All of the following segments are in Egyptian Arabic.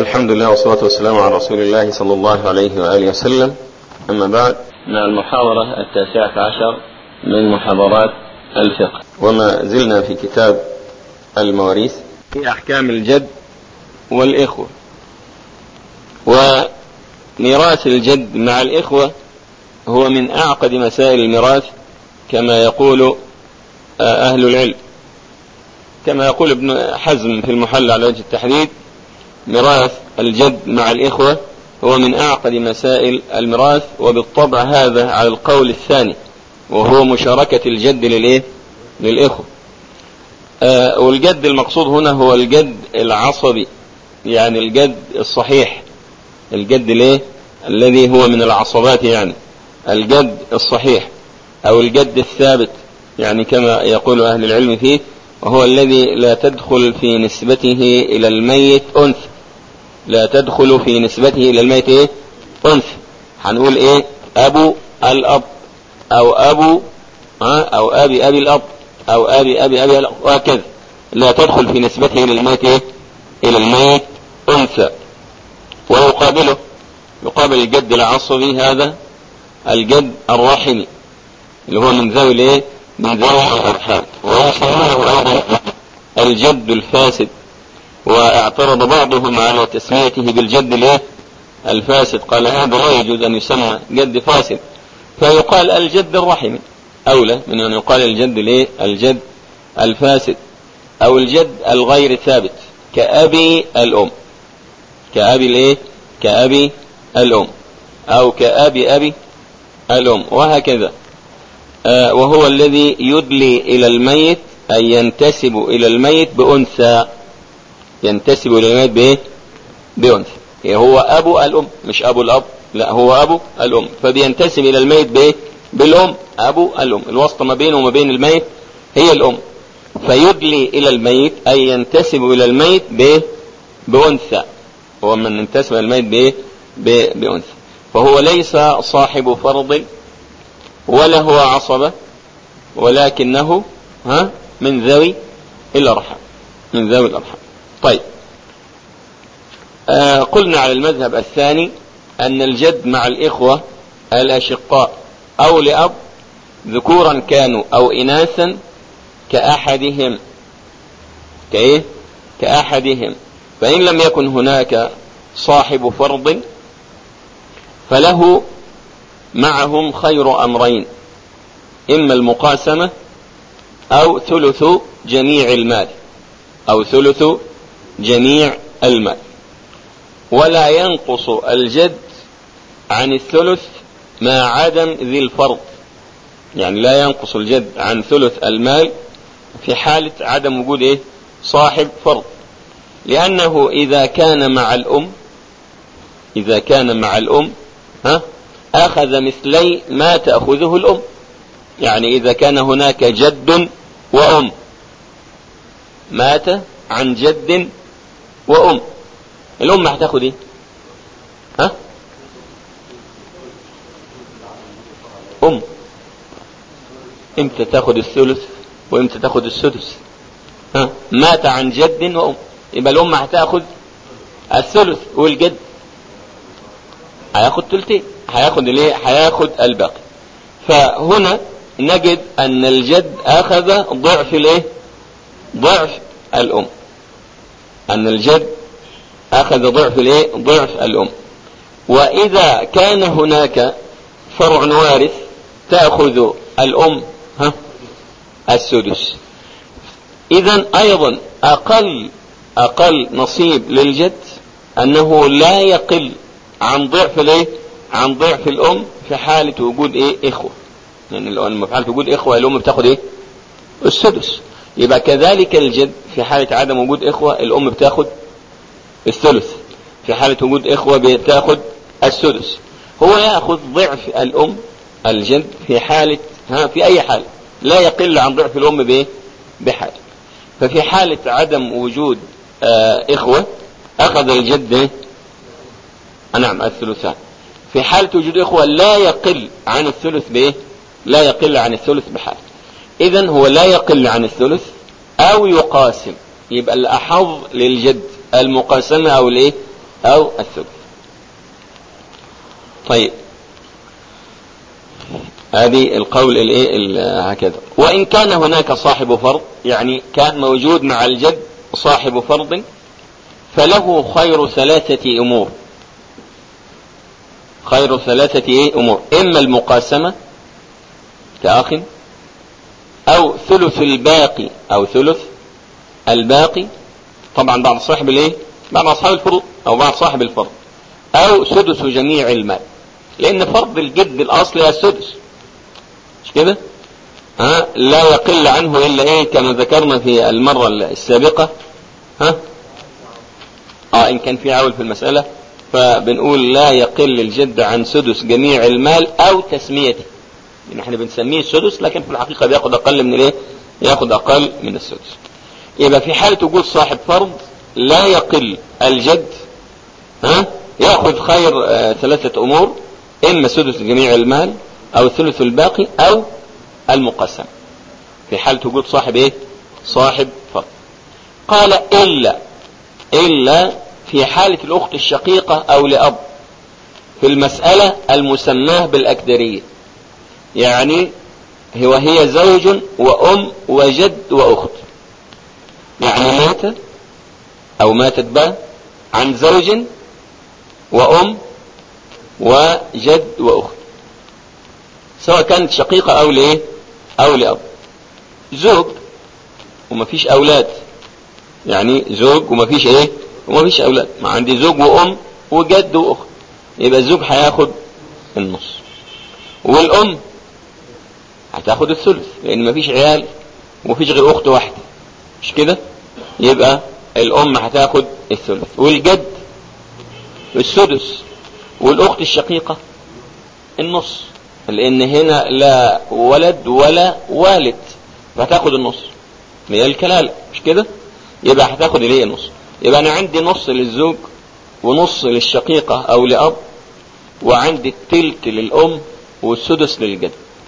الحمد لله والصلاة والسلام على رسول الله صلى الله عليه وآله وسلم أما بعد مع المحاضرة التاسعة عشر من محاضرات الفقه وما زلنا في كتاب المواريث في أحكام الجد والإخوة وميراث الجد مع الإخوة هو من أعقد مسائل الميراث كما يقول أهل العلم كما يقول ابن حزم في المحل على وجه التحديد ميراث الجد مع الإخوة هو من أعقد مسائل الميراث وبالطبع هذا على القول الثاني وهو مشاركة الجد للإيه؟ للإخوة آه والجد المقصود هنا هو الجد العصبي يعني الجد الصحيح الجد ليه الذي هو من العصبات يعني الجد الصحيح أو الجد الثابت يعني كما يقول أهل العلم فيه وهو الذي لا تدخل في نسبته إلى الميت أنثى لا تدخل في نسبته إلى الميت إيه؟ أنثى هنقول إيه أبو الأب أو أبو ها أو أبي أبي الأب أو أبي أبي أبي الأب وهكذا لا تدخل في نسبته إلى الميت إيه؟ إلى الميت أنثى ويقابله يقابل الجد العصبي هذا الجد الرحمي اللي هو من ذوي الايه من ذوي الارحام ويسمونه ايضا الجد الفاسد واعترض بعضهم على تسميته بالجد الايه الفاسد قال هذا لا يجوز ان يسمى جد فاسد فيقال الجد الرحمي اولى من ان يقال الجد الايه الجد الفاسد او الجد الغير ثابت كابي الام كابي الايه كابي الام او كابي ابي الام وهكذا آه وهو الذي يدلي إلى الميت أي ينتسب إلى الميت بأنثى ينتسب إلى الميت بإيه؟ بأنثى يعني هو أبو الأم مش أبو الأب لا هو أبو الأم فبينتسب إلى الميت بإيه؟ بالأم أبو الأم الواسطة ما بينه وما بين الميت هي الأم فيدلي إلى الميت أي ينتسب إلى الميت بإيه؟ بأنثى هو من ينتسب إلى الميت بإيه؟ بأنثى فهو ليس صاحب فرض ولا هو عصبة ولكنه ها من ذوي الأرحام من ذوي الأرحام طيب آه قلنا على المذهب الثاني أن الجد مع الإخوة الأشقاء أو لأب ذكورا كانوا أو إناثا كأحدهم كإيه كأحدهم فإن لم يكن هناك صاحب فرض فله معهم خير أمرين إما المقاسمة أو ثلث جميع المال أو ثلث جميع المال ولا ينقص الجد عن الثلث مع عدم ذي الفرض يعني لا ينقص الجد عن ثلث المال في حالة عدم وجود إيه؟ صاحب فرض لأنه إذا كان مع الأم إذا كان مع الأم ها أخذ مثلي ما تأخذه الأم يعني إذا كان هناك جد وأم مات عن جد وأم الأم هتاخد إيه؟ ها؟ أم إمتى تاخد الثلث وإمتى تاخد السدس ها؟ مات عن جد وأم يبقى الأم هتاخد الثلث والجد هياخد ثلثين هياخد الايه هياخد الباقي فهنا نجد ان الجد اخذ ضعف الايه ضعف الام ان الجد اخذ ضعف الايه ضعف الام واذا كان هناك فرع وارث تاخذ الام ها السدس اذا ايضا اقل اقل نصيب للجد انه لا يقل عن ضعف الايه عن ضعف الام في حالة وجود ايه اخوة يعني لما في حالة وجود اخوة الام بتاخد ايه السدس يبقى كذلك الجد في حالة عدم وجود اخوة الام بتاخد الثلث في حالة وجود اخوة بتاخد السدس هو ياخذ ضعف الام الجد في حالة ها في اي حالة لا يقل عن ضعف الام بايه بحال ففي حالة عدم وجود آه اخوة اخذ الجد ايه نعم الثلثان في حالة وجود إخوة لا يقل عن الثلث بإيه؟ لا يقل عن الثلث بحال إذا هو لا يقل عن الثلث أو يقاسم يبقى الأحظ للجد المقاسمة أو الإيه؟ او الثلث طيب هذه القول الايه هكذا وان كان هناك صاحب فرض يعني كان موجود مع الجد صاحب فرض فله خير ثلاثة امور خير ثلاثة ايه امور اما المقاسمة كاخ او ثلث الباقي او ثلث الباقي طبعا بعض صاحب الايه بعض اصحاب الفروض او بعض صاحب الفرض او سدس جميع المال لان فرض الجد الاصلي السدس مش كده ها لا يقل عنه الا ايه كما ذكرنا في المرة السابقة ها اه ان كان في عول في المسألة فبنقول لا يقل الجد عن سدس جميع المال او تسميته يعني احنا بنسميه السدس لكن في الحقيقة بياخد اقل من الايه ياخد اقل من السدس يبقى في حالة وجود صاحب فرض لا يقل الجد ها ياخذ خير آه ثلاثة امور اما سدس جميع المال او الثلث الباقي او المقسم في حالة وجود صاحب ايه صاحب فرض قال الا الا في حالة الاخت الشقيقة او لاب في المسألة المسماه بالاكدرية يعني هو هي زوج وام وجد واخت يعني مات او ماتت بقى عن زوج وام وجد واخت سواء كانت شقيقة او لايه او لاب زوج ومفيش اولاد يعني زوج ومفيش ايه ومفيش اولاد ما عندي زوج وام وجد واخت يبقى الزوج هياخد النص والام هتاخد الثلث لان مفيش عيال ومفيش غير اخت واحده مش كده يبقى الام هتاخد الثلث والجد السدس والاخت الشقيقه النص لان هنا لا ولد ولا والد فهتاخد النص هي الكلاله مش كده يبقى هتاخد الايه النص يبقى انا عندي نص للزوج ونص للشقيقه او لاب وعندي التلت للام والسدس للجد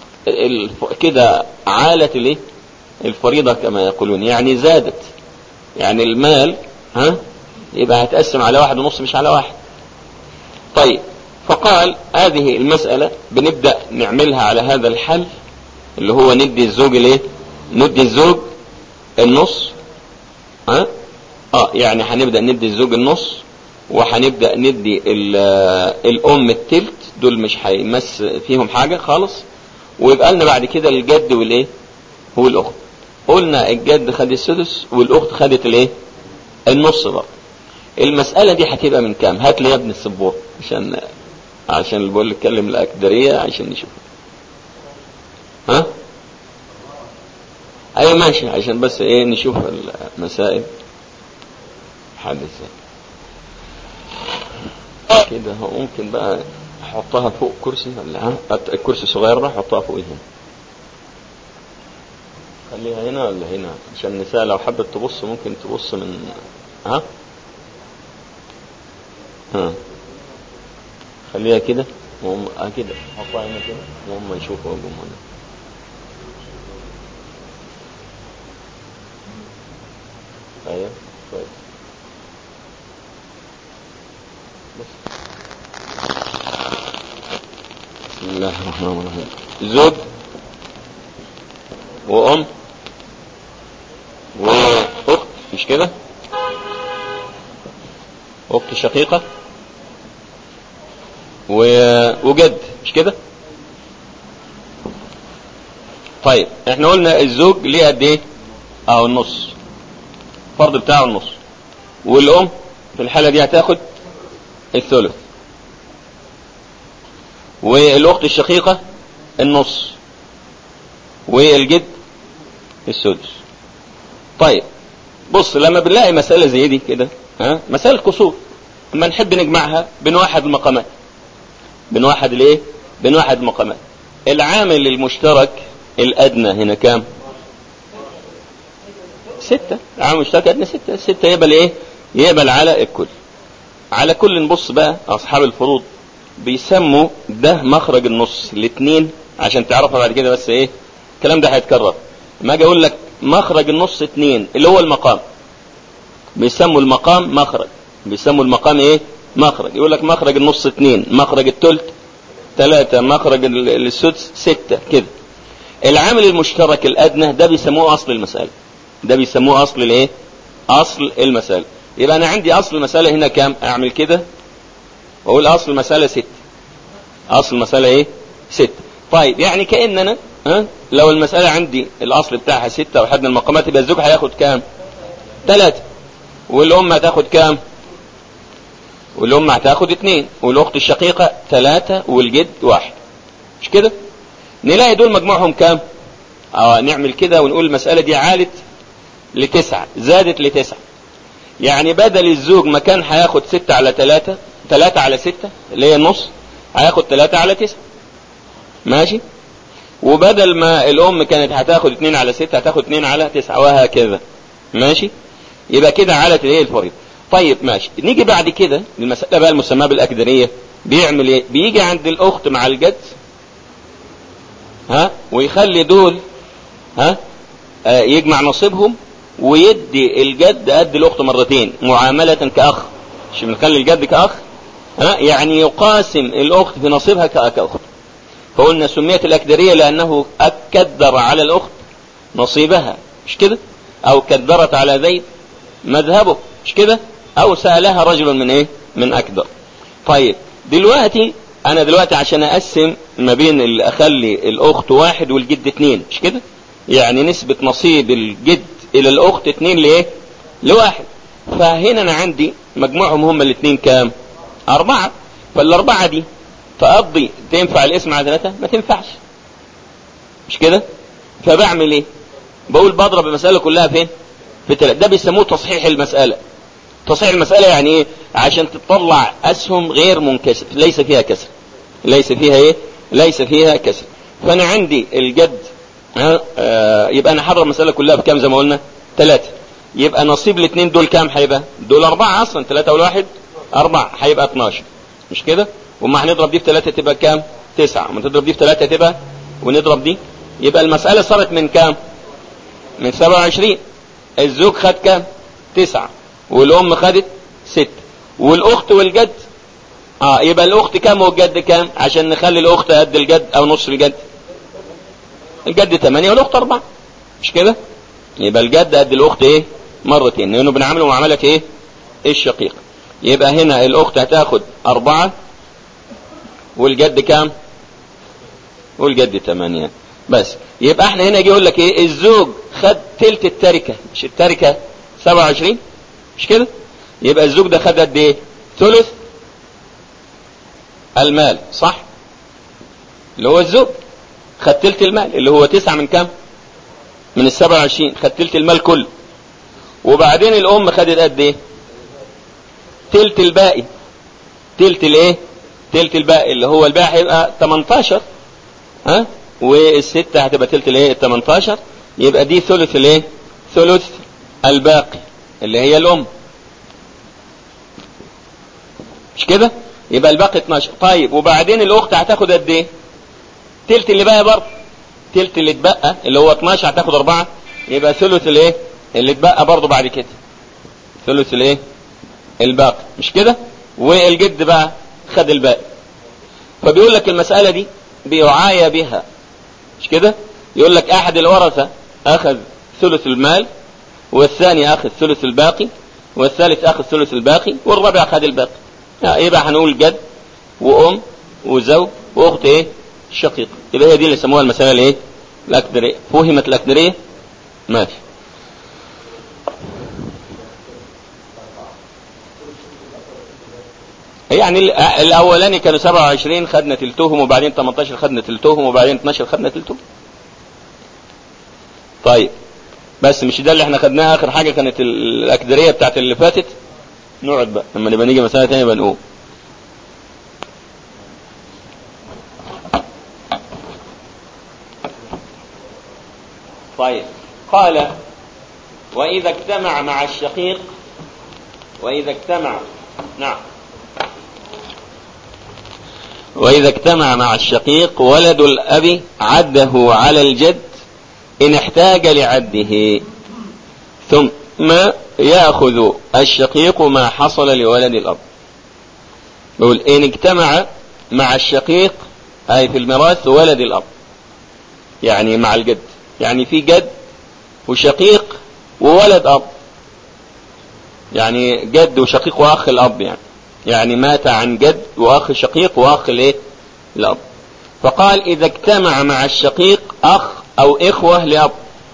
كده عالت الايه الفريضه كما يقولون يعني زادت يعني المال ها يبقى هتقسم على واحد ونص مش على واحد طيب فقال هذه المسألة بنبدأ نعملها على هذا الحل اللي هو ندي الزوج الايه ندي الزوج النص ها اه يعني هنبدأ ندي الزوج النص وهنبدأ ندي الام التلت دول مش هيمس فيهم حاجة خالص ويبقى لنا بعد كده الجد والايه والاخت قلنا الجد خد السدس والاخت خدت الايه النص بقى المسألة دي هتبقى من كام هات لي يا ابن السبور عشان عشان اللي بقول اتكلم الاكدرية عشان نشوف ها ايوه ماشي عشان بس ايه نشوف المسائل حل ازاي كده هو ممكن بقى احطها فوق كرسي ولا ها الكرسي صغير ده احطها فوق هنا خليها هنا ولا هنا عشان النساء لو حبت تبص ممكن تبص من ها ها خليها كده وهم اه كده حطها هنا كده وهم يشوفوا ويقوموا هنا ايوه كويس بس بسم الله الرحمن الرحيم زوج وام واخت مش كده اخت شقيقة وجد مش كده طيب احنا قلنا الزوج ليه قد ايه اهو النص الفرض بتاعه النص والام في الحالة دي هتاخد الثلث والاخت الشقيقة النص والجد السدس طيب بص لما بنلاقي مسألة زي دي كده ها مسألة كسور اما نحب نجمعها بنوحد المقامات بنوحد الايه بنوحد المقامات العامل المشترك الادنى هنا كام ستة العامل المشترك ادنى ستة ستة يقبل ايه يقبل على الكل على كل نبص بقى اصحاب الفروض بيسموا ده مخرج النص الاثنين عشان تعرفها بعد كده بس ايه الكلام ده هيتكرر ما اجي اقول لك مخرج النص اتنين اللي هو المقام بيسموا المقام مخرج بيسموا المقام ايه مخرج يقول لك مخرج النص اتنين مخرج التلت ثلاثة مخرج السدس ستة كده العامل المشترك الأدنى ده بيسموه أصل المسألة ده بيسموه أصل الإيه؟ أصل المسألة يبقى أنا عندي أصل المسألة هنا كام؟ أعمل كده وأقول أصل المسألة ستة أصل المسألة إيه؟ ستة طيب يعني كأننا ها لو المسألة عندي الأصل بتاعها ستة وحد من المقامات يبقى الزوج هياخد كام؟ ثلاثة والأم هتاخد كام؟ والأم هتاخد اثنين والأخت الشقيقة ثلاثة والجد واحد مش كده؟ نلاقي دول مجموعهم كام؟ اه نعمل كده ونقول المسألة دي عالت لتسعة زادت لتسعة يعني بدل الزوج ما كان هياخد ستة على ثلاثة ثلاثة على ستة اللي هي النص هياخد ثلاثة على تسعة ماشي وبدل ما الأم كانت هتاخد اتنين على ستة هتاخد اتنين على تسعة وهكذا ماشي يبقى كده علت الايه الفريضة طيب ماشي نيجي بعد كده المسألة بقى المسماة بالأكدرية بيعمل ايه بيجي عند الأخت مع الجد ها ويخلي دول ها آه يجمع نصيبهم ويدي الجد قد الأخت مرتين معاملة كأخ مش بنخلي الجد كأخ ها يعني يقاسم الأخت في نصيبها كأخت فقلنا سميت الأكدرية لأنه أكدر على الأخت نصيبها مش كده أو كدرت على زيد مذهبه مش كده أو سألها رجل من إيه من أكدر طيب دلوقتي أنا دلوقتي عشان أقسم ما بين اللي أخلي الأخت واحد والجد اتنين مش كده يعني نسبة نصيب الجد إلى الأخت اتنين لإيه لواحد فهنا أنا عندي مجموعهم هم الاثنين كام أربعة فالأربعة دي تقضي تنفع الاسم على ثلاثة ما تنفعش مش كده فبعمل ايه بقول بضرب المسألة كلها فين في ثلاثة ده بيسموه تصحيح المسألة تصحيح المسألة يعني ايه عشان تطلع اسهم غير منكسر ليس فيها كسر ليس فيها ايه ليس فيها كسر فانا عندي الجد ها آه يبقى انا حضر المسألة كلها بكام زي ما قلنا ثلاثة يبقى نصيب الاثنين دول كام هيبقى دول اربعة اصلا ثلاثة والواحد اربعة هيبقى 12 مش كده وما هنضرب دي في ثلاثة تبقى كام تسعة وما تضرب دي في ثلاثة تبقى ونضرب دي يبقى المسألة صارت من كام من 27 الزوج خد كام تسعة والأم خدت ستة والأخت والجد اه يبقى الأخت كام والجد كام عشان نخلي الأخت قد الجد أو نص الجد الجد 8 والأخت 4 مش كده يبقى الجد قد الأخت إيه مرتين لأنه بنعمله معاملة إيه الشقيق يبقى هنا الأخت هتاخد أربعة والجد كام والجد ثمانية بس يبقى احنا هنا يجي يقول لك ايه الزوج خد تلت التركة مش التركة 27 مش كده يبقى الزوج ده خد قد ايه ثلث المال صح اللي هو الزوج خد تلت المال اللي هو تسعة من كام من السبعة وعشرين خد تلت المال كله وبعدين الام خدت قد ايه تلت الباقي تلت الايه تلت الباقي اللي هو الباقي هيبقى 18 ها والستة هتبقى تلت الايه 18 يبقى دي ثلث الايه ثلث الباقي اللي هي الام مش كده يبقى الباقي 12 طيب وبعدين الاخت هتاخد قد ايه تلت اللي بقى برضه تلت اللي اتبقى اللي هو 12 هتاخد أربعة يبقى ثلث الايه اللي اتبقى برضه بعد كده ثلث الايه الباقي مش كده والجد بقى خد الباقي فبيقول لك المسألة دي بيعاية بها مش كده يقول لك احد الورثة اخذ ثلث المال والثاني اخذ ثلث الباقي والثالث اخذ ثلث الباقي والرابع اخذ الباقي يعني يبقى هنقول جد وام وزوج واخت ايه شقيق يبقى هي دي اللي يسموها المسألة الايه الاكدرية فهمت الاكدرية ماشي يعني الاولاني كانوا 27 خدنا تلتهم وبعدين 18 خدنا تلتهم وبعدين 12 خدنا تلتهم طيب بس مش ده اللي احنا خدناه اخر حاجه كانت الاكدريه بتاعت اللي فاتت نقعد بقى لما نبقى نيجي مساله ثانيه بنقول طيب قال واذا اجتمع مع الشقيق واذا اجتمع نعم وإذا اجتمع مع الشقيق ولد الأب عده على الجد إن احتاج لعده ثم يأخذ الشقيق ما حصل لولد الأب بقول إن اجتمع مع الشقيق أي في الميراث ولد الأب يعني مع الجد يعني في جد وشقيق وولد أب يعني جد وشقيق وأخ الأب يعني يعني مات عن جد وأخ شقيق وأخ الإيه الأب فقال إذا اجتمع مع الشقيق أخ أو إخوة لأب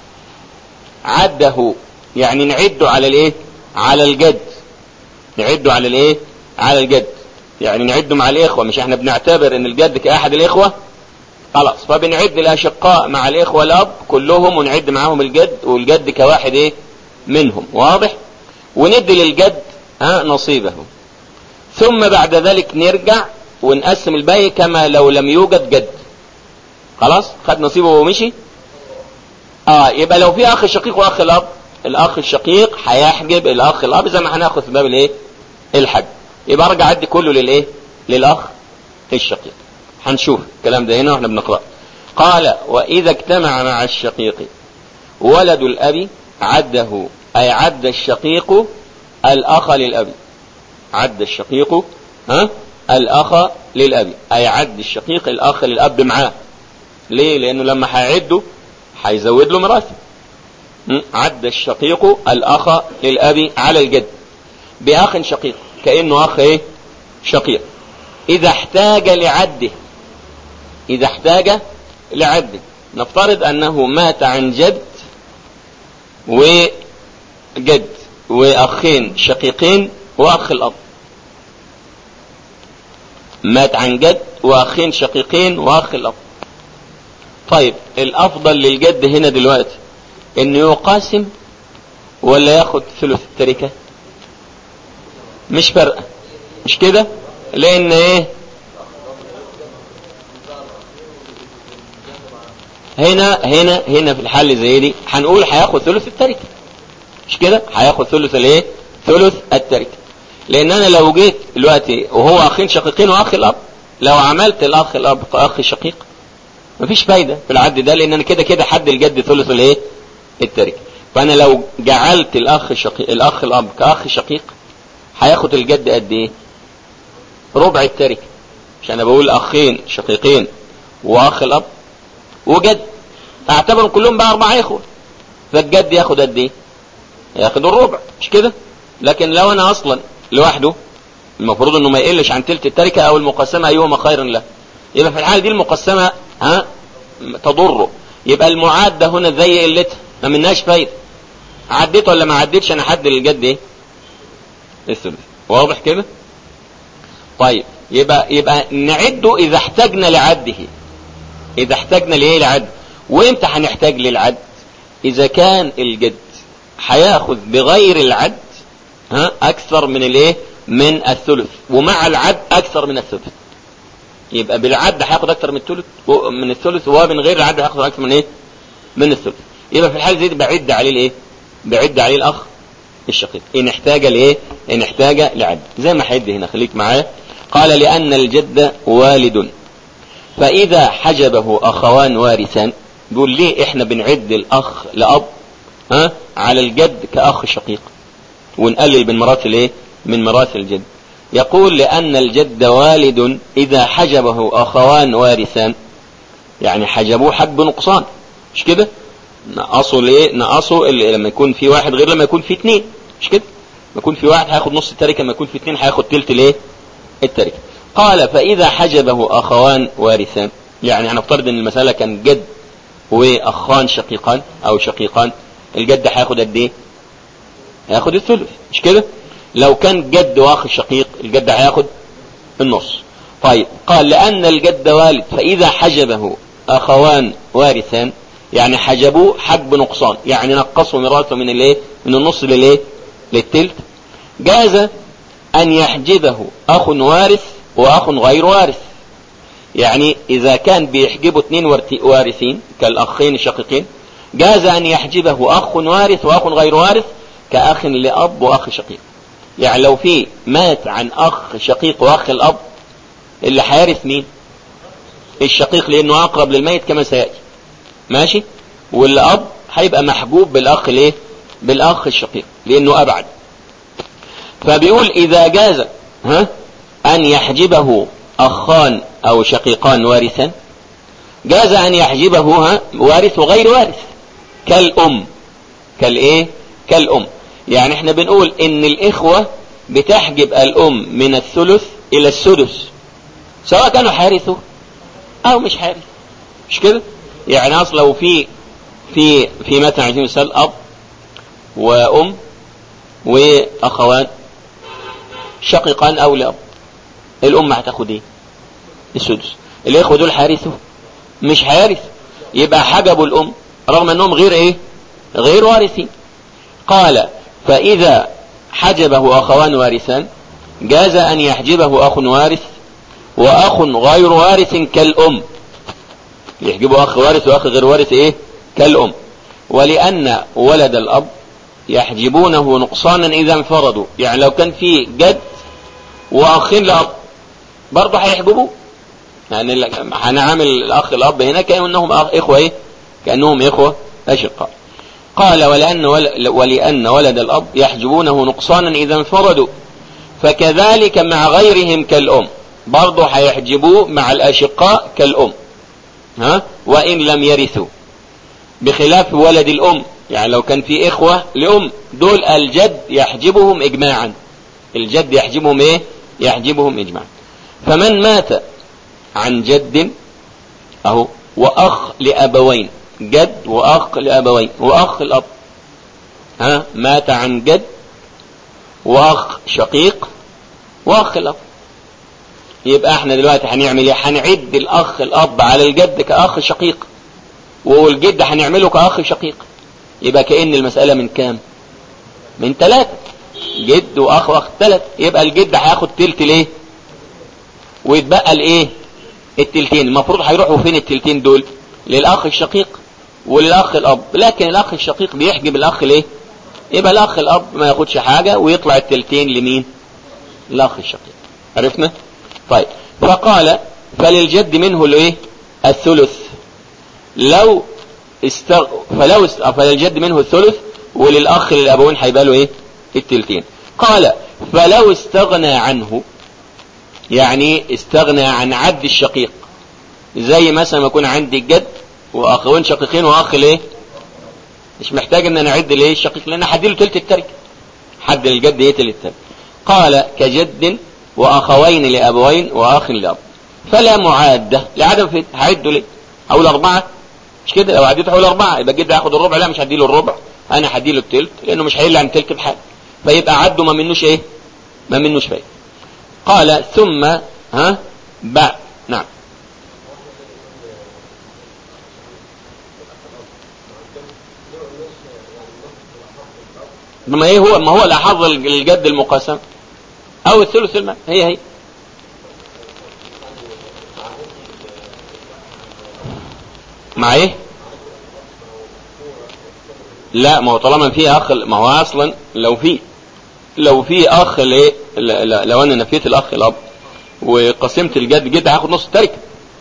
عده يعني نعده على الإيه على الجد نعده على الإيه على الجد يعني نعده مع الإخوة مش احنا بنعتبر ان الجد كأحد الإخوة خلاص فبنعد الأشقاء مع الإخوة الأب كلهم ونعد معاهم الجد والجد كواحد إيه منهم واضح وندي للجد ها نصيبه ثم بعد ذلك نرجع ونقسم الباقي كما لو لم يوجد جد خلاص خد نصيبه ومشي اه يبقى لو في اخ شقيق واخ الاب الاخ الشقيق هيحجب الاخ الاب زي ما هناخد في باب الايه الحج يبقى ارجع ادي كله للايه للاخ الشقيق هنشوف الكلام ده هنا واحنا بنقرا قال واذا اجتمع مع الشقيق ولد الاب عده اي عد الشقيق الاخ للاب عد الشقيق ها الاخ للاب اي عد الشقيق الاخ للاب معاه ليه لانه لما هيعده هيزود له ميراث عد الشقيق الاخ للاب على الجد باخ شقيق كانه اخ ايه شقيق اذا احتاج لعده اذا احتاج لعده نفترض انه مات عن جد وجد واخين شقيقين واخ الاب مات عن جد واخين شقيقين واخ الاب طيب الافضل للجد هنا دلوقتي انه يقاسم ولا ياخد ثلث التركه مش فارقه مش كده لان ايه هنا هنا هنا في الحل زي دي هنقول هياخد ثلث التركه مش كده هياخد ثلث الايه ثلث التركه لان انا لو جيت دلوقتي وهو اخين شقيقين واخ الاب لو عملت الاخ الاب اخ شقيق مفيش فايدة في العد ده لان انا كده كده حد الجد ثلث الايه التركة فانا لو جعلت الاخ شقيق الاخ الاب كاخ شقيق هياخد الجد قد ايه ربع التركة مش انا بقول اخين شقيقين واخ الاب وجد اعتبرهم كلهم بقى اربع اخوة فالجد ياخد قد ايه ياخد الربع مش كده لكن لو انا اصلا لوحده المفروض انه ما يقلش عن تلت التركة او المقسمة ايهما خير له يبقى في الحالة دي المقسمة ها تضره يبقى المعادة هنا زي قلتها ما مناش فايدة عديت ولا ما عديتش انا حد للجد ايه الثلث واضح كده طيب يبقى يبقى نعده اذا احتاجنا لعده اذا احتاجنا لايه لعد وامتى هنحتاج للعد اذا كان الجد هياخذ بغير العد ها اكثر من الايه من الثلث ومع العد اكثر من الثلث يبقى بالعد هياخد اكثر من الثلث من الثلث ومن غير العد هياخد اكثر من ايه من الثلث يبقى في الحاله دي بعد عليه الايه بعد عليه الاخ الشقيق ان احتاج لايه ان احتاج لعد زي ما هيدي هنا خليك معايا قال لان الجد والد فاذا حجبه اخوان وارثان بيقول ليه احنا بنعد الاخ لاب ها على الجد كاخ شقيق ونقلل من ميراث الايه من ميراث الجد يقول لأن الجد والد إذا حجبه أخوان وارثان يعني حجبوه حجب نقصان مش كده نقصوا ليه نقصوا لما يكون في واحد غير لما يكون في اثنين مش كده لما يكون في واحد هياخد نص التركه لما يكون في اثنين هياخد تلت الايه التركه قال فاذا حجبه اخوان وارثان يعني هنفترض ان المساله كان جد واخان شقيقان او شقيقان الجد هياخد قد ايه هياخد الثلث مش كده لو كان جد واخ شقيق الجد هياخد النص طيب قال لأن الجد والد فإذا حجبه أخوان وارثان يعني حجبوه حجب نقصان يعني نقصوا ميراثه من الايه من النص للايه للتلت جاز أن يحجبه أخ وارث وأخ غير وارث يعني إذا كان بيحجبوا اثنين وارثين كالأخين الشقيقين جاز أن يحجبه أخ وارث وأخ غير وارث كأخ لأب وأخ شقيق يعني لو في مات عن اخ شقيق واخ الاب اللي هيرث مين الشقيق لانه اقرب للميت كما سياتي ماشي والاب هيبقى محجوب بالاخ الايه بالاخ الشقيق لانه ابعد فبيقول اذا جاز ها أن يحجبه أخان أو شقيقان وارثا جاز أن يحجبه وارث وغير وارث كالأم كالإيه كالأم يعني احنا بنقول ان الإخوة بتحجب الأم من الثلث إلى السدس سواء كانوا حارثوا أو مش حارث مش كده يعني أصلا لو في في في مثلا عايزين مثال أب وأم وأخوان شقيقان أو لأب الأم هتاخد إيه؟ السدس الإخوة دول حارثوا مش حارث يبقى حجبوا الأم رغم أنهم غير إيه؟ غير وارثين قال فإذا حجبه أخوان وارثان جاز أن يحجبه أخ وارث وأخ غير وارث كالأم يحجبه أخ وارث وأخ غير وارث إيه كالأم ولأن ولد الأب يحجبونه نقصانا إذا انفردوا يعني لو كان في جد وأخين لأب برضه هيحجبوه يعني هنعامل الأخ الأب هنا كأنهم إخوة إيه كأنهم إخوة أشقاء قال ولأن, ولأن ولد الأب يحجبونه نقصانا إذا انفردوا فكذلك مع غيرهم كالأم برضه هيحجبوه مع الأشقاء كالأم ها وإن لم يرثوا بخلاف ولد الأم يعني لو كان في إخوة لأم دول الجد يحجبهم إجماعا الجد يحجبهم إيه يحجبهم إجماعا فمن مات عن جد أهو وأخ لأبوين جد وأخ لأبوين وأخ الأب ها مات عن جد وأخ شقيق وأخ الأب يبقى احنا دلوقتي هنعمل ايه هنعد الأخ الأب على الجد كأخ شقيق والجد هنعمله كأخ شقيق يبقى كأن المسألة من كام من ثلاثة جد وأخ وأخ ثلاثة يبقى الجد هياخد تلت ليه ويتبقى الايه التلتين المفروض هيروحوا فين التلتين دول للأخ الشقيق وللأخ الأب لكن الأخ الشقيق بيحجب الأخ ليه يبقى الأخ الأب ما ياخدش حاجة ويطلع التلتين لمين الأخ الشقيق عرفنا طيب فقال فللجد منه الايه الثلث لو استغ... فلو است... فللجد منه الثلث وللأخ للأبوين هيبقى له ايه التلتين قال فلو استغنى عنه يعني استغنى عن عد الشقيق زي مثلا ما يكون عندي الجد واخوين شقيقين واخ الايه مش محتاج ان انا اعد الايه الشقيق لان هديله تلت التركه حد الجد ايه تلت التركه قال كجد واخوين لابوين واخ لاب فلا معاده لعدم في هعده ليه حول اربعه مش كده لو عديت حول اربعه يبقى الجد هياخد الربع لا مش هديله الربع انا هديله التلت لانه مش هيقل عن تلت بحاجه فيبقى عده ما منوش ايه ما منوش فايده قال ثم ها باع نعم ما ايه هو ما هو الاحظ الجد المقاسم او الثلث المال هي هي مع ايه لا ما هو طالما في اخ ما هو اصلا لو في لو في اخ ليه لو انا نفيت الاخ الاب وقسمت الجد جد هاخد نص التركه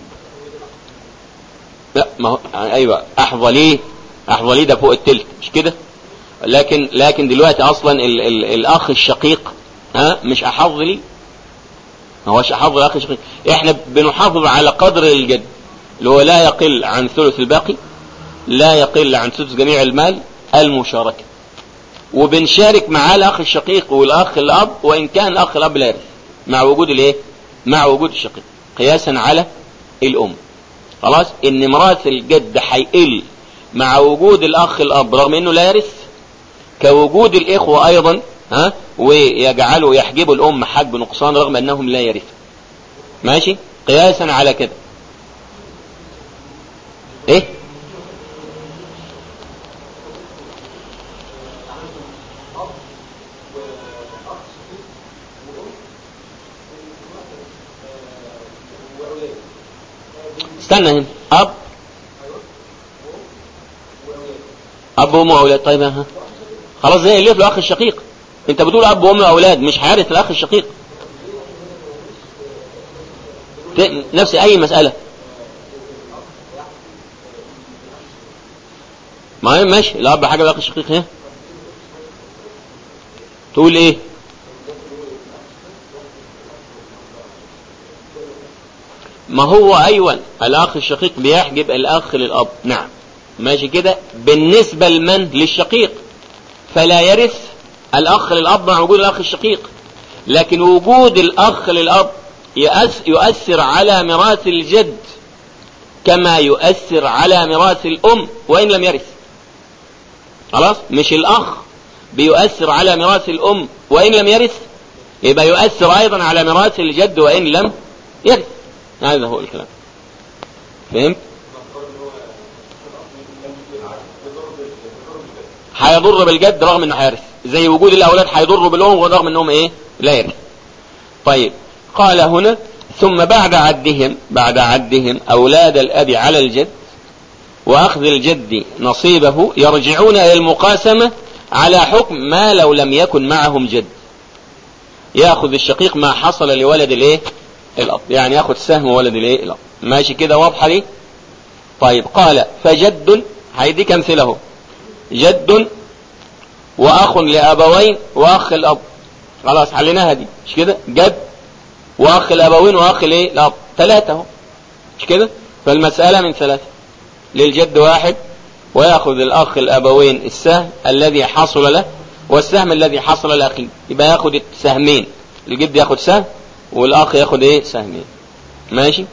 لا ما هو ايوه احظى ليه احظى ليه ده فوق التلت مش كده لكن لكن دلوقتي اصلا ال ال الاخ الشقيق ها مش احظ لي ما هوش احظ الاخ الشقيق احنا بنحافظ على قدر الجد اللي هو لا يقل عن ثلث الباقي لا يقل عن ثلث جميع المال المشاركه وبنشارك معاه الاخ الشقيق والاخ الاب وان كان الاخ الاب لا يرث مع وجود الايه مع وجود الشقيق قياسا على الام خلاص ان ميراث الجد هيقل مع وجود الاخ الاب رغم انه لا يرث كوجود الاخوه ايضا ها ويجعلوا يحجبوا الام حجب نقصان رغم انهم لا يرثوا ماشي قياسا على كده ايه استنى هنا اب اب وام واولاد طيب ها خلاص زي اللي في الاخ الشقيق انت بتقول اب وام واولاد مش هيرث الاخ الشقيق نفس اي مسألة ما هي ماشي الاب حاجة والاخ الشقيق هي تقول ايه ما هو ايوه الاخ الشقيق بيحجب الاخ للاب نعم ماشي كده بالنسبة لمن للشقيق فلا يرث الاخ للاب مع وجود الاخ الشقيق لكن وجود الاخ للاب يؤثر على ميراث الجد كما يؤثر على ميراث الام وان لم يرث خلاص مش الاخ بيؤثر على ميراث الام وان لم يرث يبقى يؤثر ايضا على ميراث الجد وان لم يرث هذا هو الكلام فهمت هيضر بالجد رغم انه هيرث زي وجود الاولاد هيضر بالام ورغم انهم ايه لا يرث طيب قال هنا ثم بعد عدهم بعد عدهم اولاد الاب على الجد واخذ الجد نصيبه يرجعون الى المقاسمه على حكم ما لو لم يكن معهم جد ياخذ الشقيق ما حصل لولد الايه الاب يعني ياخذ سهم ولد الايه الاب ماشي كده واضحه دي طيب قال فجد هيديك امثله جد واخ لابوين واخ الاب خلاص حليناها دي مش كده جد واخ الابوين واخ الايه الاب ثلاثه اهو مش كده فالمساله من ثلاثه للجد واحد وياخذ الاخ الابوين السهم الذي حصل له والسهم الذي حصل لاخيه يبقى ياخذ السهمين الجد ياخذ سهم والاخ ياخذ ايه سهمين ماشي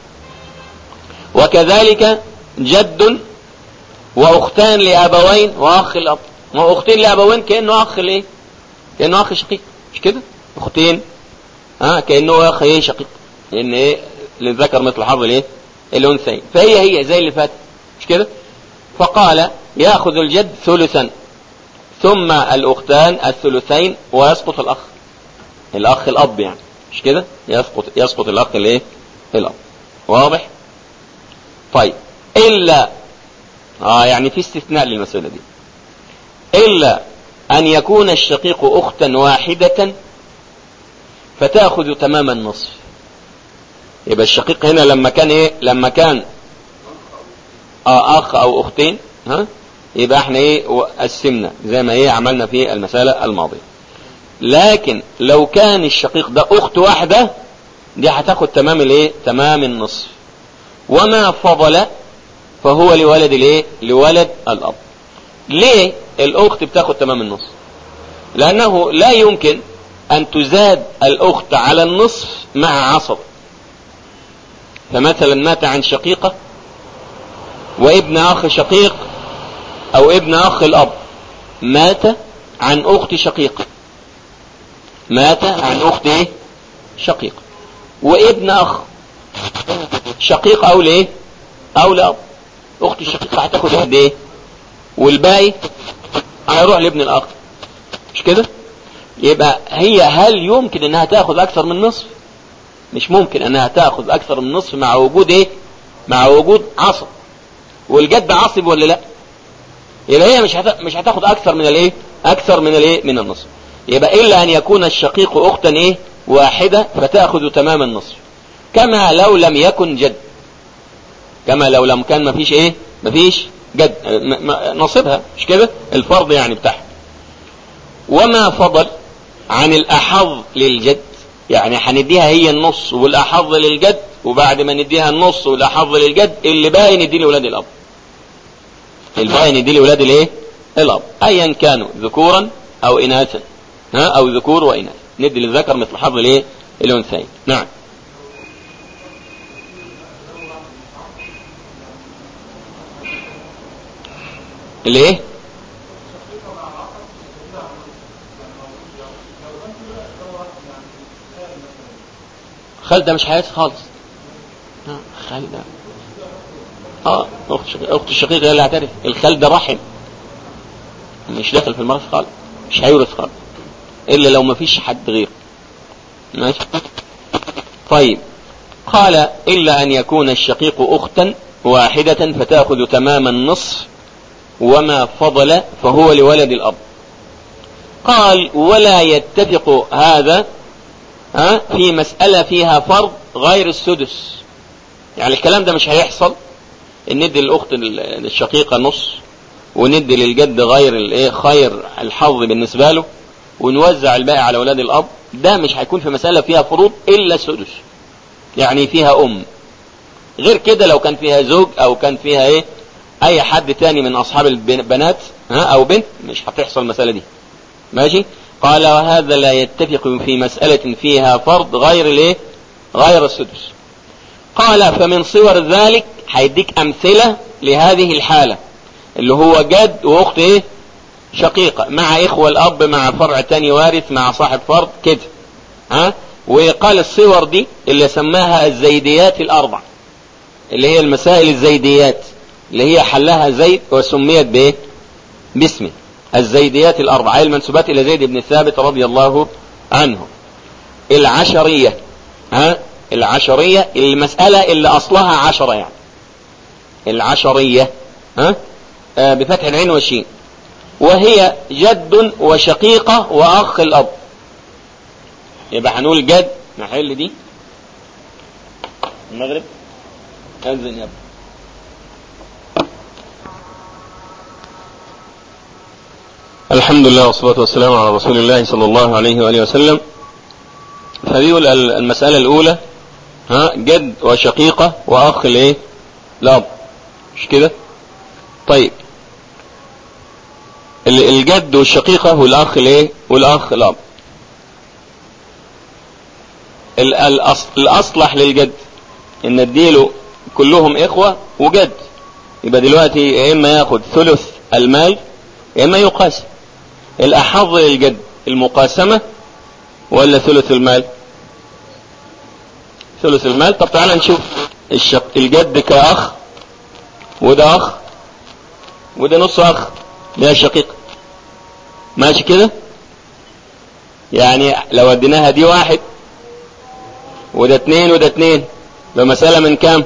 وكذلك جد واختان لابوين واخ الاب ما اختين لابوين كانه اخ لايه كانه اخ شقيق مش كده اختين ها آه كانه اخ ايه شقيق لان ايه للذكر مثل حظ الايه الانثيين فهي هي زي اللي فات مش كده فقال ياخذ الجد ثلثا ثم الاختان الثلثين ويسقط الاخ الاخ الاب يعني مش كده يسقط يسقط الاخ الايه الاب واضح طيب الا اه يعني في استثناء للمسألة دي الا ان يكون الشقيق اختا واحدة فتأخذ تمام النصف يبقى الشقيق هنا لما كان ايه لما كان آه اخ او اختين ها يبقى احنا ايه قسمنا زي ما ايه عملنا في المسألة الماضية لكن لو كان الشقيق ده اخت واحدة دي هتاخد تمام الايه تمام النصف وما فضل فهو لولد الايه لولد الاب ليه الاخت بتاخد تمام النصف لانه لا يمكن ان تزاد الاخت على النصف مع عصب فمثلا مات عن شقيقة وابن اخ شقيق او ابن اخ الاب مات عن اخت شقيقة مات عن اخت ايه شقيق وابن اخ شقيق او لايه او لاب اخت الشقيقة هتاخد قد ايه والباقي هيروح لابن الاخ مش كده يبقى هي هل يمكن انها تاخذ اكثر من نصف مش ممكن انها تاخذ اكثر من نصف مع وجود ايه مع وجود عصب والجد عصب ولا لا يبقى هي مش مش هتاخد اكثر من الايه اكثر من الايه من النصف يبقى الا ان يكون الشقيق اختا ايه واحدة فتاخذ تمام النصف كما لو لم يكن جد كما لو لم كان مفيش ايه مفيش جد نصيبها مش كده الفرض يعني بتاعها وما فضل عن الاحظ للجد يعني هنديها هي النص والاحظ للجد وبعد ما نديها النص والاحظ للجد اللي باقي نديه لاولاد الاب الباقي نديه لاولاد الايه الاب ايا كانوا ذكورا او اناثا ها او ذكور واناث ندي للذكر مثل حظ الايه الانثيين نعم ليه خالد ده مش حياتي خالص خالد ده اه اخت شقيقة اخت الشقيقة هي اللي هتعرف الخال ده رحم مش داخل في المرض خالص مش هيورث خالص الا لو ما فيش حد غيره ماشي طيب قال الا ان يكون الشقيق اختا واحدة فتاخذ تمام النصف وما فضل فهو لولد الأب قال ولا يتفق هذا في مسألة فيها فرض غير السدس يعني الكلام ده مش هيحصل ان ندي للاخت الشقيقة نص وندي للجد غير الايه خير الحظ بالنسبة له ونوزع الباقي على اولاد الاب ده مش هيكون في مسألة فيها فروض الا السدس يعني فيها ام غير كده لو كان فيها زوج او كان فيها ايه اي حد تاني من اصحاب البنات ها او بنت مش هتحصل المسألة دي ماشي قال وهذا لا يتفق في مسألة فيها فرض غير الايه غير السدس قال فمن صور ذلك هيديك امثلة لهذه الحالة اللي هو جد واخت ايه شقيقة مع اخوة الاب مع فرع تاني وارث مع صاحب فرض كده ها وقال الصور دي اللي سماها الزيديات الاربع اللي هي المسائل الزيديات اللي هي حلها زيد وسميت بايه باسمه الزيديات الاربع اي المنسوبات الى زيد بن ثابت رضي الله عنه العشرية ها العشرية المسألة اللي اصلها عشرة يعني العشرية ها آه بفتح العين والشين وهي جد وشقيقة واخ الاب يبقى هنقول جد نحل دي المغرب أذن يا ابني الحمد لله والصلاة والسلام على رسول الله صلى الله عليه وآله وسلم فبيقول المسألة الأولى ها جد وشقيقة وأخ الإيه؟ الأب مش كده؟ طيب الجد والشقيقة والأخ الإيه؟ والأخ الأب الأصلح للجد إن اديله كلهم إخوة وجد يبقى دلوقتي يا إما ياخد ثلث المال يا إما يقاسم الأحظ للجد المقاسمة ولا ثلث المال ثلث المال طب تعالى نشوف الشق الجد كأخ وده أخ وده نص أخ ده شقيق ماشي كده يعني لو اديناها دي واحد وده اتنين وده اتنين بمسألة من كام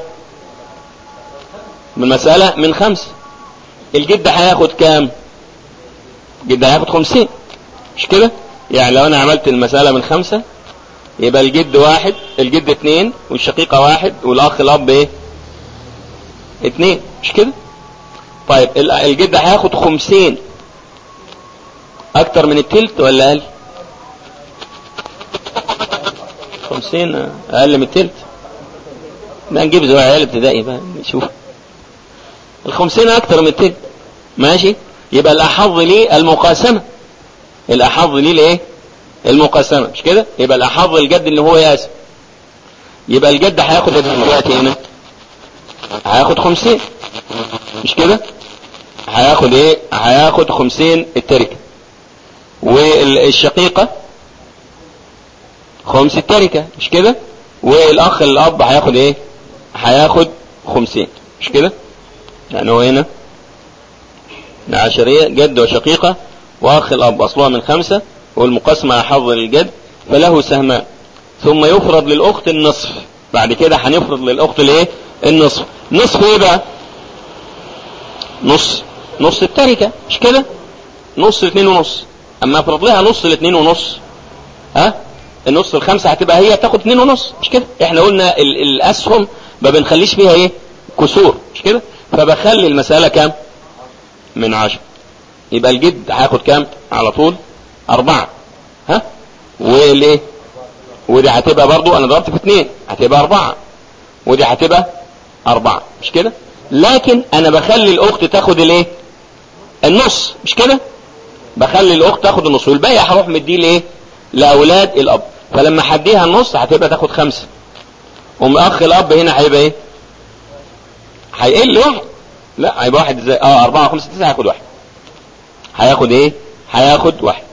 بمسألة من خمسة الجد هياخد كام الجد هياخد خمسين مش كده يعني لو انا عملت المسألة من خمسة يبقى الجد واحد الجد اتنين والشقيقة واحد والاخ الاب ايه اتنين مش كده طيب الجد هياخد خمسين اكتر من التلت ولا اقل خمسين اقل من التلت ما نجيب زي عيال ابتدائي بقى نشوف الخمسين اكتر من التلت ماشي يبقى الاحظ ليه المقاسمة الاحظ ليه الايه المقاسمة مش كده يبقى الاحظ الجد اللي هو ياسم يبقى الجد هياخد دلوقتي هنا هياخد خمسين مش كده هياخد ايه هياخد خمسين التركة والشقيقة خمس التركة مش كده والاخ الاب هياخد ايه هياخد خمسين مش كده يعني هو هنا عشرية جد وشقيقة واخ الاب اصلها من خمسة والمقسمة حظ للجد فله سهمان ثم يفرض للاخت النصف بعد كده هنفرض للاخت الايه النصف نصف ايه بقى نص نص التركة مش كده نص اتنين ونص اما افرض لها نص الاتنين ونص ها النص الخمسة هتبقى هي تاخد اتنين ونص مش كده احنا قلنا ال الاسهم ما بنخليش فيها ايه كسور مش كده فبخلي المسألة كام من عشر يبقى الجد هياخد كام على طول اربعة ها والايه ودي هتبقى برضو انا ضربت في اتنين هتبقى اربعة ودي هتبقى اربعة مش كده لكن انا بخلي الاخت تاخد الايه النص مش كده بخلي الاخت تاخد النص والباقي هروح مديه لايه لاولاد الاب فلما هديها النص هتبقى تاخد خمسة ام اخ الاب هنا هيبقى ايه هيقل واحد لا هيبقى واحد ازاي اه اربعة خمسة تسعة هياخد واحد هياخد ايه هياخد واحد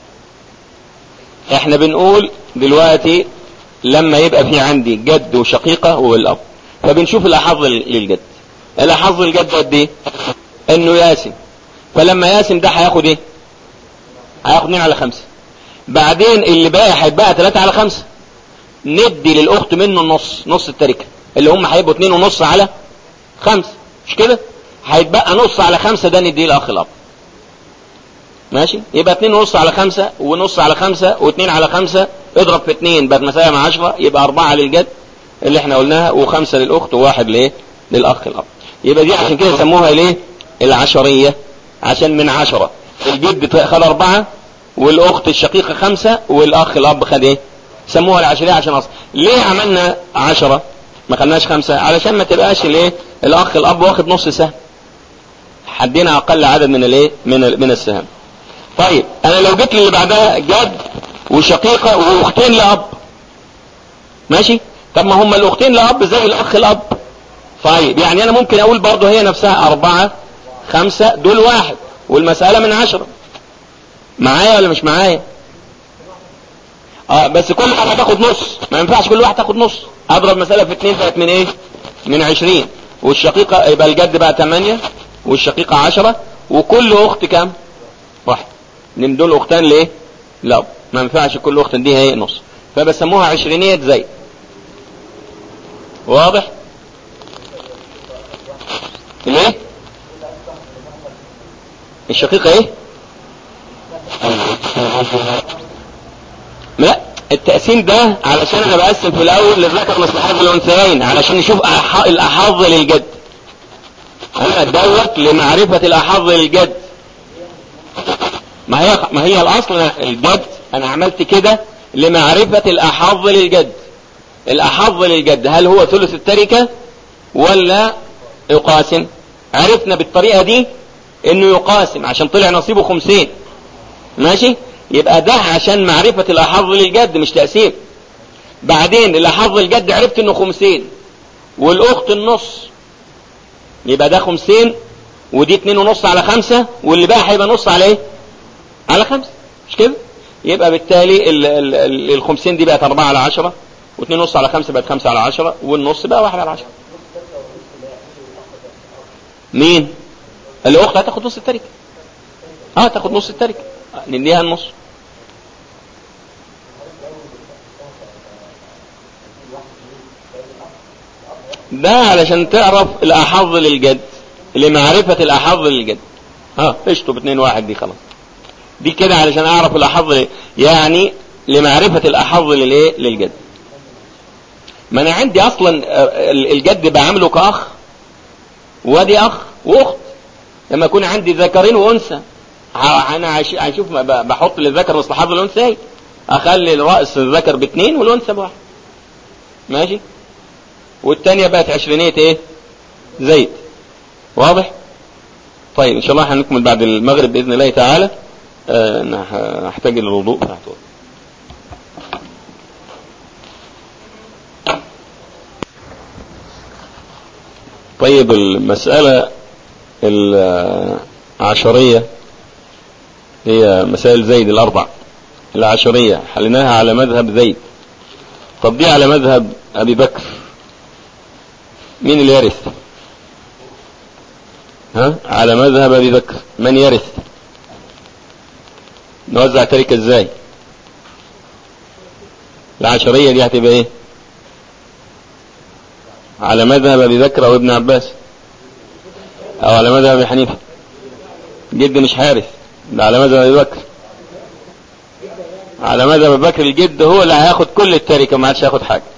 احنا بنقول دلوقتي لما يبقى في عندي جد وشقيقة والاب فبنشوف الاحظ للجد الاحظ للجد قد ايه انه ياسم فلما ياسم ده هياخد ايه هياخد 2 على 5 بعدين اللي باقي هيتبقى 3 على 5 ندي للاخت منه النص نص التركه اللي هم هيبقوا 2 ونص على 5 مش كده هيتبقى نص على 5 ده نديه لاخ الاب ماشي يبقى 2 ونص على 5 ونص على 5 و2 على 5 اضرب في 2 بقت مساويه مع 10 يبقى 4 للجد اللي احنا قلناها وخمسة للاخت وواحد لايه للاخ الاب يبقى دي عشان كده سموها ليه العشريه عشان من عشرة الجد خد أربعة والأخت الشقيقة خمسة والأخ الأب خد إيه سموها العشرية عشان أصل ليه عملنا عشرة ما خدناش خمسة علشان ما تبقاش الايه الاخ الاب واخد نص سهم حدينا اقل عدد من الايه من ال- من السهم طيب انا لو جيت اللي بعدها جد وشقيقة واختين لاب ماشي طب ما هم الاختين لاب زي الاخ الاب طيب يعني انا ممكن اقول برضه هي نفسها اربعة خمسة دول واحد والمسألة من عشرة معايا ولا مش معايا اه بس كل واحد هتاخد نص ما ينفعش كل واحد تاخد نص اضرب مسألة في اتنين بقت من ايه من عشرين والشقيقة يبقى الجد بقى تمانية والشقيقة عشرة وكل اخت كام واحد لان دول اختان ليه لا ما ينفعش كل اخت دي هي نص فبسموها عشرينية زي واضح الايه الشقيقة ايه لا التقسيم ده علشان انا بقسم في الاول للذكر مثل حظ الانثيين علشان نشوف أح- الاحظ للجد انا دوت لمعرفة الاحظ للجد ما هي ما هي الاصل الجد انا عملت كده لمعرفة الاحظ للجد الاحظ للجد هل هو ثلث التركة ولا يقاسم عرفنا بالطريقة دي انه يقاسم عشان طلع نصيبه خمسين ماشي يبقى ده عشان معرفة الاحظ للجد مش تقسيم بعدين الاحظ الجد عرفت انه خمسين والاخت النص يبقى ده خمسين ودي اتنين ونص على خمسة واللي بقى هيبقى نص على ايه على خمسة مش كده يبقى بالتالي ال- ال- ال- الخمسين دي بقت اربعة على عشرة واتنين نص على خمسة بقت خمسة على عشرة والنص بقى واحد على عشرة مين الاخت هتاخد نص التركة اه تاخد نص التركة نديها النص ده علشان تعرف الاحظ للجد لمعرفة الاحظ للجد اه اشطب اتنين واحد دي خلاص دي كده علشان اعرف الاحظ ل- يعني لمعرفة الاحظ للايه للجد ما انا عندي اصلا آه، ال- الجد بعامله كاخ وادي اخ واخت لما يكون عندي ذكرين وانثى ه- انا عش- هشوف ما ب- بحط للذكر مثل حظ الانثى اخلي الراس الذكر باثنين والانثى بواحد ماشي والتانية بقت عشرينية ايه زيت واضح طيب ان شاء الله هنكمل بعد المغرب باذن الله تعالى آه، أنا ه- هحتاج للوضوء فهتوضى. طيب المسألة العشرية هي مسائل زيد الأربع العشرية حليناها على مذهب زيد طب دي على مذهب أبي بكر مين اللي يرث ها على مذهب أبي بكر من يرث نوزع تركة ازاي العشرية دي هتبقى ايه على مذهب ابي بكر او ابن عباس او على مذهب ابي حنيفه جد مش حارث ده على مذهب ابي بكر على مذهب ابي بكر الجد هو اللي هياخد كل التركه ما عادش هياخد حاجه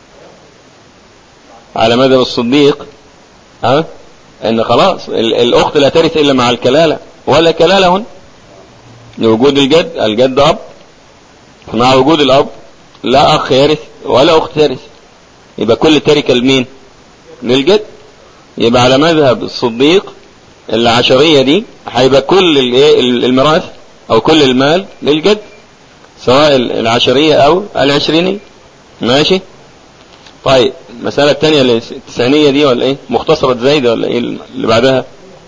على مذهب الصديق ها ان خلاص ال- الاخت لا ترث الا مع الكلاله ولا كلاله هن لوجود الجد الجد اب مع وجود الاب لا اخ يرث ولا اخت ترث يبقى كل تركه لمين للجد يبقى على مذهب الصديق العشريه دي هيبقى كل الايه الميراث او كل المال للجد سواء العشريه او العشرينيه ماشي طيب المسألة الثانية اللي التسعينية دي ولا ايه مختصرة زايدة ولا ايه اللي بعدها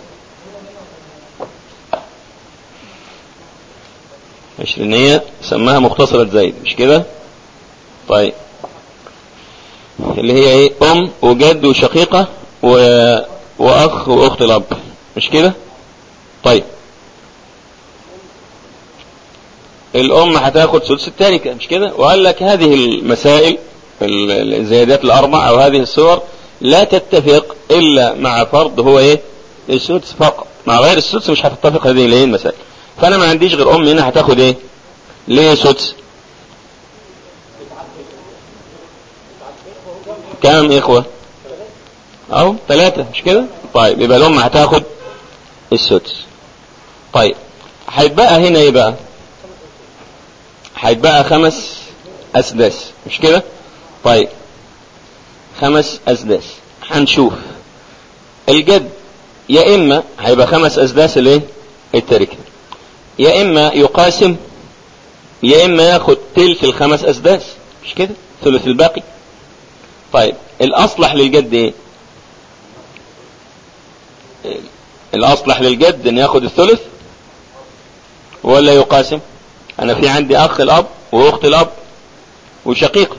عشرينية سماها مختصرة زايد مش كده طيب اللي هي ايه ام وجد وشقيقة و... واخ واخت الاب مش كده طيب الام هتاخد ثلث التركة مش كده وقال لك هذه المسائل ال- الزيادات الاربع او هذه الصور لا تتفق الا مع فرض هو ايه السدس فقط مع غير السدس مش هتتفق هذه الايه المسائل فانا ما عنديش غير ام هنا هتاخد ايه ليه سدس كام اخوة اهو ثلاثة مش كده طيب يبقى الام هتاخد السدس طيب هيتبقى هنا ايه بقى هيتبقى خمس اسداس مش كده طيب خمس أسداس هنشوف الجد يا إما هيبقى خمس أسداس الايه التركة يا إما يقاسم يا إما ياخد تلت الخمس أسداس مش كده ثلث الباقي طيب الأصلح للجد إيه الأصلح للجد إن ياخد الثلث ولا يقاسم أنا في عندي أخ الأب وأخت الأب وشقيقة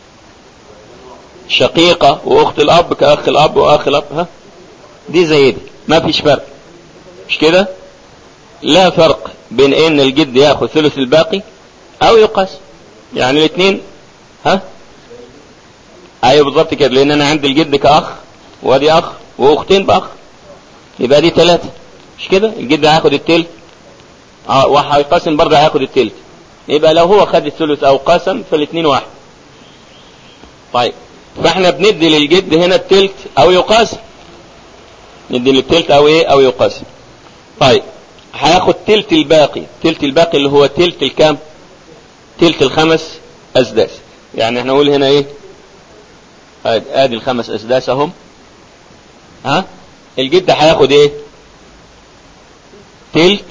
شقيقة وأخت الأب كأخ الأب وأخ الأب ها دي زي دي ما فيش فرق مش كده لا فرق بين ان الجد ياخذ ثلث الباقي او يقاس يعني الاثنين ها ايوه بالضبط كده لان انا عندي الجد كاخ وادي اخ واختين باخ يبقى دي ثلاثة مش كده الجد هياخد التلت اه وهيقسم برضه هياخد التلت يبقى لو هو خد الثلث او قسم فالاثنين واحد طيب فاحنا بندي للجد هنا التلت او يقاسم ندي للتلت او ايه او يقاسم طيب هياخد تلت الباقي تلت الباقي اللي هو تلت الكام تلت الخمس اسداس يعني احنا نقول هنا ايه ادي, آدي الخمس اسداس اهم ها الجد هياخد ايه تلت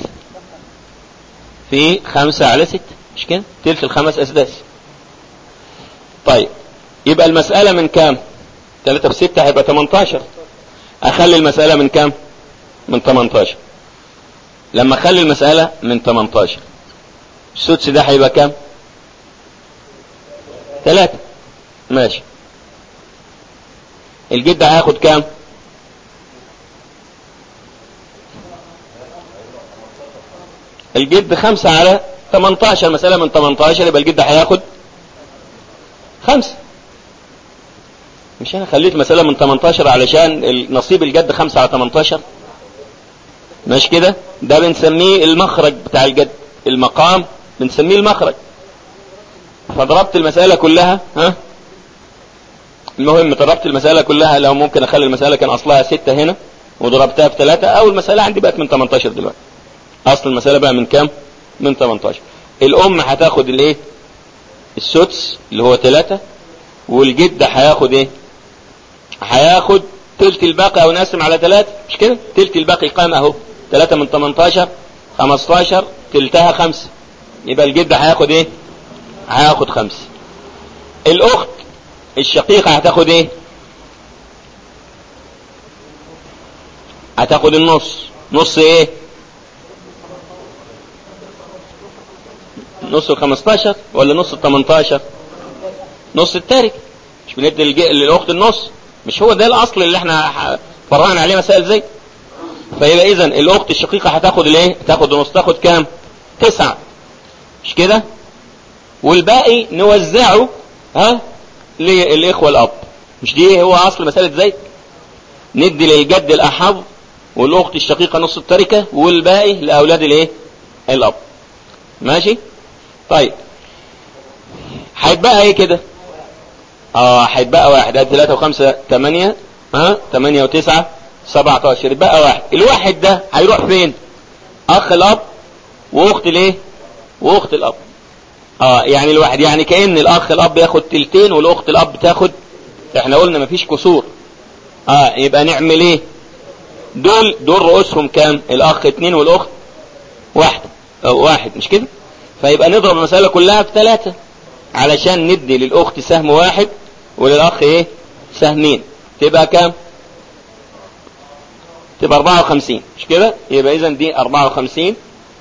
في خمسة على ستة مش كده تلت الخمس اسداس طيب يبقى المسألة من كام تلاتة في ستة هيبقى 18 اخلي المسألة من كام من 18 لما اخلي المسألة من 18 السدس ده هيبقى كام ثلاثة ماشي الجد هياخد كام الجد خمسة على 18 مسألة من 18 يبقى الجد هياخد خمسة مش انا خليت مسألة من 18 علشان نصيب الجد 5 على 18 مش كده ده بنسميه المخرج بتاع الجد المقام بنسميه المخرج فضربت المسألة كلها ها المهم ضربت المسألة كلها لو ممكن اخلي المسألة كان اصلها 6 هنا وضربتها في 3 او المسألة عندي بقت من 18 دلوقتي اصل المسألة بقى من كام من 18 الام هتاخد الايه السدس اللي هو 3 والجد هياخد ايه هياخد تلت الباقي او نقسم على ثلاثة مش كده تلت الباقي قام اهو ثلاثة من 18 15 تلتها خمسة يبقى الجد هياخد ايه هياخد خمسة الاخت الشقيقة هتاخد ايه هتاخد النص نص ايه نص ال 15 ولا نص ال 18 نص التارك مش بندي للاخت النص مش هو ده الاصل اللي احنا فرعنا عليه مسائل زي فيبقى اذا الاخت الشقيقة هتاخد الايه تاخد نص تاخد كام تسعة مش كده والباقي نوزعه ها للاخوة الاب مش دي هو اصل مسألة زي ندي للجد الاحظ والاخت الشقيقة نص التركة والباقي لاولاد الايه الاب ماشي طيب هيتبقى ايه كده اه هيتبقى واحد ادي ثلاثة وخمسة ثمانية ها ثمانية وتسعة سبعة عشر يتبقى واحد الواحد ده هيروح فين اخ الاب واخت الايه واخت الاب اه يعني الواحد يعني كأن الاخ الاب ياخد تلتين والاخت الاب تاخد احنا قلنا مفيش كسور اه يبقى نعمل ايه دول دول رؤوسهم كام الاخ اتنين والاخت واحد أو واحد مش كده فيبقى نضرب المسألة كلها في ثلاثة علشان ندي للاخت سهم واحد وللاخ ايه سهمين تبقى كام تبقى 54 مش كده يبقى اذا دي 54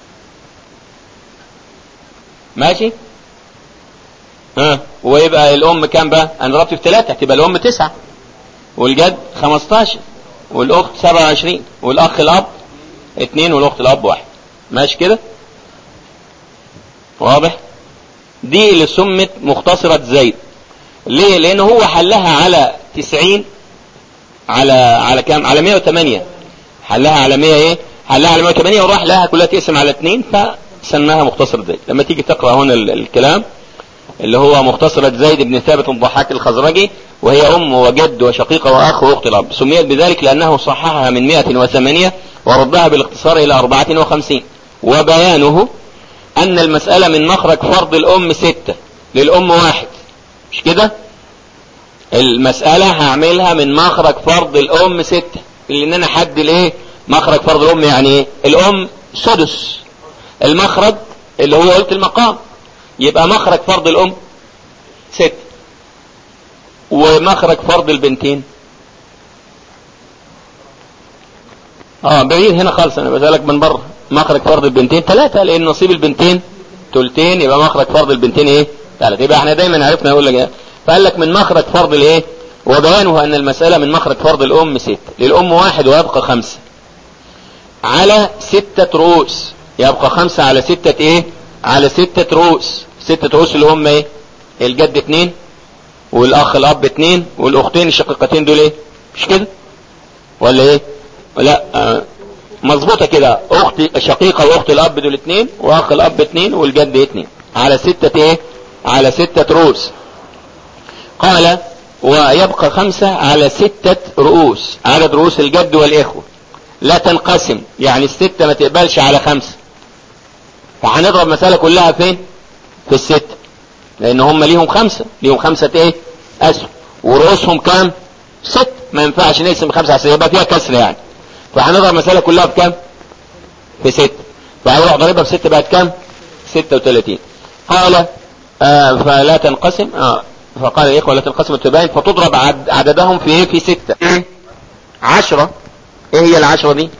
ماشي ها ويبقى الام كام بقى انا ضربت في ثلاثة تبقى الام تسعة والجد 15 والاخت 27 والاخ الاب اثنين والاخت الاب واحد ماشي كده واضح دي اللي سمت مختصرة زيد ليه لان هو حلها على 90 على على كام على 108 حلها على 100 ايه حلها على 108 وراح لها كلها تقسم على 2 فسماها مختصرة زيد لما تيجي تقرا هنا الكلام اللي هو مختصرة زيد بن ثابت الضحاك الخزرجي وهي أم وجد وشقيقة وأخ وأخت الأب سميت بذلك لأنه صححها من 108 وردها بالاختصار إلى 54 وبيانه أن المسألة من مخرج فرض الأم ستة للأم واحد مش كده المسألة هعملها من مخرج فرض الام ستة لان انا حد الايه مخرج فرض الام يعني ايه الام سدس المخرج اللي هو قلت المقام يبقى مخرج فرض الام ستة ومخرج فرض البنتين اه بعيد هنا خالص انا بسألك من بره مخرج فرض البنتين ثلاثة لان نصيب البنتين تلتين يبقى مخرج فرض البنتين ايه ثلاثة يبقى احنا دايما عرفنا يقول لك ايه فقال لك من مخرج فرض الايه وبيانه ان المسألة من مخرج فرض الام ست للام واحد ويبقى خمسة على ستة رؤوس يبقى خمسة على ستة ايه على ستة رؤوس ستة رؤوس اللي هم ايه الجد اتنين والاخ الاب اتنين والاختين الشقيقتين دول ايه مش كده ولا ايه لا آه مظبوطة كده اختي شقيقة واخت الاب دول اتنين واخ الاب اتنين والجد اتنين على ستة ايه على ستة رؤوس قال ويبقى خمسة على ستة رؤوس عدد رؤوس الجد والاخوة لا تنقسم يعني الستة ما تقبلش على خمسة فهنضرب مسألة كلها فين في الستة لان هم ليهم خمسة ليهم خمسة ايه اسهم ورؤوسهم كام ست ما ينفعش نقسم خمسة على ستة يبقى فيها كسر يعني فهنضرب المسألة كلها بكام في ستة فهيروح ضريبها بستة بقت كام ستة وثلاثين قال آه فلا تنقسم آه فقال الإخوة لا تنقسم التباين فتضرب عد عددهم في ايه في ستة عشرة ايه هي العشرة دي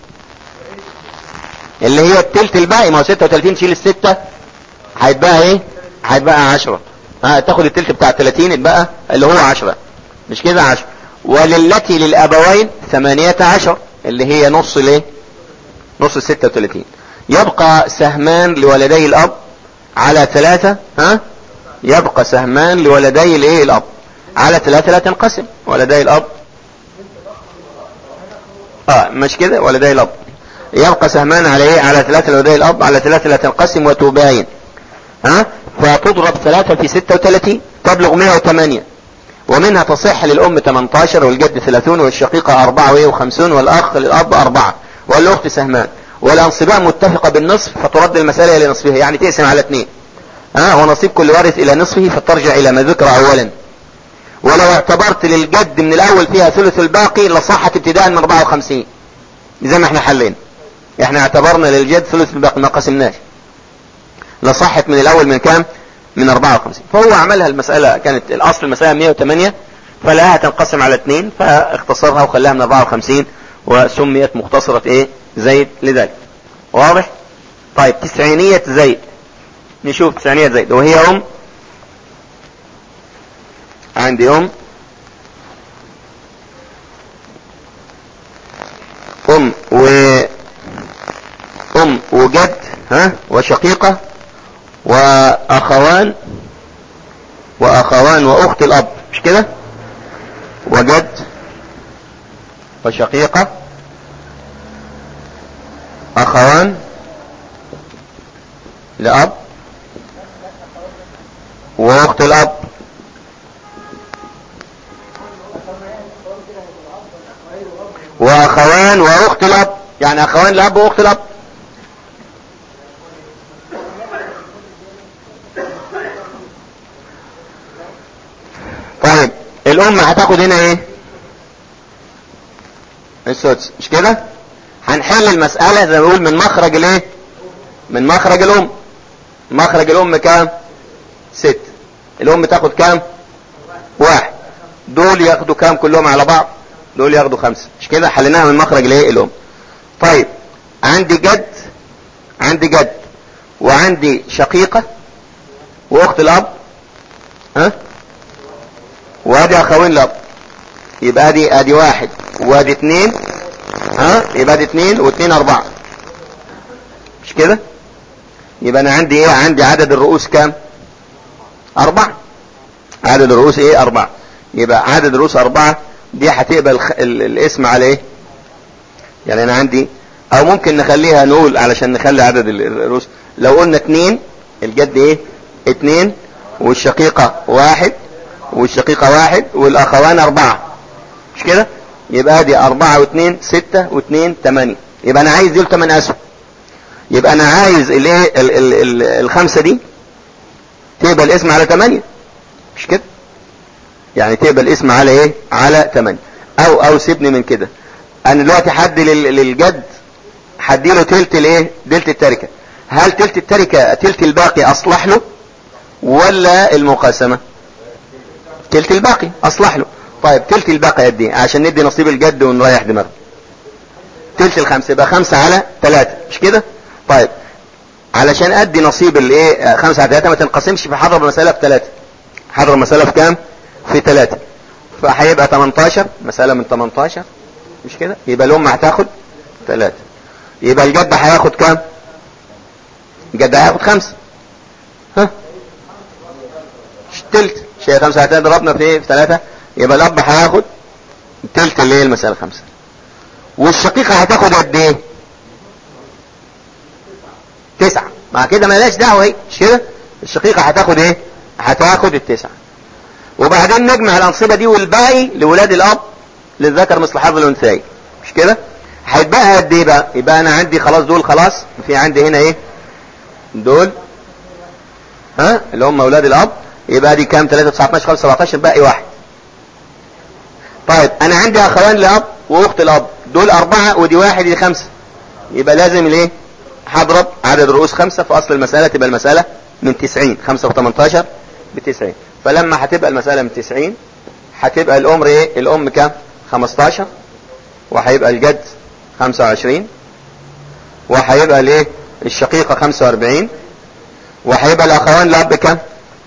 اللي هي التلت الباقي ما هو ستة وثلاثين شيل الستة هيتبقى ايه هيتبقى عشرة آه تاخد التلت بتاع الثلاثين يتبقى اللي هو عشرة مش كده عشرة وللتي للأبوين ثمانية عشر اللي هي نص الايه نص الستة وثلاثين يبقى سهمان لولدي الاب على ثلاثة ها يبقى سهمان لولدي الايه الاب على ثلاثة لا تنقسم ولدي الاب اه مش كده ولدي الاب يبقى سهمان على ايه على ثلاثة لولدي الاب على ثلاثة لا تنقسم وتباين ها فتضرب ثلاثة في ستة وثلاثين تبلغ 108 ومنها تصح للأم 18 والجد 30 والشقيقة 54 والأخ للأب 4 والأخت سهمان والأنصباء متفقة بالنصف فترد المسألة إلى نصفها يعني تقسم على اثنين ها ونصيب كل وارث إلى نصفه فترجع إلى ما ذكر أولا ولو اعتبرت للجد من الأول فيها ثلث الباقي لصحت ابتداء من 54 زي ما احنا حلين احنا اعتبرنا للجد ثلث الباقي ما قسمناش لصحت من الأول من كام من 54 فهو عملها المسألة كانت الأصل المسألة 108 فلقاها تنقسم على اثنين فاختصرها وخلاها من 54 وسميت مختصرة ايه زيد لذلك واضح طيب تسعينية زيد نشوف تسعينية زيد وهي ام عندي ام ام و ام وجد ها وشقيقة واخوان واخوان واخت الاب مش كده وجد وشقيقة اخوان لاب واخت الاب واخوان واخت الاب يعني اخوان لاب واخت الاب طيب الام هتاخد هنا ايه السدس مش كده هنحل المسألة زي ما بقول من مخرج الايه من مخرج الام مخرج الام كام ست الام تاخد كام واحد دول ياخدوا كام كلهم على بعض دول ياخدوا خمسة مش كده حليناها من مخرج الايه الام طيب عندي جد عندي جد وعندي شقيقة واخت الاب ها وادي اخوين لاب يبقى ادي ادي واحد وادي اتنين ها يبقى ادي اتنين واتنين اربعة مش كده يبقى انا عندي ايه عندي عدد الرؤوس كام اربعة عدد الرؤوس ايه اربعة يبقى عدد الرؤوس اربعة دي هتقبل الخ... ال... الاسم على ايه يعني انا عندي او ممكن نخليها نقول علشان نخلي عدد الرؤوس لو قلنا اتنين الجد ايه اتنين والشقيقة واحد والشقيقة واحد والاخوان اربعة مش كده يبقى دي اربعة واثنين ستة واثنين تمانية يبقى انا عايز دول تمن اسهم يبقى انا عايز الايه ال- ال- الخمسة دي تبقى الاسم على تمانية مش كده يعني تقبل الاسم على ايه على 8 او او سيبني من كده انا دلوقتي حد لل- للجد هديله تلت الايه تلت التركه هل تلت التركه تلت الباقي اصلح له ولا المقاسمه تلت الباقي اصلح له طيب تلت الباقي قد ايه عشان ندي نصيب الجد ونريح دماغنا تلت الخمسه يبقى خمسة على ثلاثة مش كده طيب علشان ادي نصيب الايه آه، خمسة على ثلاثة ما تنقسمش في حضر المسألة في ثلاثة حضر المسألة في كام في ثلاثة فهيبقى 18 مسألة من 18 مش كده يبقى الام هتاخد ثلاثة يبقى الجد هياخد كام الجد هياخد خمسة ها مش تلت شيء خمسة هتلاقي ضربنا في ايه في ثلاثة يبقى الاب هياخد تلت اللي هي المسألة خمسة والشقيقة هتاخد قد ايه تسعة مع كده مالهاش دعوة ايه مش كده الشقيقة هتاخد ايه هتاخد التسعة وبعدين نجمع الأنصبة دي والباقي لولاد الأب للذكر مثل حظ الأنثيين مش كده هيتبقى قد ايه بقى يبقى أنا عندي خلاص دول خلاص في عندي هنا ايه دول ها اللي هم أولاد الأب يبقى دي كام 3 19 5 17 باقي واحد طيب أنا عندي أخوان لأب وأخت الأب دول أربعة ودي واحد دي خمسة يبقى لازم الايه هضرب عدد رؤوس خمسة في أصل المسألة تبقى المسألة من 90 5 و18 ب 90 فلما هتبقى المسألة من 90 هتبقى الأم ايه الأم كام 15 وهيبقى الجد 25 وهيبقى الايه الشقيقة 45 وهيبقى الأخوان الأب كام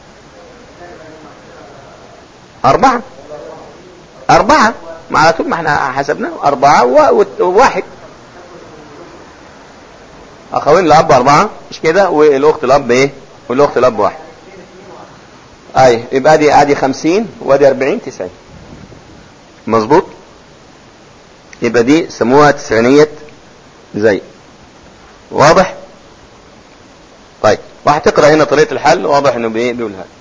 أربعة أربعة ما على طول ما احنا حسبناه أربعة و- وواحد أخوين الأب أربعة مش كده والأخت الأب إيه والأخت الأب واحد أي يبقى دي ادي 50 وادي 40 90 مظبوط يبقى دي سموها تسعينية زي واضح طيب وهتقرا هنا طريقة الحل واضح انه بايه بيقول هذا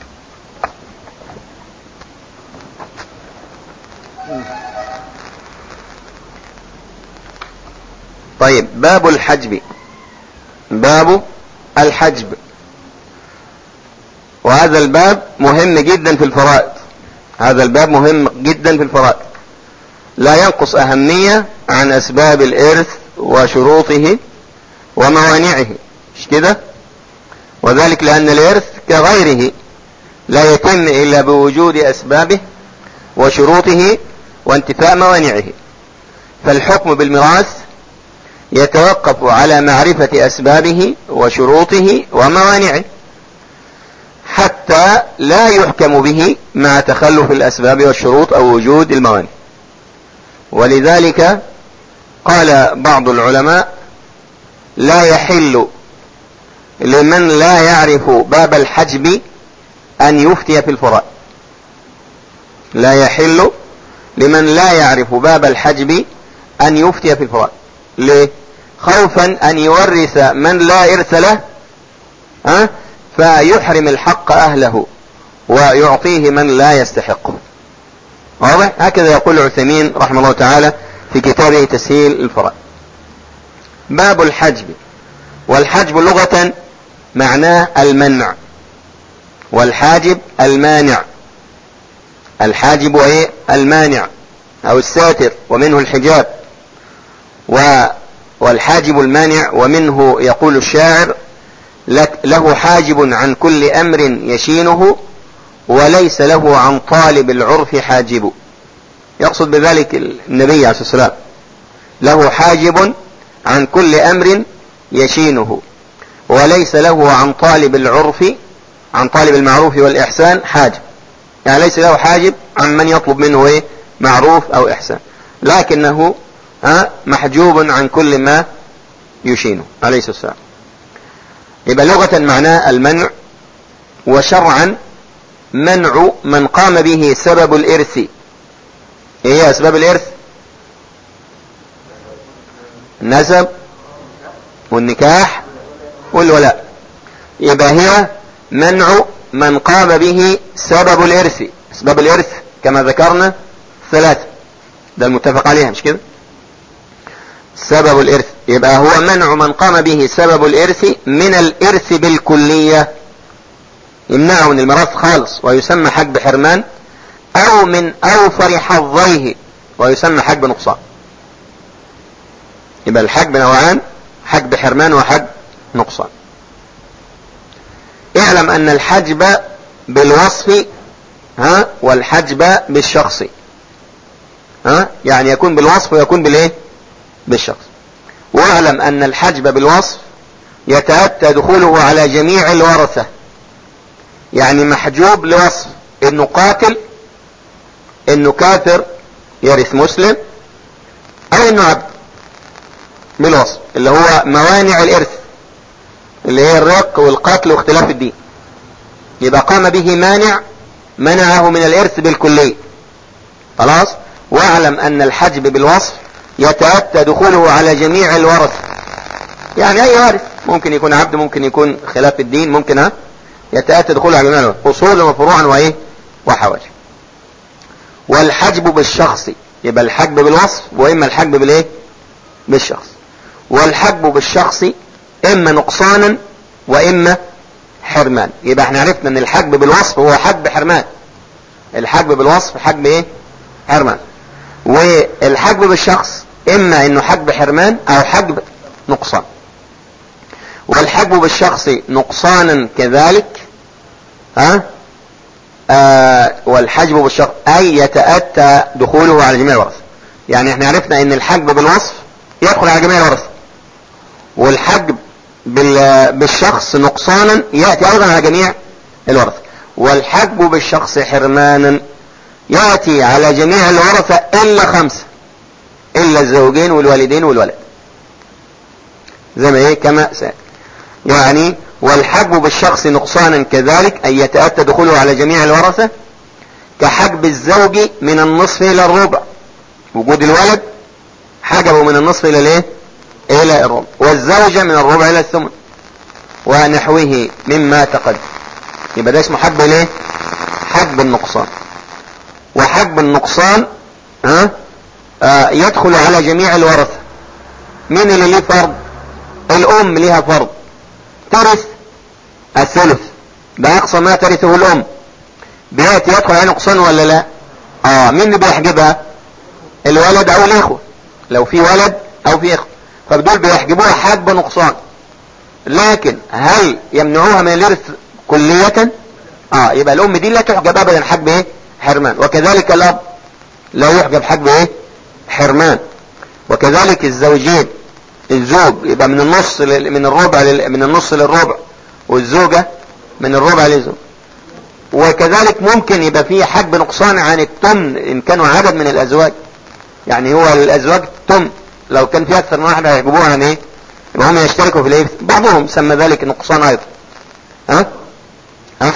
طيب باب الحجب باب الحجب وهذا الباب مهم جدا في الفرائض هذا الباب مهم جدا في الفرائض لا ينقص أهمية عن أسباب الإرث وشروطه وموانعه مش كده وذلك لأن الإرث كغيره لا يتم إلا بوجود أسبابه وشروطه وانتفاء موانعه فالحكم بالميراث يتوقف على معرفة أسبابه وشروطه وموانعه حتى لا يحكم به مع تخلف الأسباب والشروط أو وجود الموانع ولذلك قال بعض العلماء لا يحل لمن لا يعرف باب الحجب أن يفتي في الفرائض لا يحل لمن لا يعرف باب الحجب أن يفتي في الفرائض ليه خوفا أن يورث من لا إرث له أه؟ فيحرم الحق أهله ويعطيه من لا يستحقه واضح هكذا يقول عثيمين رحمه الله تعالى في كتابه تسهيل الفرائض باب الحجب والحجب لغة معناه المنع والحاجب المانع الحاجب ايه المانع او الساتر ومنه الحجاب و والحاجب المانع ومنه يقول الشاعر لك له حاجب عن كل امر يشينه وليس له عن طالب العرف حاجب يقصد بذلك النبي عليه الصلاه والسلام له حاجب عن كل امر يشينه وليس له عن طالب العرف عن طالب المعروف والإحسان حاجب يعني ليس له حاجب عن من يطلب منه ايه معروف أو إحسان لكنه ها محجوب عن كل ما يشينه عليه الصلاة والسلام يبقى لغة معناه المنع وشرعا منع من قام به سبب الإرث ايه هي أسباب الإرث النسب والنكاح والولاء يبقى هي منع من قام به سبب الإرث أسباب الإرث كما ذكرنا ثلاثة ده المتفق عليها مش كده سبب الإرث يبقى هو منع من قام به سبب الإرث من الإرث بالكلية يمنعه من الميراث خالص ويسمى حجب حرمان او من اوفر حظيه ويسمى حجب نقصان يبقى الحجب نوعان حجب حرمان وحجب نقصان اعلم ان الحجب بالوصف ها والحجب بالشخص ها يعني يكون بالوصف ويكون بالايه بالشخص واعلم ان الحجب بالوصف يتأتى دخوله على جميع الورثة يعني محجوب لوصف انه قاتل انه كافر يرث مسلم او انه عبد بالوصف اللي هو موانع الارث اللي هي الرق والقتل واختلاف الدين يبقى قام به مانع منعه من الارث بالكلية خلاص واعلم ان الحجب بالوصف يتأتى دخوله على جميع الورثة يعني اي وارث ممكن يكون عبد ممكن يكون خلاف الدين ممكن ها يتأتى دخوله على جميع الورثة اصولا وفروعا وايه وحواجب والحجب بالشخص يبقى الحجب بالوصف واما الحجب بالايه بالشخص والحجب بالشخص اما نقصانا واما حرمان يبقى احنا عرفنا ان الحجب بالوصف هو حجب حرمان الحجب بالوصف حجب ايه حرمان والحجب بالشخص اما انه حجب حرمان او حجب نقصان والحجب بالشخص نقصانا كذلك ها آه والحجب بالشخص اي يتأتى دخوله على جميع الورثة يعني احنا عرفنا ان الحجب بالوصف يدخل على جميع الورثة والحجب بالشخص نقصانا يأتي ايضا على جميع الورثة والحجب بالشخص حرمانا يأتي على جميع الورثة الا خمسة الا الزوجين والوالدين والولد زي ما ايه كما سأل يعني والحجب بالشخص نقصانا كذلك أن يتأتى دخوله على جميع الورثة كحجب الزوج من النصف إلى الربع وجود الولد حجبه من النصف إلى الايه إلى الربع والزوجة من الربع إلى الثمن ونحوه مما تقدم يبقى ده اسمه حجب الايه حجب النقصان وحجب النقصان ها آه يدخل على جميع الورثة مين اللي ليه فرض الأم ليها فرض ترث الثلث ده أقصى ما ترثه الأم بيأتي يدخل عليه نقصان ولا لا اه مين اللي بيحجبها الولد او الاخوة لو في ولد او في اخوة فبدول بيحجبوها حجب نقصان لكن هل يمنعوها من الارث كلية اه يبقى الام دي لا تحجب ابدا حجب ايه حرمان وكذلك الاب لا يحجب حجب ايه حرمان وكذلك الزوجين الزوج يبقى من النص من الربع من النص للربع والزوجة من الربع للزوج وكذلك ممكن يبقى فيه حجب نقصان عن التمن ان كانوا عدد من الازواج يعني هو الازواج تمن لو كان في اكثر من واحد هيحجبوها عن ايه يبقى هم يشتركوا في الايه بعضهم سمى ذلك نقصان ايضا ها ها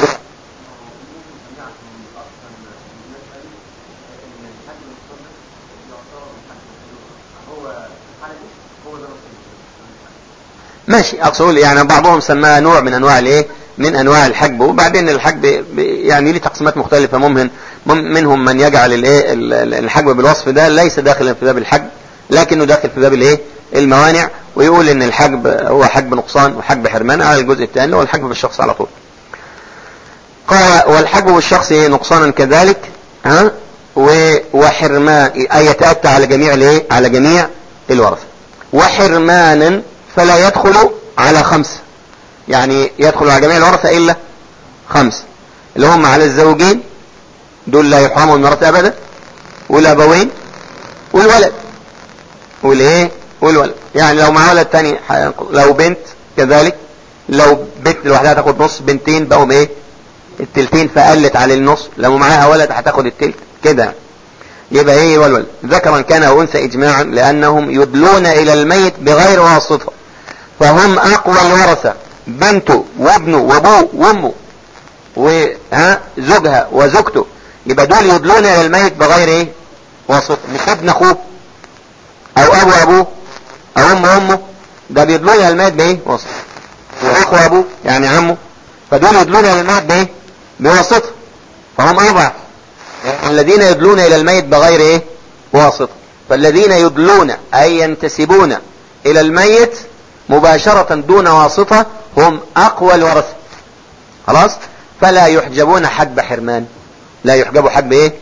ماشي اقصد يعني بعضهم سماها نوع من انواع الايه من انواع الحجب وبعدين الحجب يعني ليه تقسيمات مختلفة ممكن منهم من يجعل الايه الحجب بالوصف ده ليس داخلا في باب الحجب لكنه داخل في باب الايه الموانع ويقول ان الحجب هو حجب نقصان وحجب حرمان على الجزء الثاني هو الحجب بالشخص على طول قال والحجب بالشخص نقصانا كذلك ها وحرمان اي يتأتى على جميع الايه على جميع الورثة وحرمانا فلا يدخل على خمسة يعني يدخل على جميع الورثة إلا خمسة اللي هم على الزوجين دول لا يحرموا من الورثة أبدا والأبوين والولد والإيه والولد يعني لو مع ولد تاني لو بنت كذلك لو بنت لوحدها تاخد نص بنتين بقوا ايه التلتين فقلت على النص لو معاها ولد هتاخد التلت كده يبقى ايه والولد ذكرا كان او انثى اجماعا لانهم يدلون الى الميت بغير واسطه فهم اقوى الورثه بنته وابنه وابوه وامه وها زوجها وزوجته يبقى دول يدلون الى الميت بغير ايه واسطه مش ابن اخوه او ابو ابوه او ام امه ده بيدلون الى الميت بايه واسطه واخو ابوه يعني عمه فدول يدلون الى الميت بايه بواسطه فهم اضعف الذين يدلون الى الميت بغير ايه واسطة فالذين يدلون اي ينتسبون الى الميت مباشرة دون واسطة هم اقوى الورثة خلاص فلا يحجبون حجب حرمان لا يحجبوا حجب ايه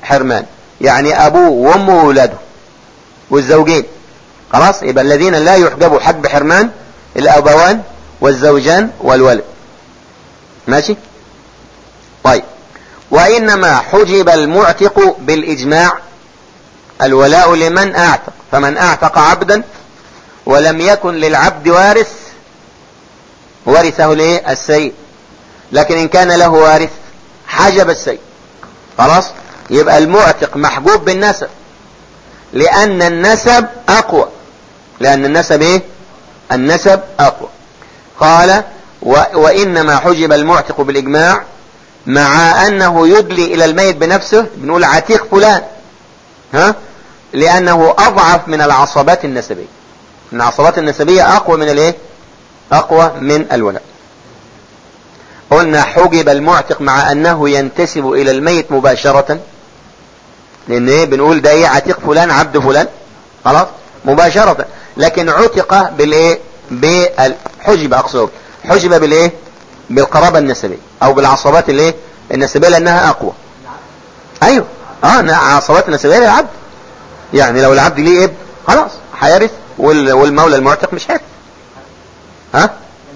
حرمان يعني ابوه وامه وولاده والزوجين خلاص يبقى الذين لا يحجبوا حجب حرمان الابوان والزوجان والولد ماشي طيب وانما حجب المعتق بالاجماع الولاء لمن اعتق فمن اعتق عبدا ولم يكن للعبد وارث ورثه ليه السيد لكن ان كان له وارث حجب السيد خلاص يبقى المعتق محجوب بالنسب لان النسب اقوى لان النسب ايه النسب اقوى قال و وانما حجب المعتق بالاجماع مع انه يدلي الى الميت بنفسه بنقول عتيق فلان ها لانه اضعف من العصبات النسبيه ان العصبات النسبيه اقوى من الايه اقوى من الولاء قلنا حجب المعتق مع انه ينتسب الى الميت مباشرة لان ايه بنقول ده ايه عتيق فلان عبد فلان خلاص مباشرة لكن عتق بالايه بالحجب اقصد حجب بالايه بالقرابة النسبية او بالعصبات الايه النسبية لانها اقوى ايوه اه عصبات النسبية للعبد يعني لو العبد ليه ابن خلاص هيرث والمولى المعتق مش هيرث ها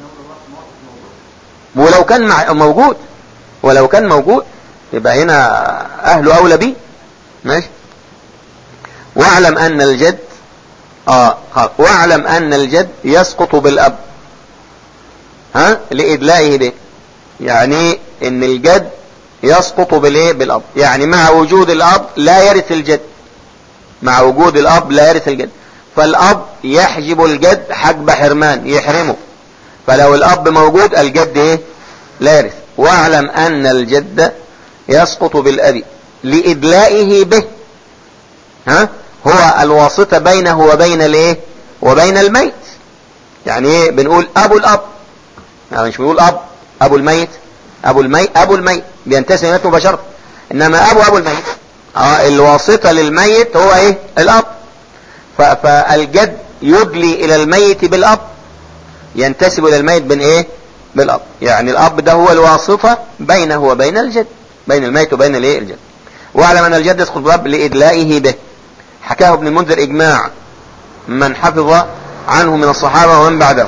ولو كان مع موجود ولو كان موجود يبقى هنا اهله اولى بيه ماشي واعلم ان الجد اه واعلم ان الجد يسقط بالاب ها لادلائه به يعني ان الجد يسقط بالايه بالاب يعني مع وجود الاب لا يرث الجد مع وجود الاب لا يرث الجد فالاب يحجب الجد حجب حرمان يحرمه فلو الاب موجود الجد ايه لا يرث واعلم ان الجد يسقط بالاب لادلائه به ها هو الواسطة بينه وبين الايه وبين الميت يعني ايه بنقول ابو الاب يعني مش بنقول اب ابو الميت ابو الميت ابو الميت بينتسب الميت مباشرة انما ابو ابو الميت اه الواسطة للميت هو ايه الاب فالجد يدلي الى الميت بالاب ينتسب الى الميت بين ايه بالاب يعني الاب ده هو الواسطة بينه وبين الجد بين الميت وبين الايه الجد واعلم ان الجد يسقط بالاب لادلائه به حكاه ابن المنذر اجماع من حفظ عنه من الصحابة ومن بعده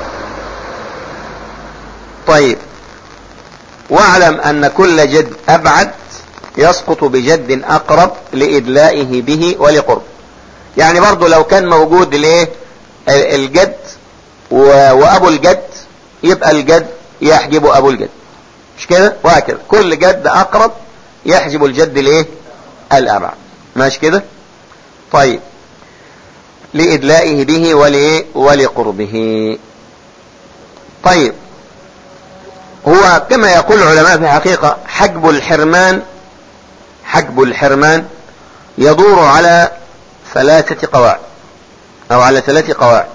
طيب واعلم ان كل جد ابعد يسقط بجد اقرب لادلائه به ولقرب يعني برضه لو كان موجود الايه الجد وابو الجد يبقى الجد يحجب ابو الجد مش كده وهكذا كل جد اقرب يحجب الجد الايه الابعد ماشي كده طيب لإدلائه به ولإيه ولقربه طيب هو كما يقول العلماء في الحقيقة حجب الحرمان حجب الحرمان يدور على ثلاثة قواعد أو على ثلاث قواعد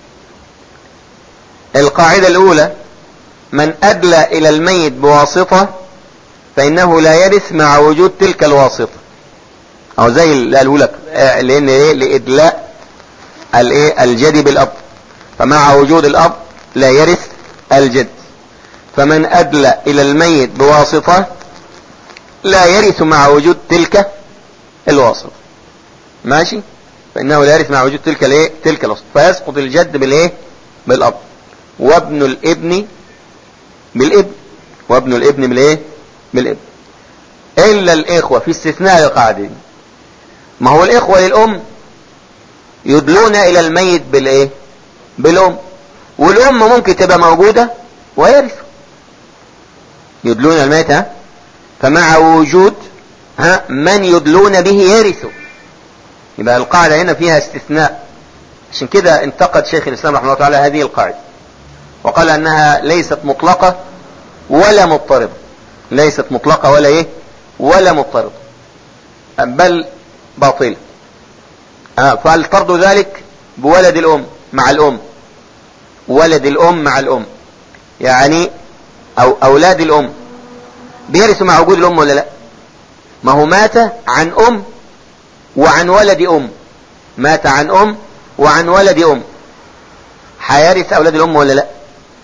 القاعدة الأولى من أدلى إلى الميت بواسطة فإنه لا يرث مع وجود تلك الواسطة أو زي اللي قاله لك لأن إيه لإدلاء الإيه الجد بالأب فمع وجود الأب لا يرث الجد فمن أدلى إلى الميت بواسطة لا يرث مع وجود تلك الواسطة ماشي فإنه لا يرث مع وجود تلك الايه تلك الواسطة فيسقط الجد بالايه بالأب وابن الابن بالابن وابن الابن بالايه بالابن إلا الإخوة في استثناء القاعدة دي ما هو الإخوة للأم يدلون إلى الميت بالإيه بالأم والأم ممكن تبقى موجودة ويرث يدلون الميت ها فمع وجود ها من يدلون به يرث يبقى القاعدة هنا فيها استثناء عشان كده انتقد شيخ الإسلام رحمه الله تعالى هذه القاعدة وقال أنها ليست مطلقة ولا مضطردة ليست مطلقة ولا إيه ولا مضطردة بل باطلة آه فهل ترضوا ذلك بولد الأم مع الأم ولد الأم مع الأم يعني أو أولاد الأم بيرثوا مع وجود الأم ولا لا ما هو مات عن أم وعن ولد أم مات عن أم وعن ولد أم هيرث أولاد الأم ولا لا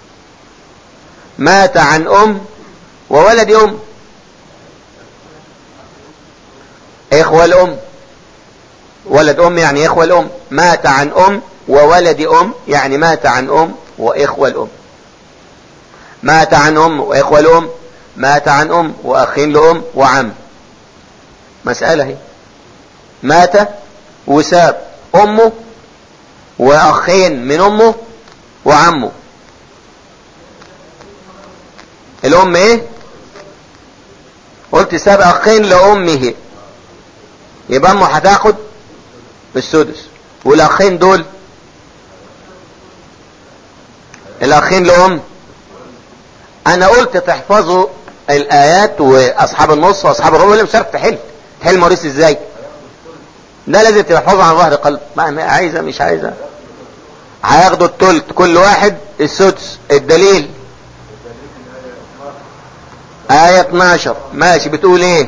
مات عن أم وولد أم اخوة الام ولد ام يعني اخوة الام مات عن ام وولد ام يعني مات عن ام واخوة الام مات عن ام واخوة الام مات عن ام واخين لام وعم مسألة هي مات وساب امه واخين من امه وعمه الام ايه قلت ساب اخين لامه يبقى امه هتاخد السدس والاخين دول الاخين لام انا قلت تحفظوا الايات واصحاب النص واصحاب الربع مش عارف تحل تحل مواريث ازاي ده لازم تحفظه عن ظهر قلب ما عايزه مش عايزه هياخدوا التلت كل واحد السدس الدليل آية 12 ماشي بتقول ايه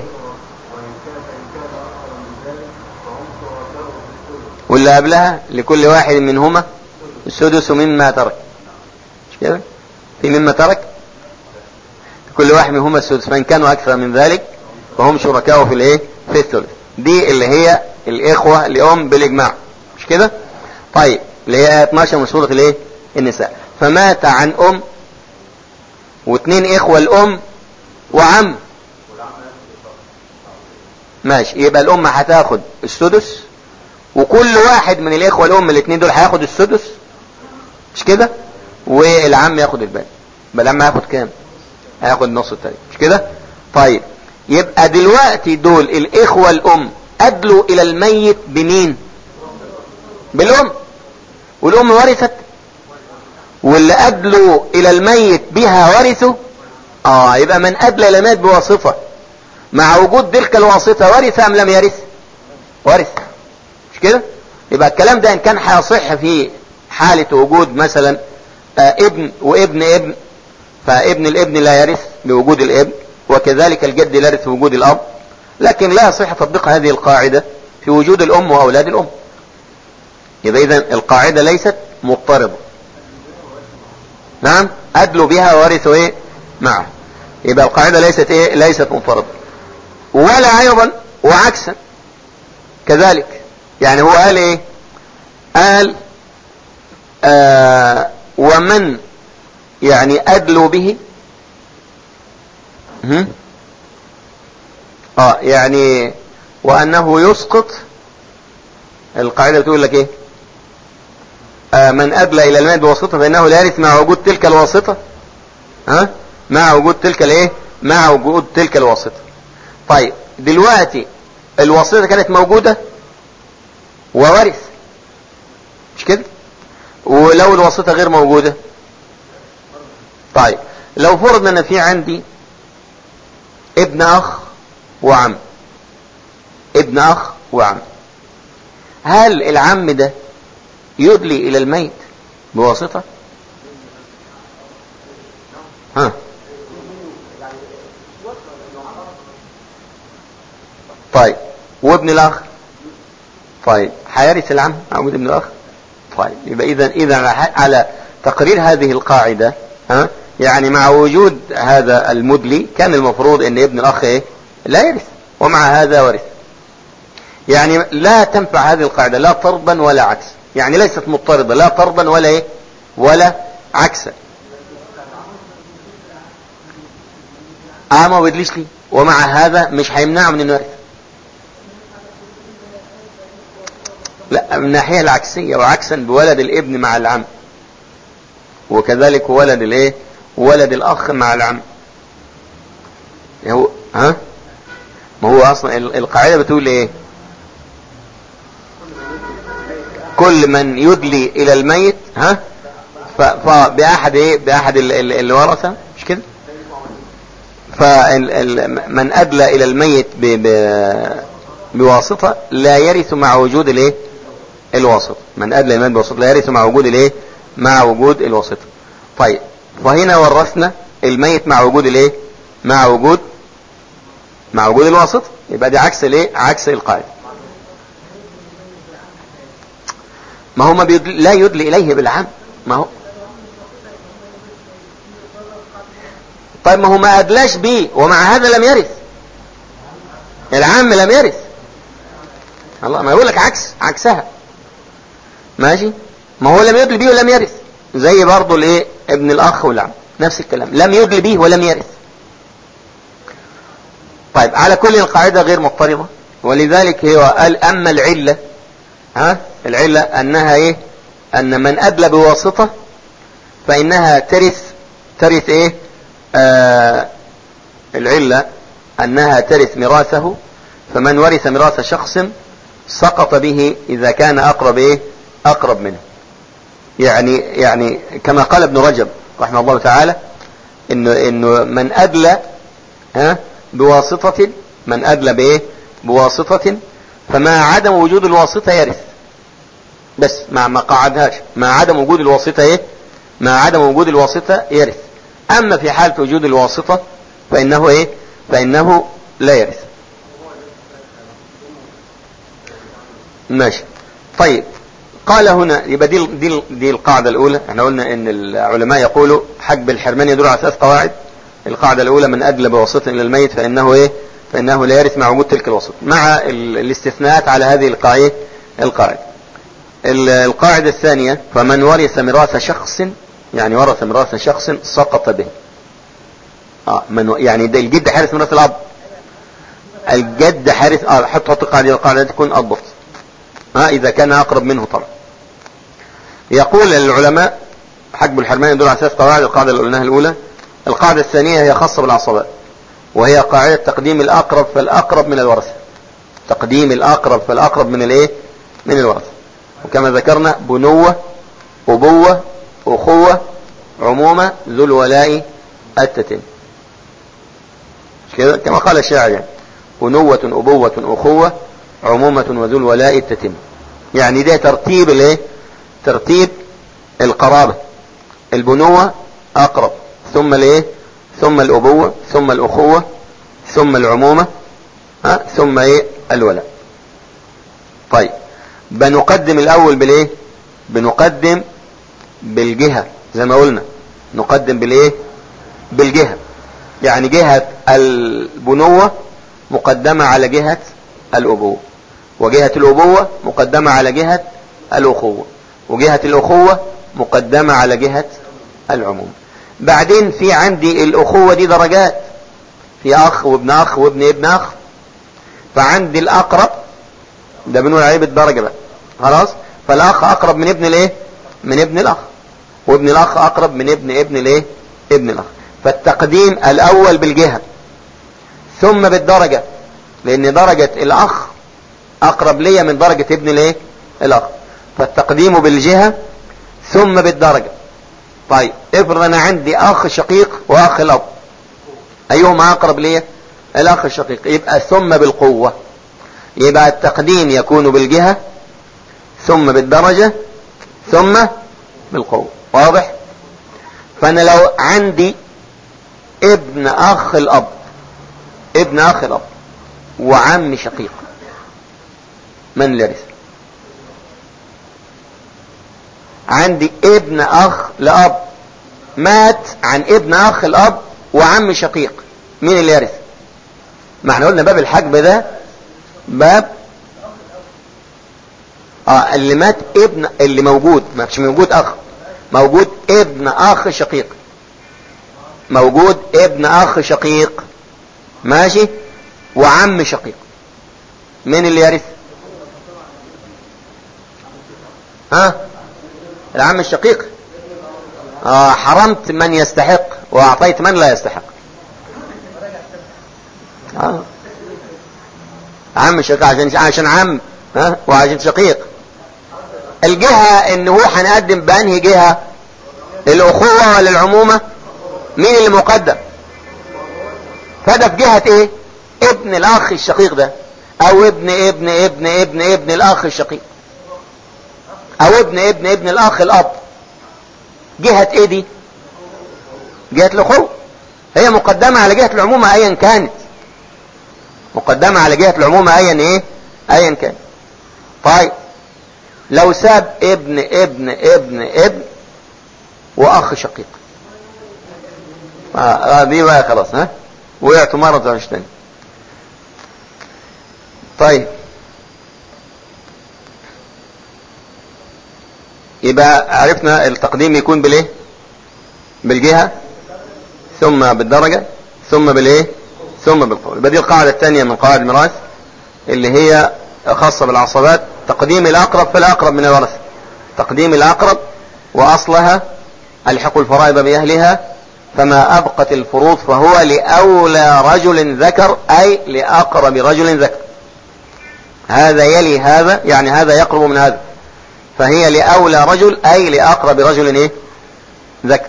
واللي قبلها لكل واحد منهما السدس مما ترك مش كده في مما ترك كل واحد منهما السدس فإن كانوا أكثر من ذلك فهم شركاء في الايه في الثلث دي اللي هي الإخوة لأم بالإجماع مش كده طيب اللي هي آية 12 من سورة الايه النساء فمات عن أم واثنين إخوة الأم وعم ماشي يبقى الأم هتاخد السدس وكل واحد من الإخوة الأم الاثنين دول هياخد السدس مش كده والعم ياخد الباقي يبقى العم هياخد كام هياخد النص التاني مش كده طيب يبقى دلوقتي دول الإخوة الأم أدلوا إلى الميت بمين بالأم والأم ورثت واللي أدلوا إلى الميت بها ورثوا اه يبقى من ادلى الى مات بواسطة مع وجود تلك الواسطة ورث ام لم يرث ورث مش كده يبقى الكلام ده ان كان هيصح في حالة وجود مثلا آه ابن وابن ابن فابن الابن لا يرث بوجود الابن وكذلك الجد لا يرث بوجود الاب لكن لا يصح تطبيق هذه القاعدة في وجود الام واولاد الام يبقى اذا القاعدة ليست مضطربة نعم ادلوا بها ورثوا ايه معه يبقى القاعدة ليست ايه ليست منفردة ولا ايضا وعكسا كذلك يعني هو قال ايه قال آه ومن يعني ادلوا به هم؟ اه يعني وانه يسقط القاعدة بتقول لك ايه آه من ادلى الى المال بواسطة فانه لا يرث مع وجود تلك الواسطة ها مع وجود تلك الايه مع وجود تلك الواسطة طيب دلوقتي الواسطة كانت موجودة وورث مش كده ولو الواسطة غير موجودة طيب لو فرضنا ان في عندي ابن اخ وعم ابن اخ وعم هل العم ده يدلي الى الميت بواسطة ها طيب وابن الاخ طيب هيرث العم او ابن الاخ طيب يبقى اذا اذا على تقرير هذه القاعدة ها يعني مع وجود هذا المدلي كان المفروض ان ابن الاخ ايه لا يرث ومع هذا ورث يعني لا تنفع هذه القاعدة لا طربا ولا عكس يعني ليست مضطردة لا طربا ولا ايه ولا عكسا اه ما بدليش لي ومع هذا مش هيمنعه من انه يرث لا من الناحية العكسية وعكسا بولد الابن مع العم وكذلك ولد الايه ولد الاخ مع العم هو ها ما هو اصلا القاعدة بتقول ايه كل من يدلي الى الميت ها فبأحد ايه بأحد الورثة مش كده فمن ادلى الى الميت ب ب بواسطة لا يرث مع وجود الايه الواسطة من ادلى الميت بواسطة لا يرث مع وجود الايه مع وجود الواسطة طيب فهنا ورثنا الميت مع وجود الايه مع وجود مع وجود الواسطة يبقى دي عكس الايه عكس القاعدة ما هو ما بيدل... لا يدلي اليه بالعام ما هو طيب ما هو ما ادلاش بيه ومع هذا لم يرث العام لم يرث الله ما يقول لك عكس عكسها ماشي ما هو لم يدل به ولم يرث زي برضه الايه ابن الاخ والعم نفس الكلام لم يدل به ولم يرث طيب على كل القاعدة غير مضطردة ولذلك هو قال اما العلة ها العلة انها ايه ان من ادلى بواسطة فانها ترث ترث ايه آه العلة انها ترث ميراثه فمن ورث ميراث شخص سقط به اذا كان اقرب ايه اقرب منه يعني يعني كما قال ابن رجب رحمه الله تعالى انه انه من ادلى ها بواسطة من ادلى بايه بواسطة فما عدم وجود الواسطة يرث بس ما ما قعدهاش ما عدم وجود الواسطة ايه ما عدم وجود الواسطة يرث اما في حالة وجود الواسطة فانه ايه فانه لا يرث ماشي طيب قال هنا يبقى دي دي دي القاعده الاولى احنا قلنا ان العلماء يقولوا حجب الحرمان يدل على ثلاث قواعد القاعده الاولى من ادلى بواسطه الى الميت فانه ايه فانه لا يرث مع وجود تلك الوسط مع الاستثناءات على هذه القاعده القاعده القاعده الثانيه فمن ورث ميراث شخص يعني ورث ميراث شخص سقط به اه من يعني ده الجد حارس ميراث الاب الجد حارس اه حط حط القاعده القاعده تكون اضبط ها اذا كان اقرب منه طبعا يقول العلماء حجب الحرمان يدل على ثلاث قواعد القاعدة اللي قلناها الاولى القاعدة الثانية هي خاصة بالعصبات وهي قاعدة تقديم الاقرب فالاقرب من الورثة تقديم الاقرب فالاقرب من الايه من الورثة وكما ذكرنا بنوة ابوة اخوة عمومة ذو الولاء التتم كده كما قال الشاعر يعني بنوة ابوة اخوة عمومة وذو الولاء تتم يعني ده ترتيب الايه ترتيب القرابة البنوة اقرب ثم الايه ثم الابوة ثم الاخوة ثم العمومة ها ثم ايه الولاء طيب بنقدم الاول بالايه بنقدم بالجهة زي ما قلنا نقدم بالايه بالجهة يعني جهة البنوة مقدمة على جهة الأبوة وجهة الأبوة مقدمة على جهة الأخوة وجهة الأخوة مقدمة على جهة العموم بعدين في عندي الأخوة دي درجات في أخ وابن أخ وابن ابن أخ فعندي الأقرب ده بنقول عليه بالدرجة بقى خلاص فالأخ أقرب من ابن الإيه من ابن الأخ وابن الأخ أقرب من ابن ابن الإيه ابن الأخ فالتقديم الأول بالجهة ثم بالدرجة لأن درجة الأخ أقرب لي من درجة ابن الإيه الأخ فالتقديم بالجهة ثم بالدرجة طيب افرض أنا عندي أخ شقيق وأخ الأب أيهما أقرب لي الأخ الشقيق يبقى ثم بالقوة يبقى التقديم يكون بالجهة ثم بالدرجة ثم بالقوة واضح فأنا لو عندي ابن أخ الأب ابن أخ الأب وعم شقيق من اللي يرث عندي ابن أخ لأب مات عن ابن أخ الأب وعم شقيق مين اللي يرث ما احنا قلنا باب الحجب ده باب اه اللي مات ابن اللي موجود ما مش موجود اخ موجود ابن اخ شقيق موجود ابن اخ شقيق ماشي وعم شقيق مين اللي يرث ها العم الشقيق آه حرمت من يستحق واعطيت من لا يستحق آه. عم شقيق عشان عشان عم ها وعشان شقيق الجهة ان هو هنقدم بانهي جهة الاخوة ولا العمومة مين اللي مقدم فده في جهة ايه ابن الاخ الشقيق ده او ابن ابن ابن ابن ابن الاخ الشقيق او ابن ابن ابن الاخ الاب جهة ايه دي جهة الاخوة هي مقدمة على جهة العمومة ايا كانت مقدمة على جهة العمومة ايا ايه ايا كان طيب لو ساب ابن ابن ابن ابن واخ شقيق آه دي بقى خلاص ها وقعت مرة مش تاني طيب يبقى عرفنا التقديم يكون بالايه بالجهة ثم بالدرجة ثم بالايه ثم بالقول يبقى دي القاعدة الثانية من قواعد الميراث اللي هي خاصة بالعصبات تقديم الأقرب فالأقرب من الورثة تقديم الأقرب وأصلها الحق الفرائض بأهلها فما أبقت الفروض فهو لأولى رجل ذكر أي لأقرب رجل ذكر هذا يلي هذا يعني هذا يقرب من هذا فهي لأولى رجل أي لأقرب رجل إيه ذكر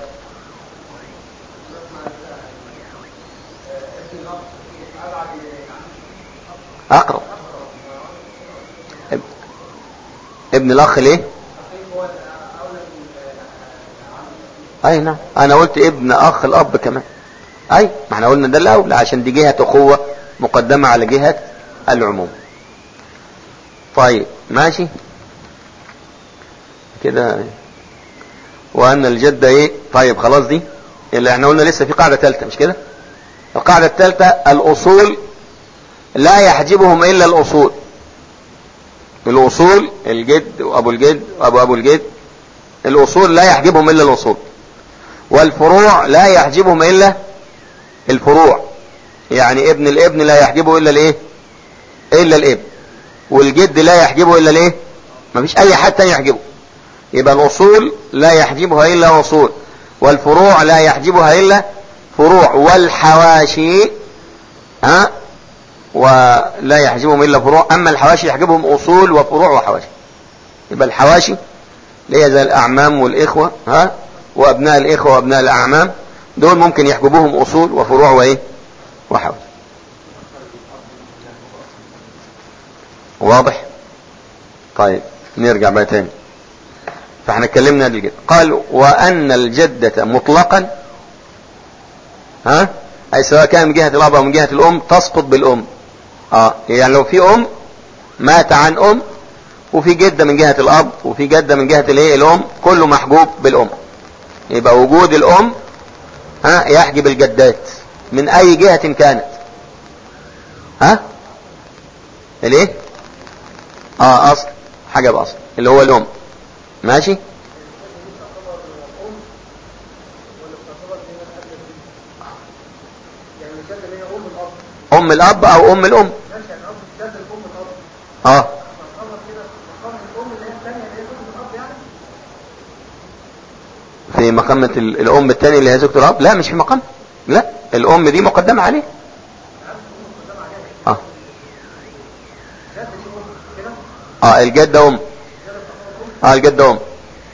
أقرب ابن الأخ ليه أي نعم أنا قلت ابن أخ الأب كمان أي ما احنا قلنا ده الأولى عشان دي جهة أخوة مقدمة على جهة العموم طيب ماشي كده وأن الجدة إيه طيب خلاص دي اللي احنا قلنا لسه في قاعدة ثالثة مش كده القاعدة الثالثة الأصول لا يحجبهم إلا الأصول الأصول الجد وأبو الجد وأبو أبو الجد الأصول لا يحجبهم إلا الأصول والفروع لا يحجبهم إلا الفروع يعني ابن الابن لا يحجبه إلا الإيه إلا الابن والجد لا يحجبه إلا الإيه مفيش أي حد تاني يحجبه يبقى الأصول لا يحجبها إلا أصول والفروع لا يحجبها إلا فروع والحواشي ها ولا يحجبهم إلا فروع أما الحواشي يحجبهم أصول وفروع وحواشي يبقى الحواشي اللي هي زي الأعمام والإخوة ها وأبناء الإخوة وأبناء الأعمام دول ممكن يحجبوهم أصول وفروع وإيه وحواشي واضح طيب نرجع بقى تاني فاحنا اتكلمنا قبل كده قال وأن الجدة مطلقا ها أي سواء كان من جهة الأب أو من جهة الأم تسقط بالأم اه يعني لو في أم مات عن أم وفي جدة من جهة الأب وفي جدة من جهة الايه الأم كله محجوب بالأم يبقى وجود الأم ها يحجب الجدات من أي جهة كانت ها الايه اه أصل حجب أصل اللي هو الأم ماشي ام الاب او ام الام اه في مقامة ال- الام الثانية اللي هي زوجة الاب لا مش في مقام لا الام دي مقدمة عليه اه اه الجدة ام اه الجدة ام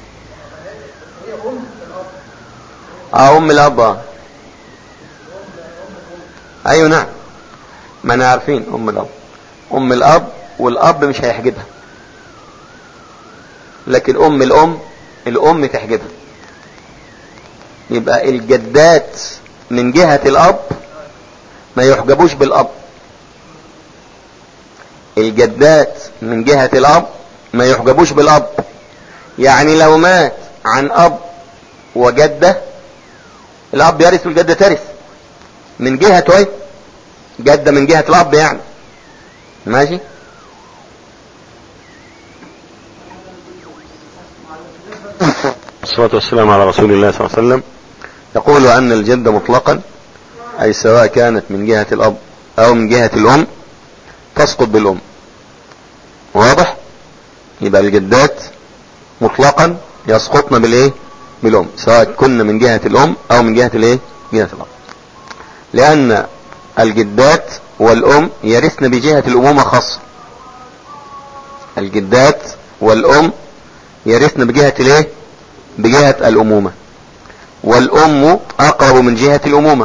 اه ام الاب اه ايوه نعم ما انا عارفين ام الاب ام الاب والاب مش هيحجبها لكن ام الام الام تحجبها يبقى الجدات من جهة الاب ما يحجبوش بالاب الجدات من جهة الاب ما يحجبوش بالاب يعني لو مات عن اب وجدة الاب يرث والجدة ترث من جهته ايه جدة من جهة الاب يعني ماشي الصلاة والسلام على رسول الله صلى الله عليه وسلم يقول أن الجدة مطلقا أي سواء كانت من جهة الأب أو من جهة الأم تسقط بالأم واضح يبقى الجدات مطلقا يسقطن بالإيه بالأم سواء كنا من جهة الأم أو من جهة الإيه جهة الأب لأن الجدات والأم يرثن بجهة الأمومة خاصة الجدات والأم يرثن بجهة الايه بجهة الأمومة والأم أقرب من جهة الأمومة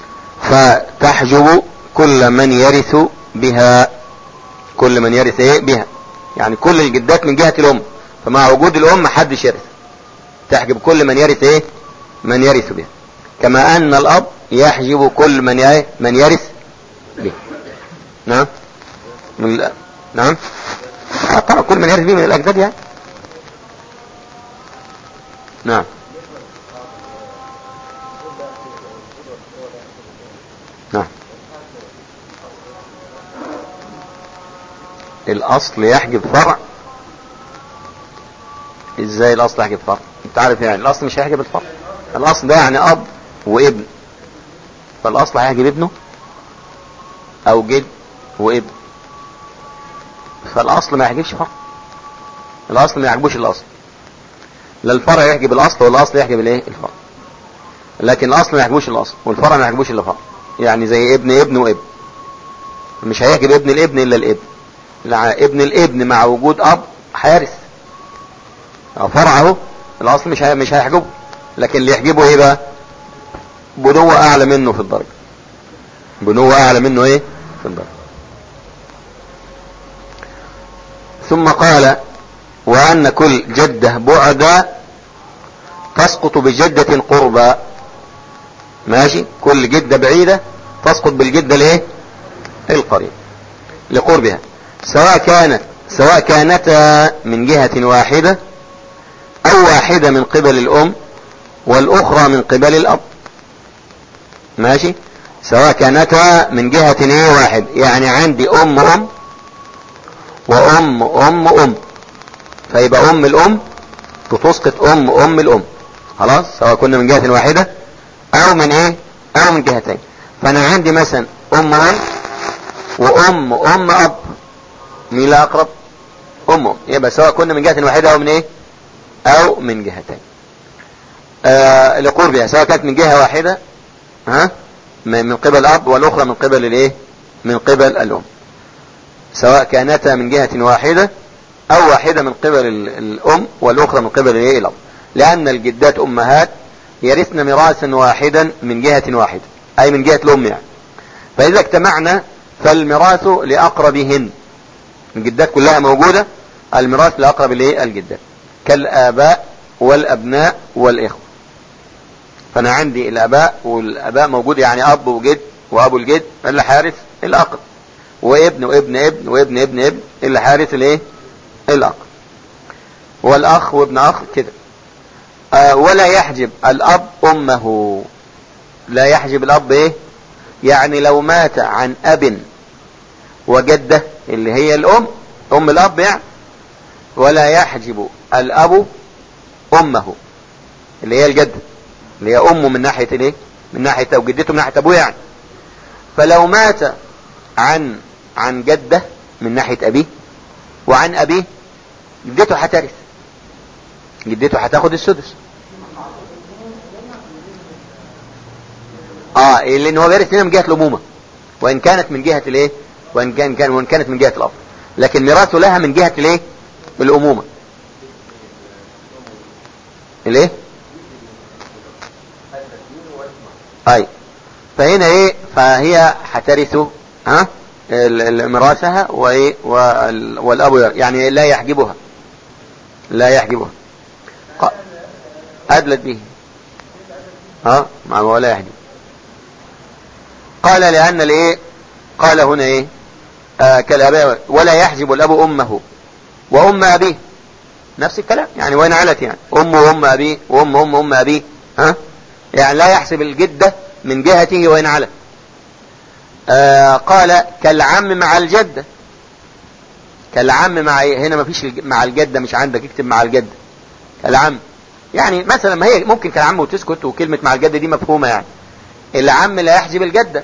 فتحجب كل من يرث بها كل من يرث ايه بها يعني كل الجدات من جهة الأم فمع وجود الأم محدش يرث تحجب كل من يرث ايه من يرث بها كما أن الأب يحجب كل من ايه من يرث به نعم من ال- نعم آه طبعا كل من يرث به من الأجداد يعني نعم نعم الأصل يحجب فرع ازاي الاصل يحجب فرع انت عارف يعني الاصل مش هيحجب الفرع الاصل ده يعني اب وابن فالاصل هيحجب ابنه او جد وابن فالاصل ما يحجبش فرع الاصل ما يعجبوش الاصل لا الفرع يحجب الاصل ولا الاصل يحجب الايه الفرع لكن الاصل ما يحجبوش الاصل والفرع ما يحجبوش الا فرع يعني زي ابن ابن وابن مش هيحجب ابن الابن الا الابن لا ابن الابن مع وجود اب هيرث او فرعه الاصل مش هي- مش هيحجبه لكن اللي يحجبه ايه بقى بنوة اعلى منه في الدرجة بنوة اعلى منه ايه في الدرجة ثم قال وان كل جدة بعدا تسقط بجدة قربا ماشي كل جدة بعيدة تسقط بالجدة الايه القريب لقربها سواء كانت سواء كانتا من جهة واحدة او واحدة من قبل الام والاخرى من قبل الاب ماشي سواء كانتا من جهة ايه واحد يعني عندي ام ام وام ام ام فيبقى ام الام بتسقط ام ام الام خلاص سواء كنا من جهة واحدة او من ايه او من جهتين فانا عندي مثلا ام ام وام ام اب مين اللي اقرب ام ام يبقى سواء كنا من جهة واحدة او من ايه او من جهتين آه لقربها سواء كانت من جهة واحدة ها من من قبل الاب والاخرى من قبل الايه من قبل الام سواء كانتا من جهة واحدة او واحدة من قبل ال- الام والاخرى من قبل الايه الاب لان الجدات امهات يرثن ميراثا واحدا من جهة واحدة اي من جهة الام يعني فاذا اجتمعنا فالميراث لاقربهن الجدات كلها موجودة الميراث لاقرب الايه الجدات كالاباء والابناء والاخوة فانا عندي الاباء والاباء موجود يعني اب وجد وابو الجد اللي حارث الاقرب وابن وابن ابن وابن ابن ابن اللي حارث الايه الاقرب والاخ وابن اخ كده آه ولا يحجب الاب امه لا يحجب الاب ايه يعني لو مات عن اب وجده اللي هي الام ام الاب يعني ولا يحجب الاب امه اللي هي الجده اللي هي امه من ناحيه الايه من ناحيه او جدته من ناحيه ابوه يعني فلو مات عن عن جده من ناحيه ابيه وعن ابيه جدته هترث جدته هتاخد السدس اه لان هو بيرث هنا من جهه الامومه وان كانت من جهه الايه وان كان كان وان كانت من جهه الاب لكن ميراثه لها من جهه الايه الامومه الايه اي فهنا ايه فهي هترث ها ال- ال- ميراثها وايه وال- والاب يرث. يعني لا يحجبها لا يحجبها ق- ادلت به ها مع ولا يحجب قال لان الايه قال هنا ايه آه كالاباء ولا يحجب الاب امه وام ابيه نفس الكلام يعني وين علت يعني ام وام ابيه وام ام ام ابيه ها يعني لا يحسب الجدة من جهته وين علت آه قال كالعم مع الجدة كالعم مع إيه؟ هنا ما فيش الج- مع الجدة مش عندك اكتب مع الجدة كالعم يعني مثلا ما هي ممكن كالعم وتسكت وكلمة مع الجدة دي مفهومة يعني العم لا يحجب الجدة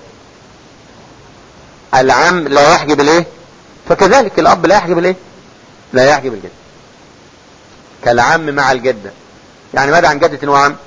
العم لا يحجب الايه فكذلك الاب لا يحجب الايه لا يحجب الجدة كالعم مع الجدة يعني ماذا عن جدة وعم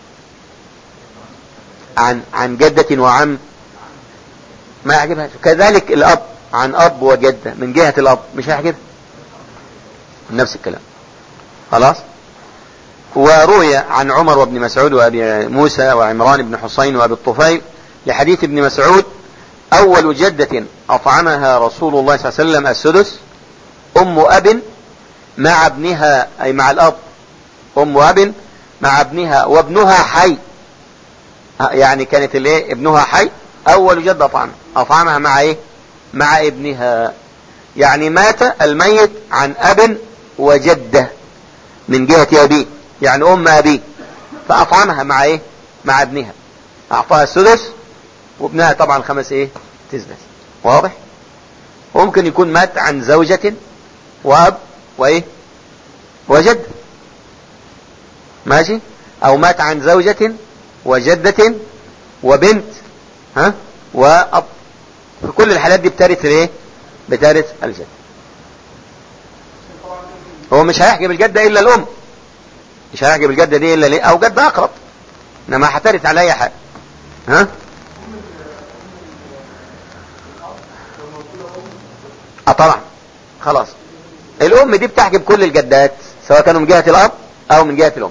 عن عن جدة وعم ما يعجبها كذلك الاب عن اب وجدة من جهة الاب مش هيعجبها نفس الكلام خلاص وروي عن عمر وابن مسعود وابي موسى وعمران بن حسين وابي الطفيل لحديث ابن مسعود اول جدة اطعمها رسول الله صلى الله عليه وسلم السدس ام اب مع ابنها اي مع الاب ام اب مع ابنها وابنها حي يعني كانت الايه ابنها حي اول جد اطعمها اطعمها مع ايه مع ابنها يعني مات الميت عن اب وجده من جهة ابيه يعني ام ابيه فاطعمها مع ايه مع ابنها اعطاها السدس وابنها طبعا خمس ايه تزدس واضح وممكن يكون مات عن زوجة واب وايه وجد ماشي او مات عن زوجة وجدة وبنت ها واب في كل الحالات دي بترث الايه بترث الجد هو مش هيحجب الجدة الا الام مش هيحجب الجدة دي الا ليه او جدة اقرب انما هترث على اي حاجة ها اه طبعا خلاص الام دي بتحجب كل الجدات سواء كانوا من جهة الاب او من جهة الام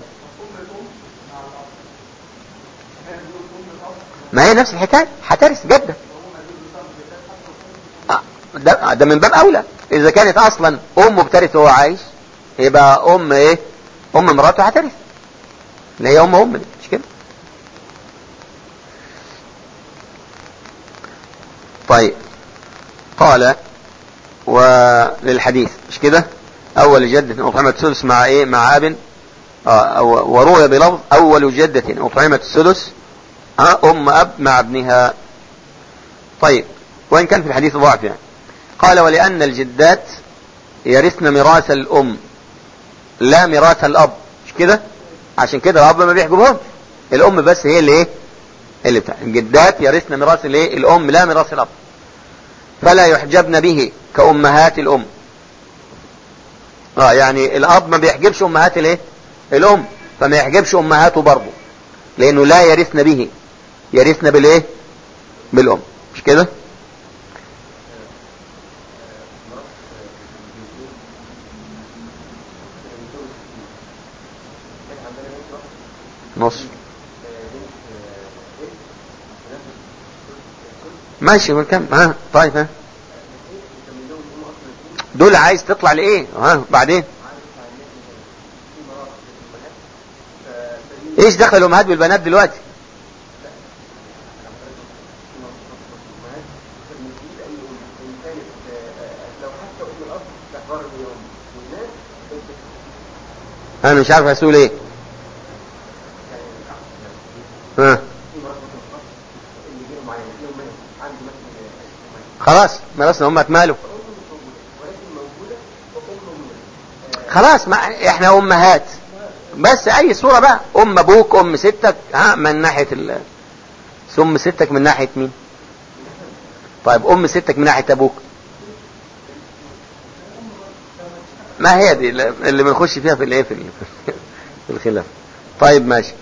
ما هي نفس الحكاية هترث جدة آه، ده, ده من باب اولى اذا كانت اصلا امه بترث وهو عايش يبقى ام ايه ام مراته هترث اللي هي ام ام دي مش كده طيب قال وللحديث مش كده اول جدة اطعمت الثلث مع ايه مع اب آه وروي بلفظ اول جدة اطعمت الثلث آه ام اب مع ابنها طيب وان كان في الحديث ضعف يعني قال ولان الجدات يرثن ميراث الام لا ميراث الاب مش كده عشان كده الاب ما بيحجبهمش الام بس هي اللي ايه اللي بتاع الجدات يرثن ميراث الايه الام لا ميراث الاب فلا يحجبن به كأمهات الأم اه يعني الأب ما بيحجبش أمهات الايه الأم فما يحجبش أمهاته برضه لأنه لا يرثن به يرثن بالايه بالأم مش كده نص ماشي من كم ها طيب ها دول عايز تطلع لايه ها بعدين ايش دخل الامهات بالبنات دلوقتي انا مش عارف اسول ايه ها خلاص مارسنا امك ماله خلاص ما احنا امهات بس اي صورة بقى ام ابوك ام ستك ها من ناحية ال ام ستك من ناحية مين طيب ام ستك من ناحية ابوك ما هي دي اللي بنخش فيها في الايه في في الخلاف طيب ماشي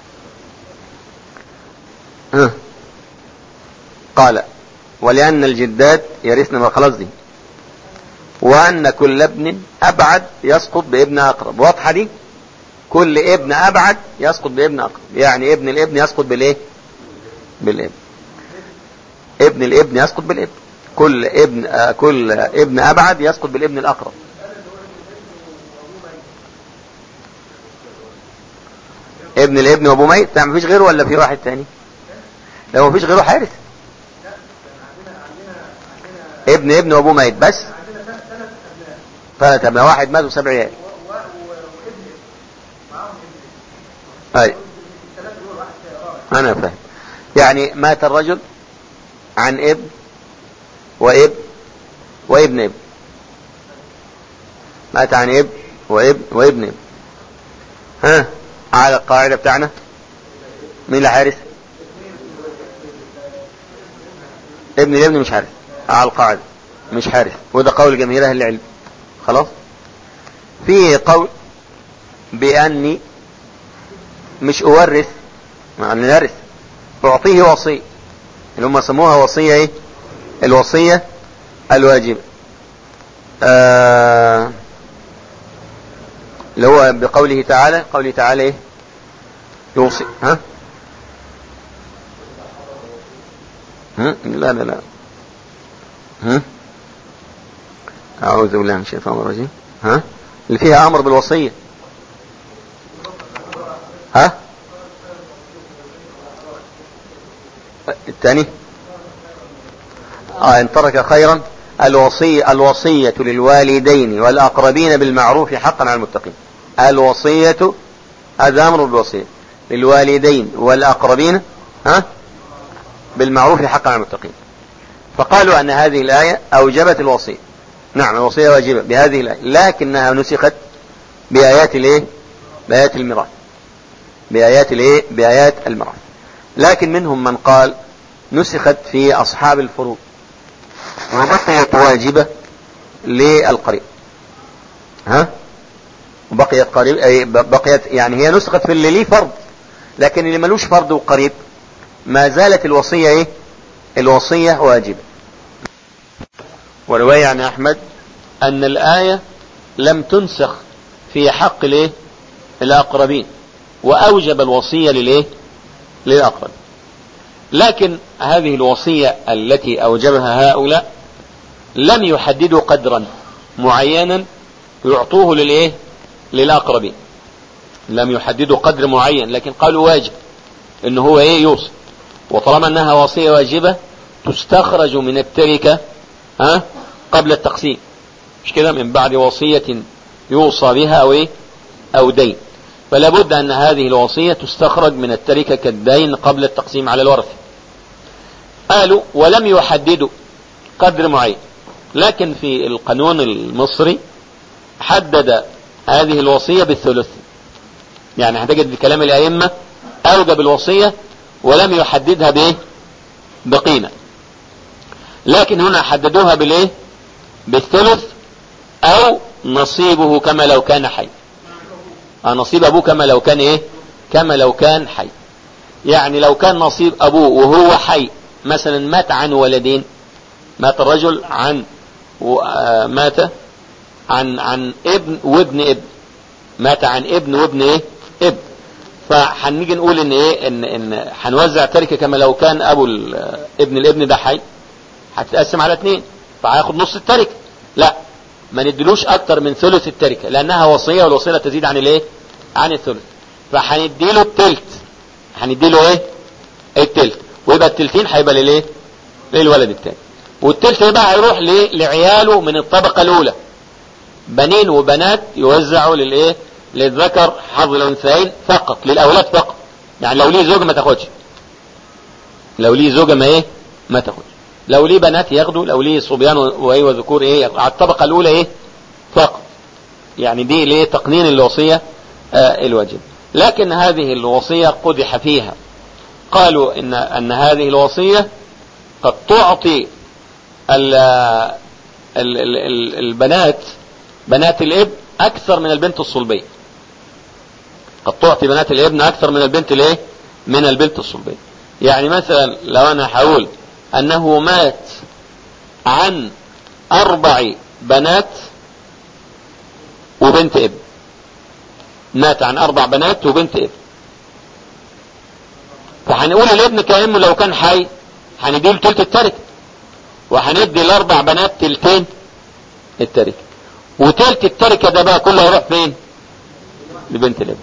ها قال ولأن الجدات يرثن ما خلاص دي وأن كل ابن أبعد يسقط بابن أقرب واضحة دي كل ابن أبعد يسقط بابن أقرب يعني ابن الابن يسقط بالإيه بالابن ابن الابن يسقط بالابن كل ابن آه كل ابن أبعد يسقط بالابن الأقرب ابن الابن وابو ميت ما فيش غيره ولا في واحد تاني لو ما فيش غيره حارس ابن ابن وابوه ميت بس ثلاث ابناء واحد مات وسبع عيال اي انا فاهم يعني مات الرجل عن ابن وابن وابن ابن مات عن ابن وابن وابن ابن ها على القاعدة بتاعنا مين اللي حارس ابن الابن مش حارس على القاعدة مش حارس وده قول جماهير اهل العلم خلاص في قول باني مش اورث مع ان نرث اعطيه وصية اللي هم سموها وصية ايه الوصية الواجبة آه اللي هو بقوله تعالى قوله تعالى ايه يوصي ها ها لا لا لا ها أعوذ بالله من الشيطان الرجيم ها اللي فيها أمر بالوصية ها الثاني آه إن ترك خيرا الوصية الوصية للوالدين والأقربين بالمعروف حقا على المتقين الوصية هذا أمر بالوصية للوالدين والأقربين ها بالمعروف حقا على المتقين فقالوا أن هذه الآية أوجبت الوصية نعم الوصية واجبة بهذه الآية لكنها نسخت بآيات الايه بآيات الميراث بآيات الايه بآيات الميراث لكن منهم من قال نسخت في أصحاب الفروض وبقيت واجبة للقريب ها بقيت قريب أي بقيت يعني هي نسخت في اللي ليه فرض لكن اللي ملوش فرض وقريب ما زالت الوصية ايه الوصية واجبة ورواية عن احمد ان الاية لم تنسخ في حق الايه الاقربين واوجب الوصية للايه للاقرب لكن هذه الوصية التي اوجبها هؤلاء لم يحددوا قدرا معينا يعطوه للايه للاقربين لم يحددوا قدر معين لكن قالوا واجب ان هو ايه يوصي وطالما انها وصية واجبة تستخرج من التركة ها قبل التقسيم مش كده من بعد وصية يوصى بها او ايه او دين فلا بد ان هذه الوصية تستخرج من التركة كالدين قبل التقسيم على الورثة قالوا ولم يحددوا قدر معين لكن في القانون المصري حدد هذه الوصية بالثلث يعني هتجد بكلام الأئمة أوجب الوصية ولم يحددها بإيه بقيمة لكن هنا حددوها بالإيه بالثلث أو نصيبه كما لو كان حي نصيب أبوه كما لو كان إيه كما لو كان حي يعني لو كان نصيب أبوه وهو حي مثلا مات عن ولدين مات الرجل عن مات عن عن ابن وابن ابن مات عن ابن وابن ايه ابن فهنيجي نقول ان ايه ان ان هنوزع تركه كما لو كان ابو ابن الابن ده حي هتتقسم على اثنين فهياخد نص التركه لا ما ندلوش اكتر من ثلث التركه لانها وصيه والوصيه لا تزيد عن الايه عن الثلث فهنديله التلت هنديله ايه التلت ويبقى التلتين هيبقى للايه للولد الثاني والتلت بقى هيروح لعياله من الطبقه الاولى بنين وبنات يوزعوا للايه للذكر حظ الانثيين فقط للاولاد فقط يعني لو ليه زوجة ما تاخدش لو ليه زوجة ما ايه ما تاخدش لو ليه بنات ياخدوا لو ليه صبيان وايه وذكور ايه على الطبقة الاولى ايه فقط يعني دي ليه تقنين الوصية آه الواجب لكن هذه الوصية قدح فيها قالوا ان ان هذه الوصية قد تعطي ال ال ال البنات بنات الاب اكثر من البنت الصلبية قد تعطي بنات الابن اكثر من البنت الايه من البنت الصلبية يعني مثلا لو انا هقول انه مات عن اربع بنات وبنت ابن مات عن اربع بنات وبنت ابن فهنقول الابن كأنه لو كان حي هنديله تلت التركة وهندي الاربع بنات تلتين التركة وتلت التركة ده بقى كله يروح فين لبنت الابن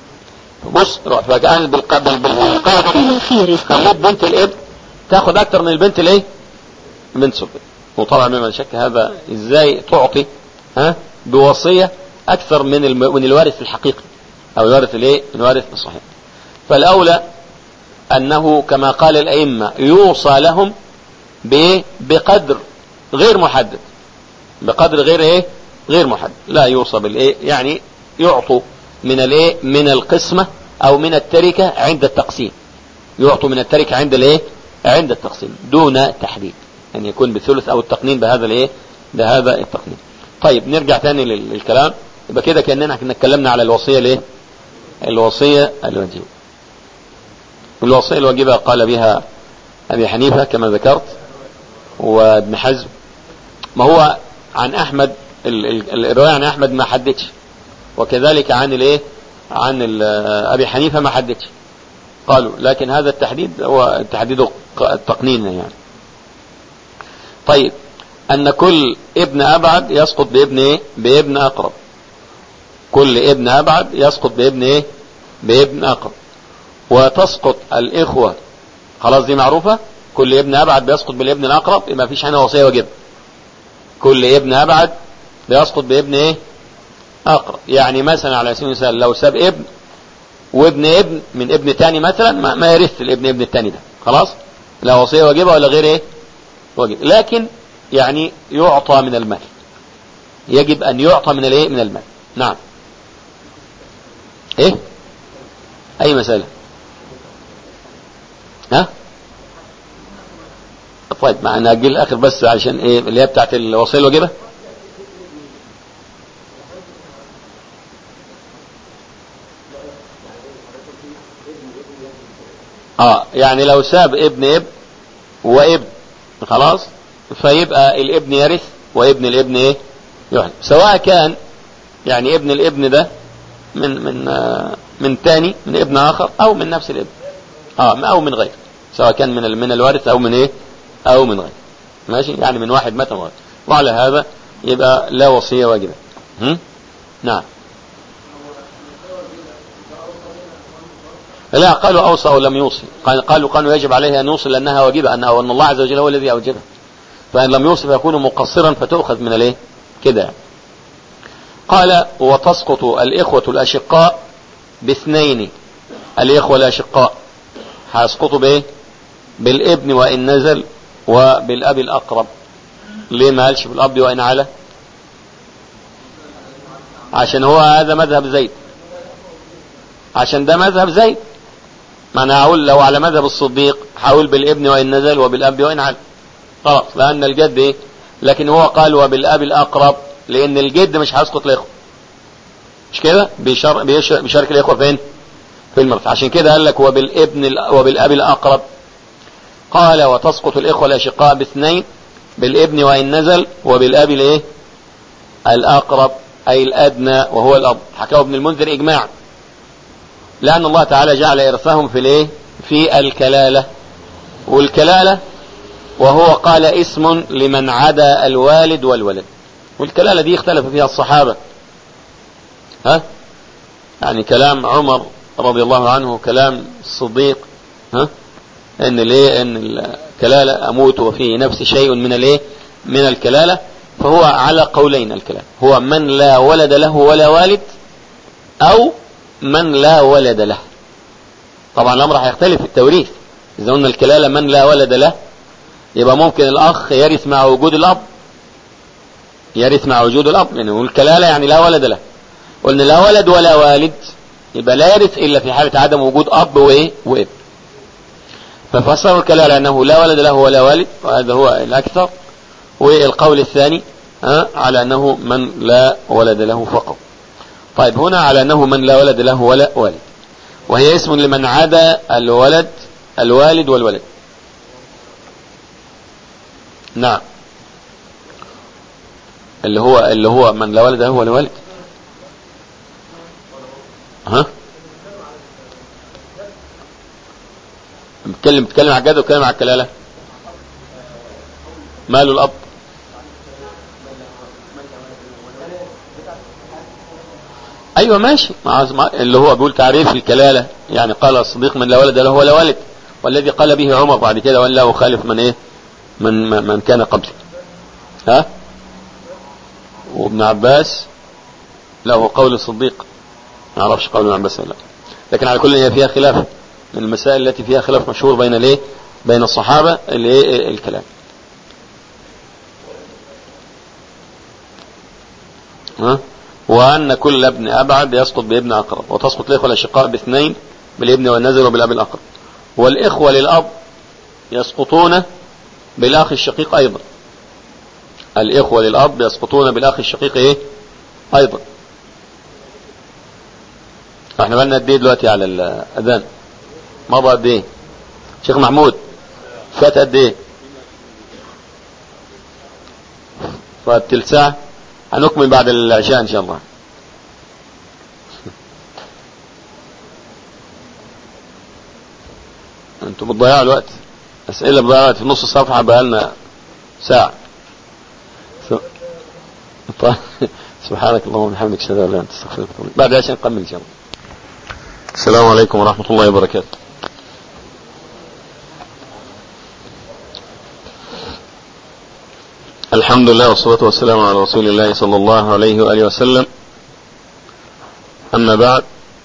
بص روح بقى بالقابل بالقابل خليت بنت الابن تاخد اكتر من البنت الايه بنت صلبة وطبعا مما شك هذا ازاي تعطي ها بوصية اكثر من الم... من الوارث الحقيقي او الوارث الايه الوارث الصحيح فالاولى انه كما قال الائمة يوصى لهم بايه بقدر غير محدد بقدر غير ايه غير محدد لا يوصى بالايه يعني يعطوا من الايه من القسمة او من التركة عند التقسيم يعطوا من التركة عند الايه عند التقسيم دون تحديد ان يعني يكون بالثلث او التقنين بهذا الايه بهذا التقنين طيب نرجع تاني للكلام يبقى كده كاننا احنا اتكلمنا على الوصية الايه الوصية الواجبة الوصية الواجبة قال بها ابي حنيفة كما ذكرت وابن حزم ما هو عن احمد الرواية عن احمد ما حددش وكذلك عن الايه عن ابي حنيفة ما حددش قالوا لكن هذا التحديد هو تحديد التقنين يعني طيب ان كل ابن ابعد يسقط بابن ايه بابن اقرب كل ابن ابعد يسقط بابن ايه بابن اقرب وتسقط الاخوة خلاص دي معروفة كل ابن ابعد بيسقط بالابن الاقرب يبقى مفيش هنا وصية واجبة كل ابن ابعد بيسقط بابن ايه اقرب يعني مثلا على سبيل المثال لو ساب ابن وابن ابن من ابن تاني مثلا ما, ما يرث الابن ابن التاني ده خلاص لا وصية واجبة ولا غير ايه واجب لكن يعني يعطى من المال يجب ان يعطى من الايه من المال نعم ايه اي مسألة ها طيب مع ان اجل الاخر بس عشان ايه اللي هي بتاعت الوصية الواجبة اه يعني لو ساب ابن ابن وابن خلاص فيبقى الابن يرث وابن الابن ايه يحلم سواء كان يعني ابن الابن ده من من آه من تاني من ابن اخر او من نفس الابن اه او من غير سواء كان من من الوارث او من ايه او من غير ماشي يعني من واحد مات وغير وعلى هذا يبقى لا وصية واجبة هم؟ نعم لا قالوا اوصى او لم يوصي قالوا قالوا يجب عليه ان يوصي لانها واجبة ان ان الله عز وجل هو الذي اوجبها فان لم يوصي فيكون مقصرا فتؤخذ من الايه كده يعني. قال وتسقط الاخوة الاشقاء باثنين الاخوة الاشقاء هيسقطوا بايه بالابن وان نزل وبالاب الاقرب ليه ما قالش بالاب وان على عشان هو هذا مذهب زيد عشان ده مذهب زيد ما انا هقول لو على مذهب الصديق هقول بالابن وان نزل وبالاب وان على خلاص لان الجد ايه لكن هو قال وبالاب الاقرب لان الجد مش هيسقط الاخوه مش كده بيشار بيشارك الاخوه فين في المرث عشان كده قال لك وبالابن وبالاب الاقرب قال وتسقط الاخوه الاشقاء باثنين بالابن وان نزل وبالاب الايه الاقرب اي الادنى وهو الاب حكاه ابن المنذر اجماعا لان الله تعالى جعل ارثهم في الايه في الكلاله والكلاله وهو قال اسم لمن عدا الوالد والولد والكلاله دي اختلف فيها الصحابه ها يعني كلام عمر رضي الله عنه كلام الصديق ها ان الايه ان الكلاله اموت وفي نفس شيء من الايه من الكلاله فهو على قولين الكلام هو من لا ولد له ولا والد او من لا ولد له طبعا الامر هيختلف في التوريث اذا قلنا الكلاله من لا ولد له يبقى ممكن الاخ يرث مع وجود الاب يرث مع وجود الاب لانه الكلاله يعني لا ولد له قلنا لا ولد ولا والد يبقى لا يرث الا في حاله عدم وجود اب وايه وابن ففسروا الكلام انه لا ولد له ولا والد وهذا هو الاكثر والقول الثاني على انه من لا ولد له فقط طيب هنا على انه من لا ولد له ولا والد وهي اسم لمن عدا الولد الوالد والولد نعم اللي هو اللي هو من لا ولد له ولا والد ها بتكلم بتكلم على الجد وبتكلم على الكلاله ماله الاب ايوه ماشي اللي هو بيقول تعريف الكلاله يعني قال الصديق من لا ولد له ولا والد والذي قال به عمر بعد كده وان لا اخالف من ايه من من كان قبلي ها وابن عباس له قول الصديق ما اعرفش قول ابن عباس ولا لا لكن على كل هي فيها خلاف من المسائل التي فيها خلاف مشهور بين الايه بين الصحابه اللي إيه الكلام ها وان كل ابن ابعد يسقط بابن اقرب وتسقط الاخوه الاشقاء باثنين بالابن والنزل وبالاب الاقرب والاخوه للاب يسقطون بالاخ الشقيق ايضا الاخوه للاب يسقطون بالاخ الشقيق ايه ايضا احنا بقالنا قد ايه دلوقتي على الاذان مضى قد ايه شيخ محمود فات قد ايه فات تلت ساعة هنكمل بعد العشاء ان شاء الله انتوا بتضيعوا الوقت اسئلة بتضيعوا الوقت في نص الصفحة بقالنا ساعة سبحانك اللهم وبحمدك اشهد ان لا اله الا انت استغفرك بعد العشاء نكمل ان شاء الله السلام عليكم ورحمة الله وبركاته الحمد لله والصلاة والسلام على رسول الله صلى الله عليه وآله وسلم أما بعد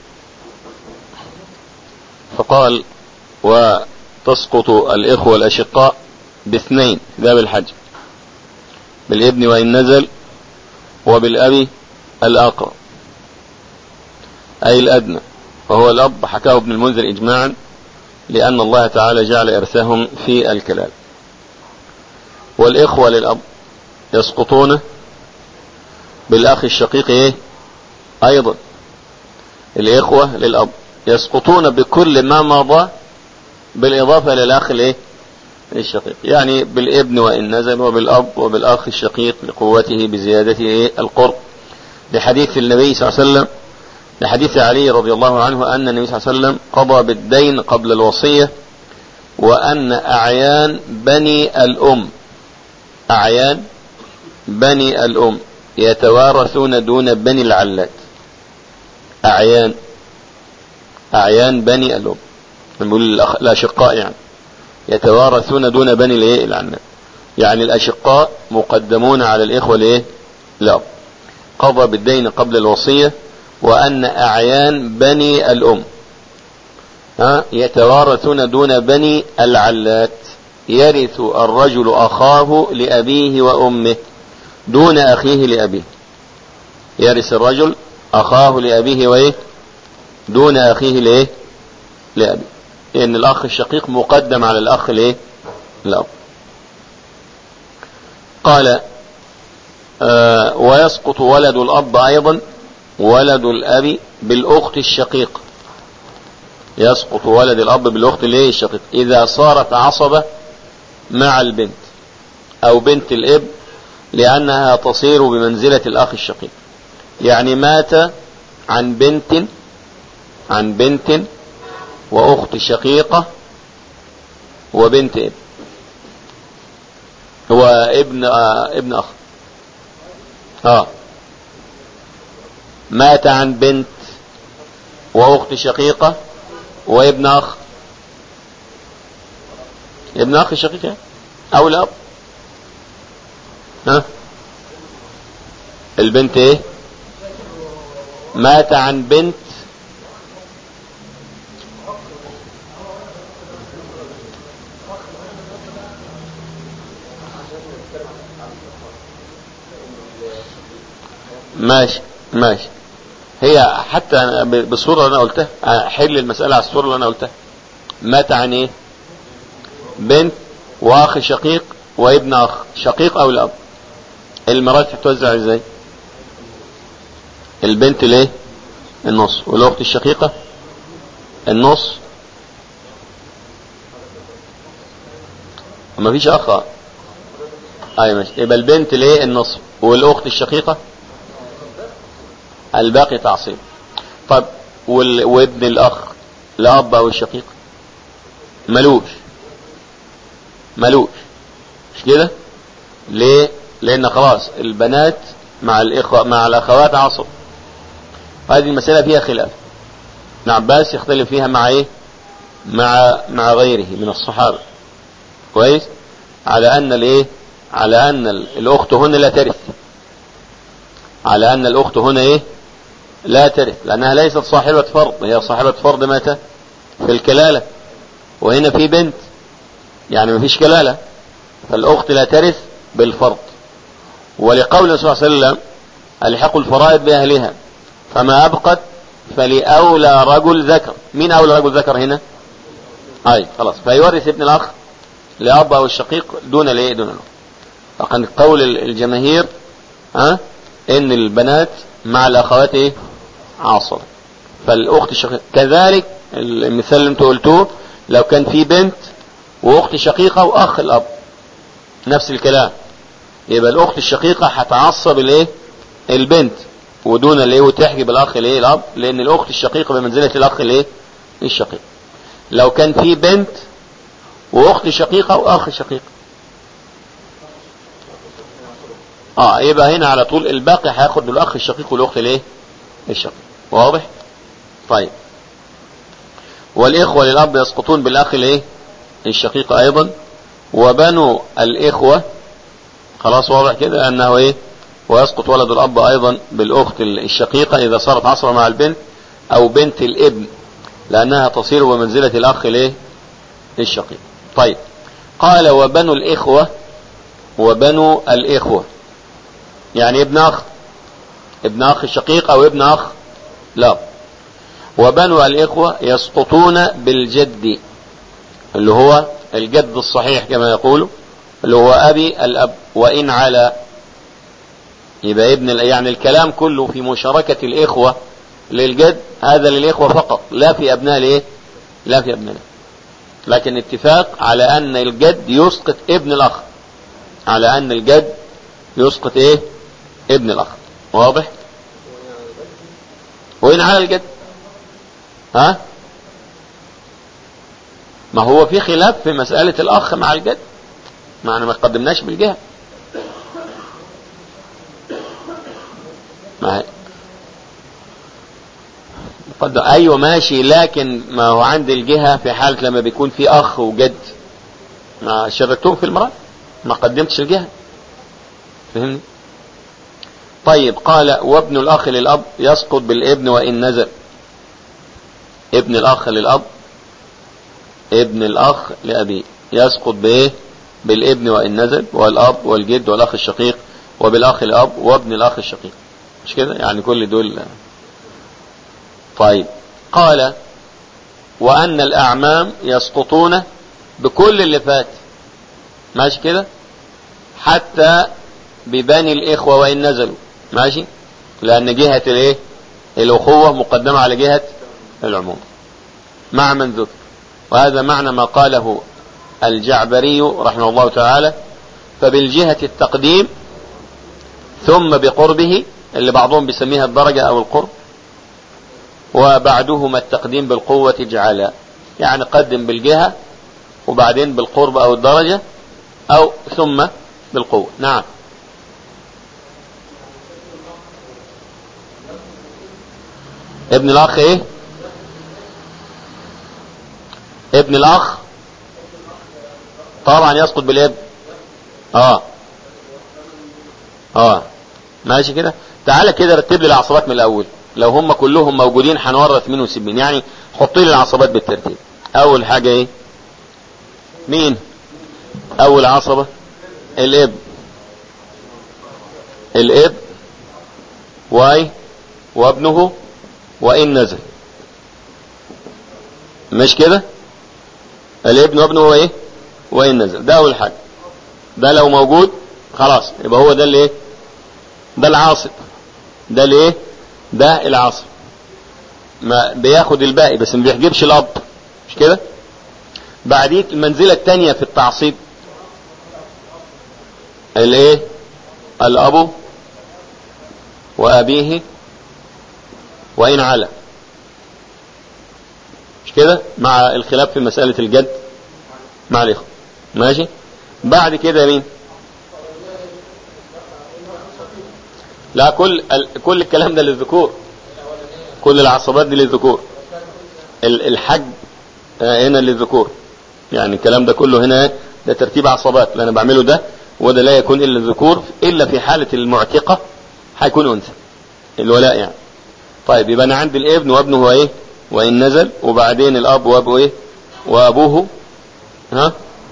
فقال وتسقط الإخوة الأشقاء باثنين باب الحج بالابن وإن نزل وبالأب الأقرب أي الأدنى وهو الأب حكاه ابن المنذر إجماعا لأن الله تعالى جعل إرثهم في الكلال والإخوة للأب يسقطون بالأخ الشقيق إيه أيضا الإخوة للأب يسقطون بكل ما مضى بالإضافة للأخ الإيه الشقيق يعني بالابن وإن نزل وبالأب وبالأخ الشقيق لقوته بزيادته إيه القرب لحديث النبي صلى الله عليه وسلم لحديث علي رضي الله عنه أن النبي صلى الله عليه وسلم قضى بالدين قبل الوصية وأن أعيان بني الأم أعيان بني الأم يتوارثون دون بني العلات أعيان أعيان بني الأم نقول الأشقاء يعني يتوارثون دون بني الايه العلات يعني الأشقاء مقدمون على الإخوة الايه لا قضى بالدين قبل الوصية وأن أعيان بني الأم ها يتوارثون دون بني العلات يرث الرجل أخاه لأبيه وأمه دون أخيه لأبيه يرث الرجل أخاه لأبيه وإيه دون أخيه لإيه لأبيه لأن الأخ الشقيق مقدم على الأخ لإيه الأب قال آه ويسقط ولد الأب أيضا ولد الأب بالأخت الشقيق يسقط ولد الأب بالأخت الايه الشقيق إذا صارت عصبة مع البنت أو بنت الإب لأنها تصير بمنزلة الأخ الشقيق يعني مات عن بنت عن بنت وأخت شقيقة وبنت ابن هو ابن آه ابن أخ اه مات عن بنت واخت شقيقة وابن اخ ابن اخ شقيقة او الاب ها البنت ايه مات عن بنت ماشي ماشي هي حتى بالصورة اللي انا قلتها حل المسألة على الصورة اللي انا قلتها مات عن ايه بنت واخ شقيق وابن اخ شقيق او الاب الميراث هتوزع ازاي البنت ليه النص والاخت الشقيقة النص ما فيش اخ اي ماشي يبقى البنت ليه النص والاخت الشقيقة الباقي تعصيب طب وال... وابن الاخ الاب او الشقيق ملوش ملوش مش كده ليه لان خلاص البنات مع الاخوة مع الاخوات عصب هذه المسألة فيها خلاف ابن عباس يختلف فيها مع ايه مع مع غيره من الصحابة كويس على ان الايه على ان الاخت هنا لا ترث على ان الاخت هنا ايه لا ترث لانها ليست صاحبة فرض هي صاحبة فرض متى في الكلالة وهنا في بنت يعني ما فيش كلالة فالاخت لا ترث بالفرض ولقول صلى الله عليه وسلم الحقوا الفرائض باهلها فما ابقت فلأولى رجل ذكر مين اولى رجل ذكر هنا اي خلاص فيورث ابن الاخ لاب او الشقيق دون الايه دون الاخ فقد قول الجماهير ها ان البنات مع الاخوات ايه عاصر فالاخت الشقيقه كذلك المثال اللي انتوا قلتوه لو كان في بنت واخت شقيقه واخ الاب نفس الكلام يبقى الاخت الشقيقه هتعصب الايه البنت ودون الايه وتحجب الاخ الايه الاب لان الاخت الشقيقه بمنزله الاخ الايه الشقيق لو كان في بنت واخت شقيقه واخ شقيق اه يبقى هنا على طول الباقي هياخد الاخ الشقيق والاخت الايه الشقيق واضح طيب والاخوه للاب يسقطون بالاخ الايه الشقيق ايضا وبنو الاخوه خلاص واضح كده انه ايه ويسقط ولد الاب ايضا بالاخت الشقيقه اذا صارت عصرة مع البنت او بنت الابن لانها تصير بمنزله الاخ الايه الشقيق طيب قال وبنو الاخوه وبنو الاخوه يعني ابن اخ ابن اخ الشقيق او ابن اخ لا وبنو الإخوة يسقطون بالجد اللي هو الجد الصحيح كما يقول اللي هو أبي الأب وإن على يبقى ابن يعني الكلام كله في مشاركة الإخوة للجد هذا للإخوة فقط لا في أبناء الإيه لا في أبناء لكن اتفاق على أن الجد يسقط ابن الأخ على أن الجد يسقط إيه ابن الأخ واضح وإن على الجد ها ما هو في خلاف في مسألة الأخ مع الجد ما احنا ما قدمناش بالجهة ما هي. قد ايوه ماشي لكن ما هو عند الجهة في حالة لما بيكون في اخ وجد ما شركتهم في المرأة ما قدمتش الجهة فهمني طيب قال وابن الاخ للاب يسقط بالابن وان نزل ابن الاخ للاب ابن الاخ لابيه يسقط بايه بالابن وان نزل والاب والجد والاخ الشقيق وبالاخ الاب وابن الاخ الشقيق مش كده يعني كل دول طيب قال وان الاعمام يسقطون بكل اللي فات ماشي كده حتى ببني الاخوه وان نزلوا ماشي لان جهه الايه الاخوه مقدمه على جهه العموم مع من ذكر وهذا معنى ما قاله الجعبري رحمه الله تعالى فبالجهة التقديم ثم بقربه اللي بعضهم بيسميها الدرجة أو القرب وبعدهما التقديم بالقوة جعلا يعني قدم بالجهة وبعدين بالقرب أو الدرجة أو ثم بالقوة نعم ابن الأخ إيه ابن الأخ طبعا يسقط بالابن اه اه ماشي كده تعالى كده رتب لي العصبات من الاول لو هم كلهم موجودين هنورث مين وسيب مين يعني حط لي العصبات بالترتيب اول حاجه ايه مين اول عصبه الابن الابن واي وابنه وان نزل مش كده الابن وابنه هو ايه وإن نزل ده أول حاجة ده لو موجود خلاص يبقى هو ده الايه ده العاصب ده الايه ده العاصب ما بياخد الباقي بس ما بيحجبش الأب مش كده بعديك المنزلة الثانية في التعصيب الايه الأب وأبيه وإن على مش كده مع الخلاف في مسألة الجد مع الإخوة ماشي بعد كده مين لا كل كل الكلام ده للذكور كل العصبات دي للذكور الحج هنا للذكور يعني الكلام ده كله هنا ده ترتيب عصبات اللي انا بعمله ده وده لا يكون الا الذكور الا في حالة المعتقة هيكون انثى الولاء يعني طيب يبقى انا عندي الابن وابنه هو ايه وان نزل وبعدين الاب وابوه ايه وابوه ها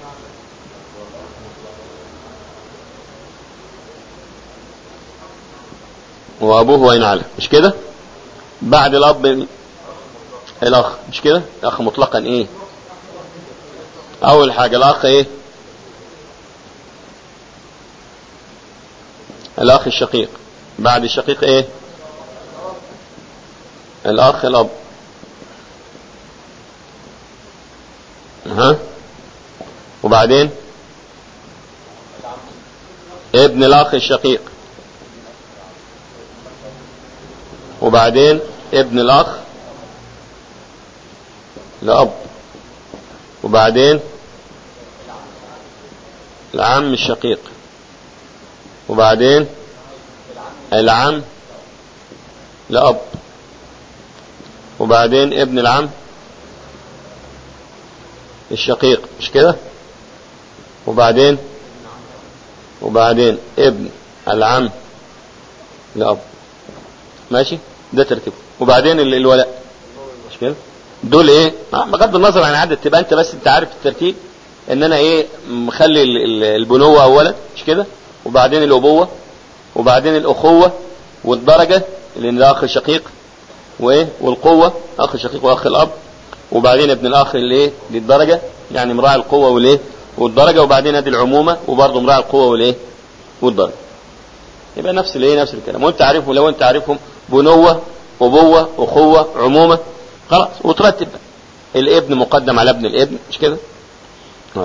وابوه وين على مش كده بعد الاب الاخ مش كده الاخ مطلقا ايه اول حاجه الاخ ايه الاخ الشقيق بعد الشقيق ايه الاخ الاب ها وبعدين ابن الاخ الشقيق وبعدين ابن الاخ لاب وبعدين العم الشقيق وبعدين العم لاب وبعدين ابن العم الشقيق مش كده وبعدين وبعدين ابن العم لاب ماشي ده ترتيبه وبعدين الولاء مش كده دول ايه بغض النظر عن عدد تبقى انت بس انت عارف الترتيب ان انا ايه مخلي البنوة اولا مش كده وبعدين الابوة وبعدين الاخوة والدرجة لان ده اخ شقيق وايه والقوة اخ شقيق واخ الاب وبعدين ابن الاخ اللي ايه للدرجة يعني مراعي القوة والايه والدرجة وبعدين ادي العمومة وبرضه مراعي القوة والايه والدرجة يبقى نفس الايه نفس الكلام وانت عارفهم لو انت عارفهم بنوة ابوة اخوة عمومة خلاص وترتب بقى. الابن مقدم على ابن الابن مش كده طيب.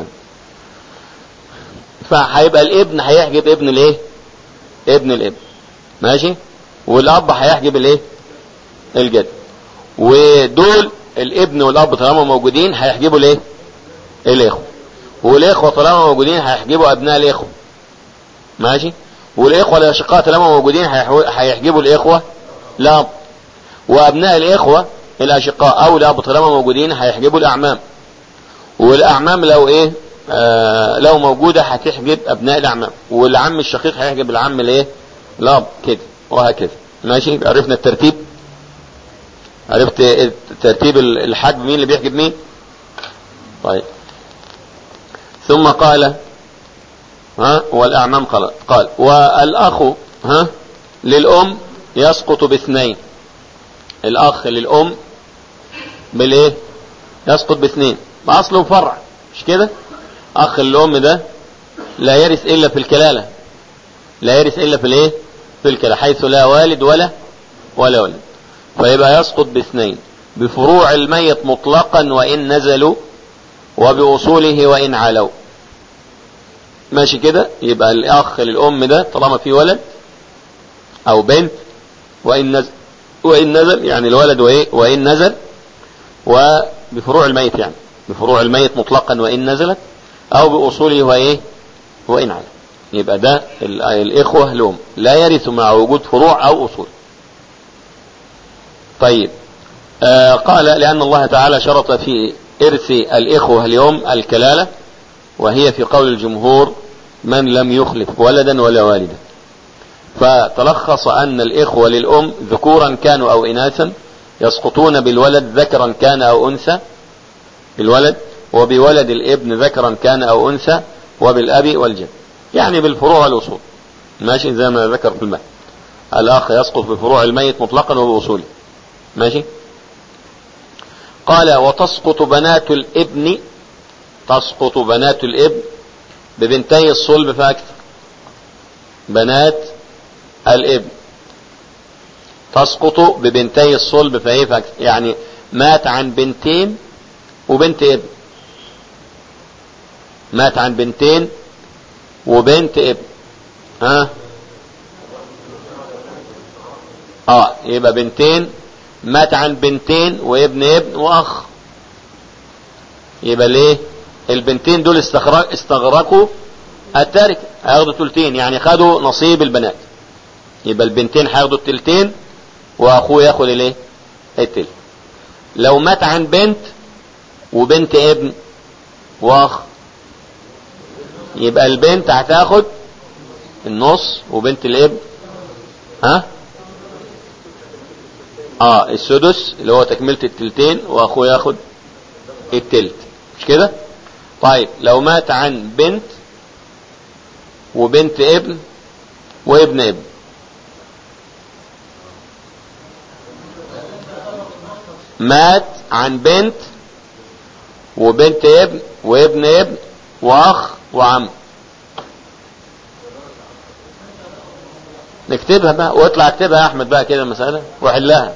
فهيبقى الابن هيحجب ابن الايه ابن الابن ماشي والاب هيحجب الايه الجد ودول الابن والاب طالما موجودين هيحجبوا الايه الاخوه والاخوه طالما موجودين هيحجبوا ابناء الاخوه ماشي والاخوه الاشقاء طالما موجودين هيحو- هيحجبوا الاخوه الاب وابناء الاخوه الاشقاء او الاب طالما موجودين هيحجبوا الاعمام والاعمام لو ايه آه لو موجوده هتحجب ابناء الاعمام والعم الشقيق هيحجب العم الايه الاب كده وهكذا ماشي يبقى عرفنا الترتيب عرفت ترتيب الحجب مين اللي بيحجب مين طيب ثم قال ها والاعمام قال قال والاخ ها للام يسقط باثنين الاخ للام بالايه يسقط باثنين ما اصله فرع مش كده اخ الام ده لا يرث الا في الكلاله لا يرث الا في الايه في الكلاله حيث لا والد ولا ولا ولد فيبقى يسقط باثنين بفروع الميت مطلقا وان نزلوا وباصوله وان علوا ماشي كده يبقى الاخ للام ده طالما في ولد او بنت وان نزل وان نزل يعني الولد وايه وان نزل وبفروع الميت يعني بفروع الميت مطلقا وان نزلت او باصوله وايه وان على يبقى ده ال- الاخوه لهم لا يرث مع وجود فروع او اصول طيب آه قال لان الله تعالى شرط في ارث الاخوه اليوم الكلاله وهي في قول الجمهور من لم يخلف ولدا ولا والدا فتلخص أن الإخوة للأم ذكورا كانوا أو إناثا يسقطون بالولد ذكرا كان أو أنثى بالولد وبولد الابن ذكرا كان أو أنثى وبالأب والجد يعني بالفروع والأصول ماشي زي ما ذكر في المال الأخ يسقط بفروع الميت مطلقا وبأصوله ماشي قال وتسقط بنات الابن تسقط بنات الابن ببنتي الصلب فأكثر بنات الابن تسقط ببنتي الصلب فايه فأكثر يعني مات عن بنتين وبنت ابن مات عن بنتين وبنت ابن ها اه يبقى بنتين مات عن بنتين وابن ابن واخ يبقى ليه البنتين دول استغرق استغرقوا التركة هياخدوا تلتين يعني خدوا نصيب البنات يبقى البنتين هياخدوا التلتين واخوه ياخد الايه التلت لو مات عن بنت وبنت ابن واخ يبقى البنت هتاخد النص وبنت الابن ها اه السدس اللي هو تكملة التلتين واخوه ياخد التلت مش كده طيب لو مات عن بنت وبنت ابن وابن ابن مات عن بنت وبنت ابن وابن ابن واخ وعم نكتبها بقى واطلع اكتبها يا احمد بقى كده المسألة وحلها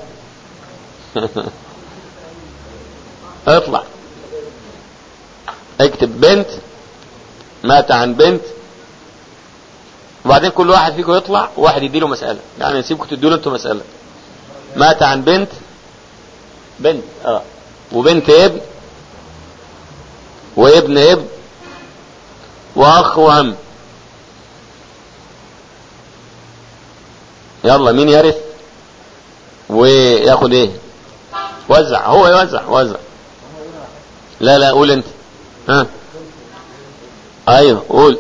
اطلع اكتب بنت مات عن بنت وبعدين كل واحد فيكم يطلع وواحد يديله مسألة يعني نسيبكم تديله انتوا مسألة مات عن بنت بنت اه وبنت ابن وابن ابن واخ وعم يلا مين يرث وياخد ايه وزع هو يوزع وزع لا لا قول انت ها ايوه قول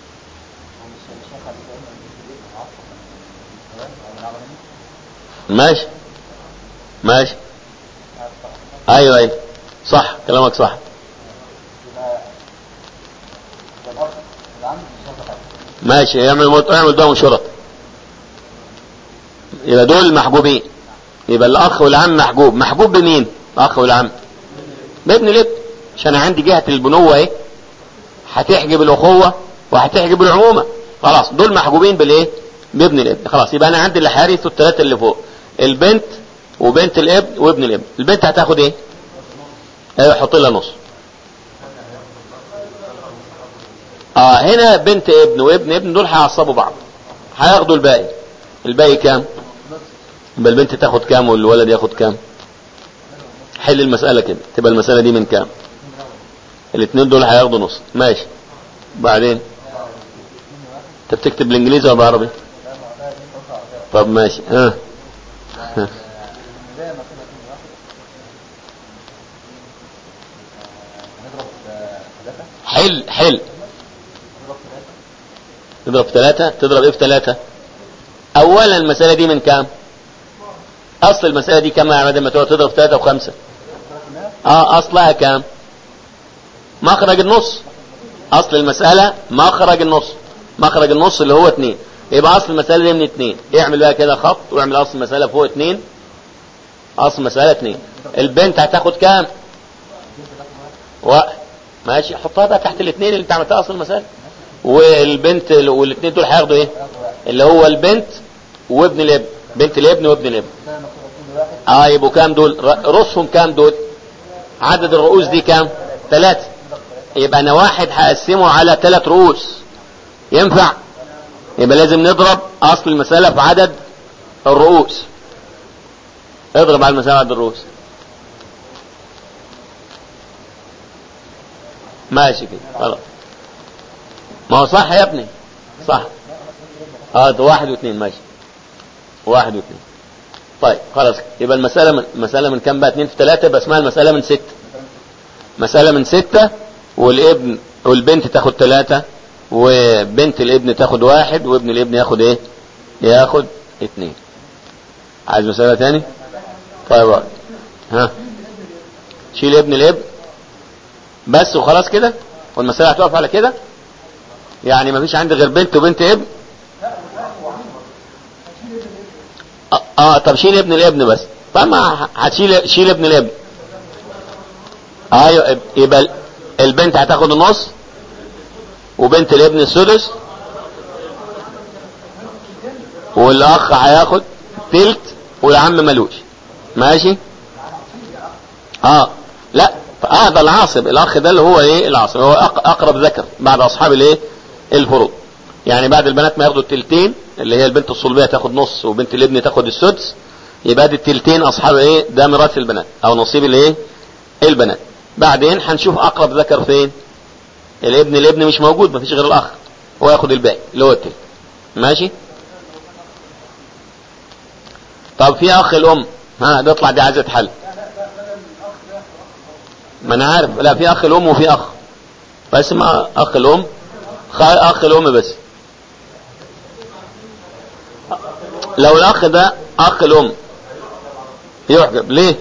ماشي ماشي ايوه ايوه صح كلامك صح ماشي اعمل مط... اعمل ده شرط يبقى دول محجوبين يبقى الاخ والعم محجوب محجوب بمين الاخ والعم بابن الابن عشان عندي جهة البنوة ايه هتحجب الاخوة وهتحجب العمومة خلاص دول محجوبين بالايه بابن الابن خلاص يبقى انا عندي اللي هيرثوا الثلاثة اللي فوق البنت وبنت الابن وابن الابن البنت هتاخد ايه ايوه حط لها نص اه هنا بنت ابن وابن ابن دول هيعصبوا بعض هياخدوا الباقي الباقي كام يبقى البنت تاخد كام والولد ياخد كام حل المسألة كده تبقى المسألة دي من كام الاثنين دول هياخدوا نص ماشي بعدين انت بتكتب بالانجليزي ولا بالعربي طب ماشي ها ها. حل حل تضرب في ثلاثة تضرب ايه في ثلاثة اولا المسألة دي من كام اصل المسألة دي كم يا عماد لما تقعد تضرب في ثلاثة وخمسة اه اصلها كام مخرج النص اصل المسألة مخرج النص مخرج النص اللي هو اتنين يبقى اصل المسألة دي من اتنين اعمل بقى كده خط واعمل اصل المسألة فوق اتنين اصل المسألة اتنين البنت هتاخد كام و... ماشي حطها بقى تحت الاثنين اللي انت عملتها اصل المسألة والبنت والاثنين دول هياخدوا ايه اللي هو البنت وابن الابن بنت الابن وابن الابن اه يبقوا كام دول ر- رؤوسهم كام دول عدد الرؤوس دي كام ثلاثة يبقى انا واحد هقسمه على ثلاث رؤوس ينفع يبقى لازم نضرب اصل المسألة في عدد الرؤوس اضرب على المسألة عدد الرؤوس ماشي كده خلاص ما هو صح يا ابني صح اه ده واحد واثنين ماشي واحد واثنين طيب خلاص يبقى المسألة من المسألة من كام بقى اتنين في ثلاثة يبقى اسمها المسألة من ستة مسألة من ستة والابن والبنت تاخد ثلاثة وبنت الابن تاخد واحد وابن الابن ياخد ايه ياخد اتنين عايز مسألة تاني طيب واحد. ها شيل ابن الابن بس وخلاص كده والمسألة هتقف على كده يعني مفيش عندي غير بنت وبنت ابن اه, آه طب شيل ابن الابن بس طب ما هتشيل شيل ابن الابن ايوه يبقى البنت هتاخد النص وبنت الابن السدس والاخ هياخد تلت والعم ملوش ماشي اه لا اه ده العاصب الاخ ده اللي هو ايه العاصب هو أق- اقرب ذكر بعد اصحاب الايه الفروض يعني بعد البنات ما ياخدوا التلتين اللي هي البنت الصلبيه تاخد نص وبنت الابن تاخد السدس يبقى دي التلتين اصحاب ايه ده ميراث البنات او نصيب الايه البنات بعدين هنشوف اقرب ذكر فين الابن الابن مش موجود مفيش غير الاخ هو ياخد الباقي اللي هو التلت ماشي طب في اخ الام ها ده اطلع دي عايزه حل ما انا عارف لا في اخ الام وفي اخ بس ما اخ الام خ- اخ الام بس لو الاخ ده اخ الام يحجب ليه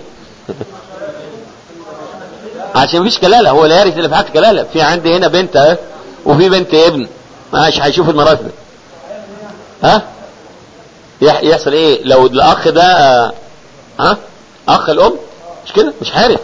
عشان مفيش كلاله هو لا يرث الا في حق كلاله في عندي هنا بنت اهي وفي بنت ابن مش هيشوف الميراث ده ها يح- يحصل ايه لو الاخ ده آه، ها اخ الام مش كده مش حارث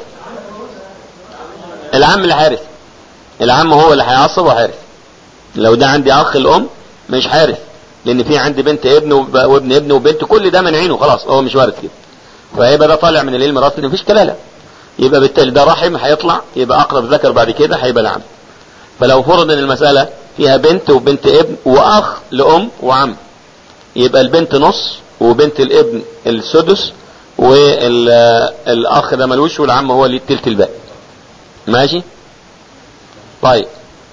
العم اللي حارث العم هو اللي هيعصب وحارث لو ده عندي اخ الام مش حارث لان في عندي بنت ابن وب- وابن ابن وبنت كل ده من عينه خلاص هو مش وارث كده فيبقى ده طالع من الايه الميراث مفيش كلاله يبقى بالتالي ده رحم هيطلع يبقى اقرب ذكر بعد كده هيبقى العم فلو فرض ان المساله فيها بنت وبنت ابن واخ لام وعم يبقى البنت نص وبنت الابن السدس والاخ ده ملوش والعم هو اللي التلت الباقي ماشي طيب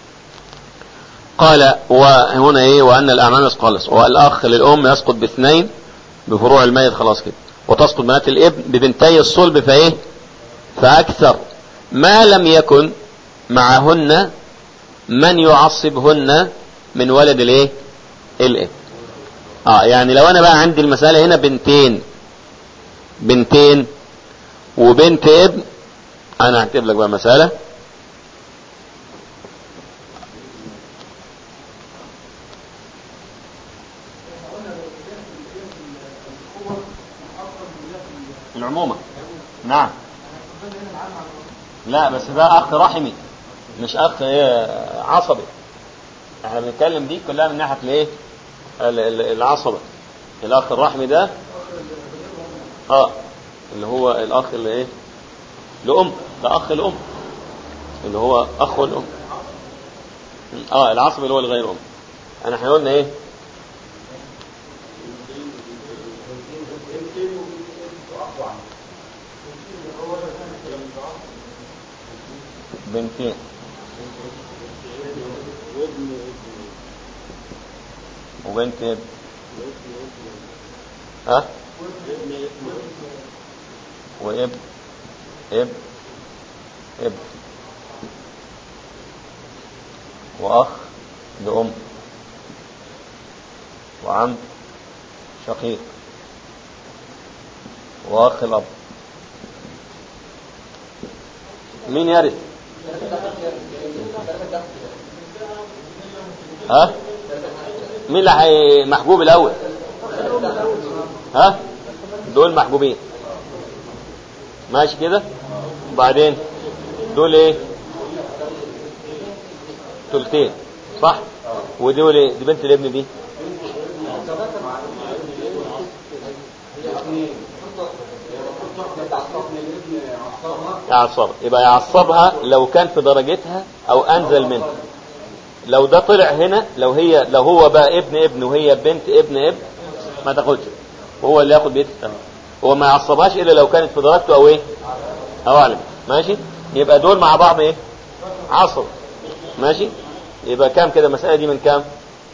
قال وهنا ايه وان الاعمام يسقط والاخ للام يسقط باثنين بفروع الميت خلاص كده وتسقط بنات الابن ببنتي الصلب فايه فاكثر ما لم يكن معهن من يعصبهن من ولد الايه الابن اه يعني لو انا بقى عندي المسألة هنا بنتين بنتين وبنت ابن انا هكتب لك بقى مسألة عموما نعم لا بس ده اخ رحمي مش اخ ايه عصبي احنا بنتكلم دي كلها من ناحيه الايه ال- ال- العصبه الاخ الرحمي ده اه اللي هو الاخ اللي ايه لام ده اخ الام اللي هو اخ الام اه العصبي اللي هو الغير ام انا احنا قلنا ايه بنتين وبنت ابن ها وابن ابن ابن واخ لام وعم شقيق واخ الاب مين يرث ها مين اللي هي محجوب الاول ها دول محجوبين ماشي كده وبعدين دول ايه تلتين صح ودول ايه دي بنت الابن دي يعصبها يبقى يعصبها لو كان في درجتها او انزل منها لو ده طلع هنا لو هي لو هو بقى ابن ابن وهي بنت ابن ابن ما تاخدش وهو اللي ياخد بيت الثاني هو ما يعصبهاش الا لو كانت في درجته او ايه او اعلى ماشي يبقى دول مع بعض ايه عصب ماشي يبقى كام كده المسألة دي من كام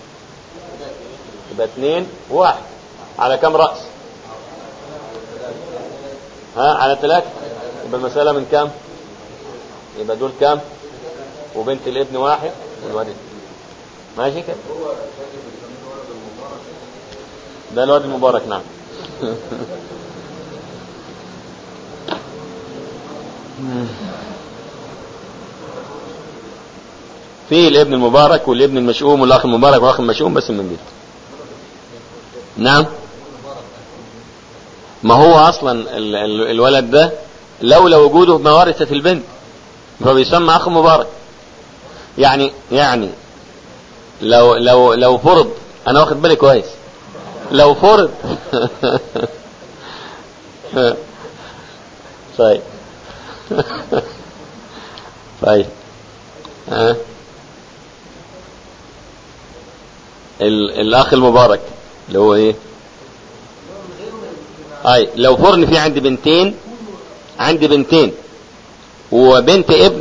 يبقى اثنين واحد على كام رأس ها على ثلاثة يبقى المسألة من كام يبقى دول كام وبنت الابن واحد والواد اتنين. ماشي كده ده الواد المبارك نعم في الابن المبارك والابن المشؤوم والاخ المبارك والاخ المشؤوم بس من دي نعم ما هو اصلا ال- ال- الولد ده لولا وجوده ما ورثت البنت فبيسمى اخ مبارك يعني يعني لو لو لو فرض انا واخد بالي كويس لو فرض طيب طيب ها ال- الاخ المبارك اللي هو ايه اي لو فرن في عندي بنتين عندي بنتين وبنت ابن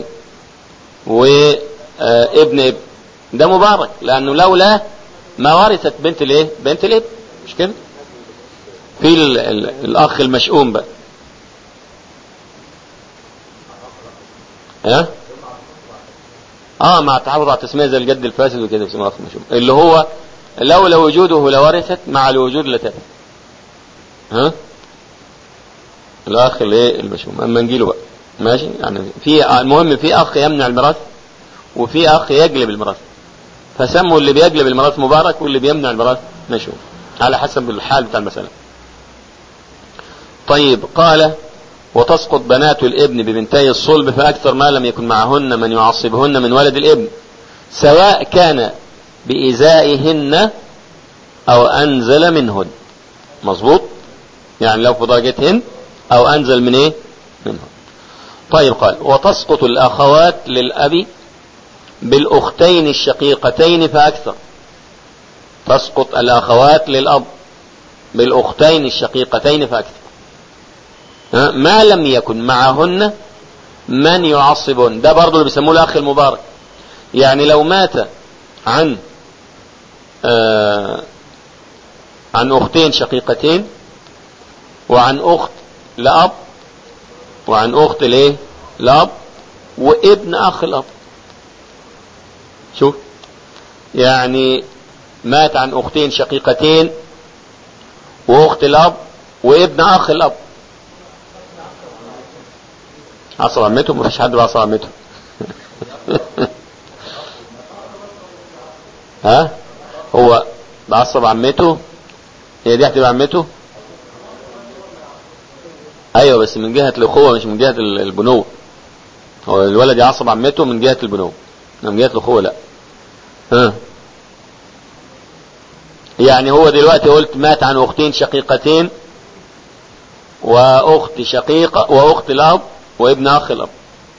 وابن ابن ده مبارك لانه لولا ما ورثت بنت الايه بنت الابن مش كده في ال ال الاخ المشؤوم بقى ها اه مع التحفظ على التسميه زي الجد الفاسد وكده بيسموه اخ مشؤوم اللي هو لولا وجوده لورثت مع الوجود لترث ها الاخ الايه المشؤوم اما نجيله بقى ماشي يعني في المهم في اخ يمنع الميراث وفي اخ يجلب الميراث فسموا اللي بيجلب الميراث مبارك واللي بيمنع الميراث مشؤوم على حسب الحال بتاع المساله طيب قال وتسقط بنات الابن ببنتي الصلب فاكثر ما لم يكن معهن من يعصبهن من ولد الابن سواء كان بإزائهن أو أنزل منهن مظبوط يعني لو في درجتهن أو أنزل من إيه منهن طيب قال وتسقط الأخوات للأب بالأختين الشقيقتين فأكثر تسقط الأخوات للأب بالأختين الشقيقتين فأكثر ها؟ ما لم يكن معهن من يعصبون ده برضه اللي بيسموه الأخ المبارك يعني لو مات عن آه عن أختين شقيقتين وعن أخت لأب وعن أخت ليه لأب وابن أخ الأب شوف يعني مات عن أختين شقيقتين وأخت الأب وابن أخ الأب عصر عمته مفيش حد بعصر عمته ها هو بعصب عمته هي دي هتبقى عمته ايوه بس من جهة الاخوة مش من جهة ال- البنوة هو الولد يعصب عمته من جهة البنوة من جهة الاخوة لا ها يعني هو دلوقتي قلت مات عن اختين شقيقتين واخت شقيقة واخت الاب وابن اخ الاب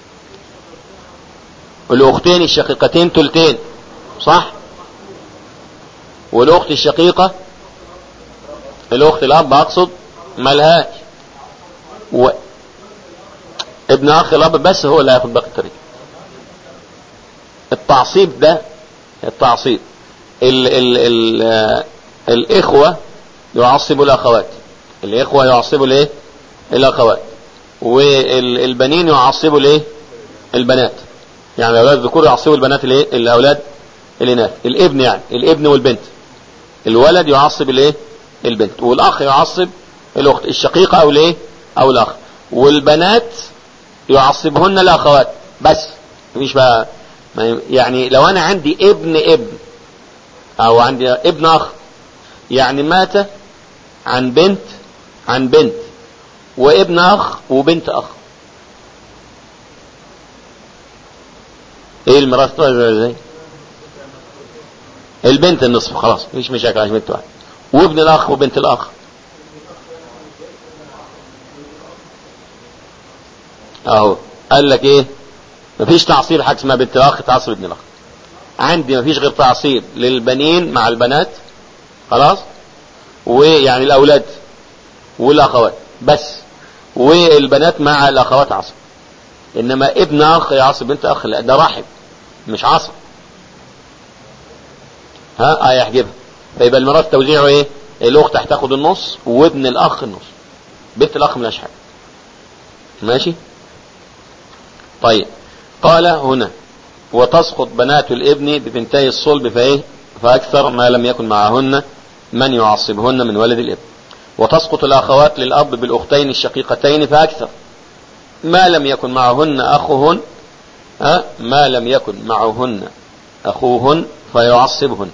الاختين الشقيقتين تلتين صح والاخت الشقيقة الاخت الاب اقصد ملهاش و... ابن اخ الاب بس هو اللي هياخد باقي الطريق التعصيب ده التعصيب ال ال ال آه، الاخوة يعصبوا الاخوات الاخوة يعصبوا الايه الاخوات والبنين يعصبوا الايه البنات يعني الاولاد الذكور يعصبوا البنات الايه الاولاد الاناث الابن يعني الابن والبنت الولد يعصب الايه البنت والاخ يعصب الاخت الشقيقة او الايه او الاخ والبنات يعصبهن الاخوات بس مفيش بقى ما- يعني لو انا عندي ابن ابن او عندي ابن اخ يعني مات عن بنت عن بنت وابن اخ وبنت اخ ايه الميراث توزع ازاي البنت النصف خلاص مفيش مشاكل عشان بنت واحد وابن الاخ وبنت الاخ اهو قال لك ايه مفيش تعصيب حاجه اسمها بنت الاخ تعصب ابن الاخ عندي مفيش غير تعصيب للبنين مع البنات خلاص ويعني الاولاد والاخوات بس والبنات مع الاخوات عصب انما ابن اخ يعصب بنت اخ لا ده رحم مش عصب ها اه يحجبها فيبقى الميراث توزيعه ايه الاخت هتاخد النص وابن الاخ النص بنت الاخ ملهاش حاجه ماشي طيب قال هنا وتسقط بنات الابن ببنتي الصلب فايه فاكثر ما لم يكن معهن من يعصبهن من ولد الابن وتسقط الاخوات للاب بالاختين الشقيقتين فاكثر ما لم يكن معهن اخوهن ها ما لم يكن معهن اخوهن فيعصبهن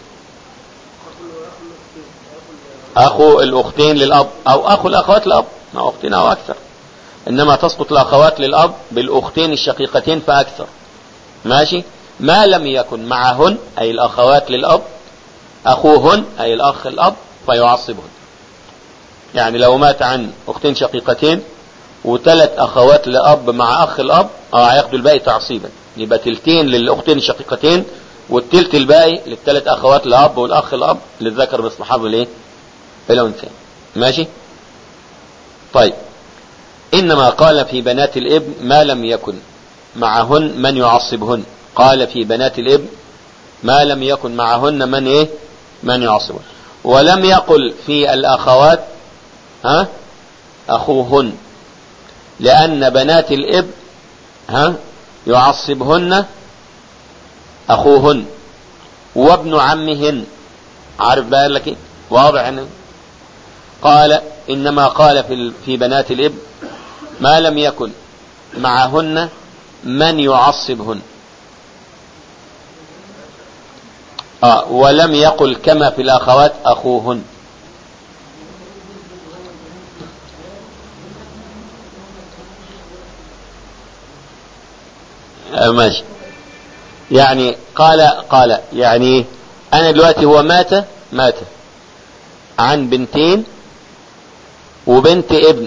اخو الاختين للاب او اخو الاخوات للاب مع اختين او اكثر انما تسقط الاخوات للاب بالاختين الشقيقتين فاكثر ماشي ما لم يكن معهن اي الاخوات للاب اخوهن اي الاخ الاب فيعصبهن يعني لو مات عن اختين شقيقتين وثلاث اخوات لاب مع اخ الاب اه هياخدوا الباقي تعصيبا يبقى تلتين للاختين الشقيقتين والتلت الباقي للثلاث اخوات لاب والاخ الاب للذكر مثل حظ الايه الانثى ماشي طيب انما قال في بنات الابن ما لم يكن معهن من يعصبهن قال في بنات الابن ما لم يكن معهن من ايه من يعصبهن ولم يقل في الاخوات ها اخوهن لان بنات الابن ها يعصبهن اخوهن وابن عمهن عارف بقى قال لك ايه واضح ان قال انما قال في ال- في بنات الابن ما لم يكن معهن من يعصبهن آه ولم يقل كما في الأخوات أخوهن آه ماشي يعني قال قال يعني أنا دلوقتي هو مات مات عن بنتين وبنت ابن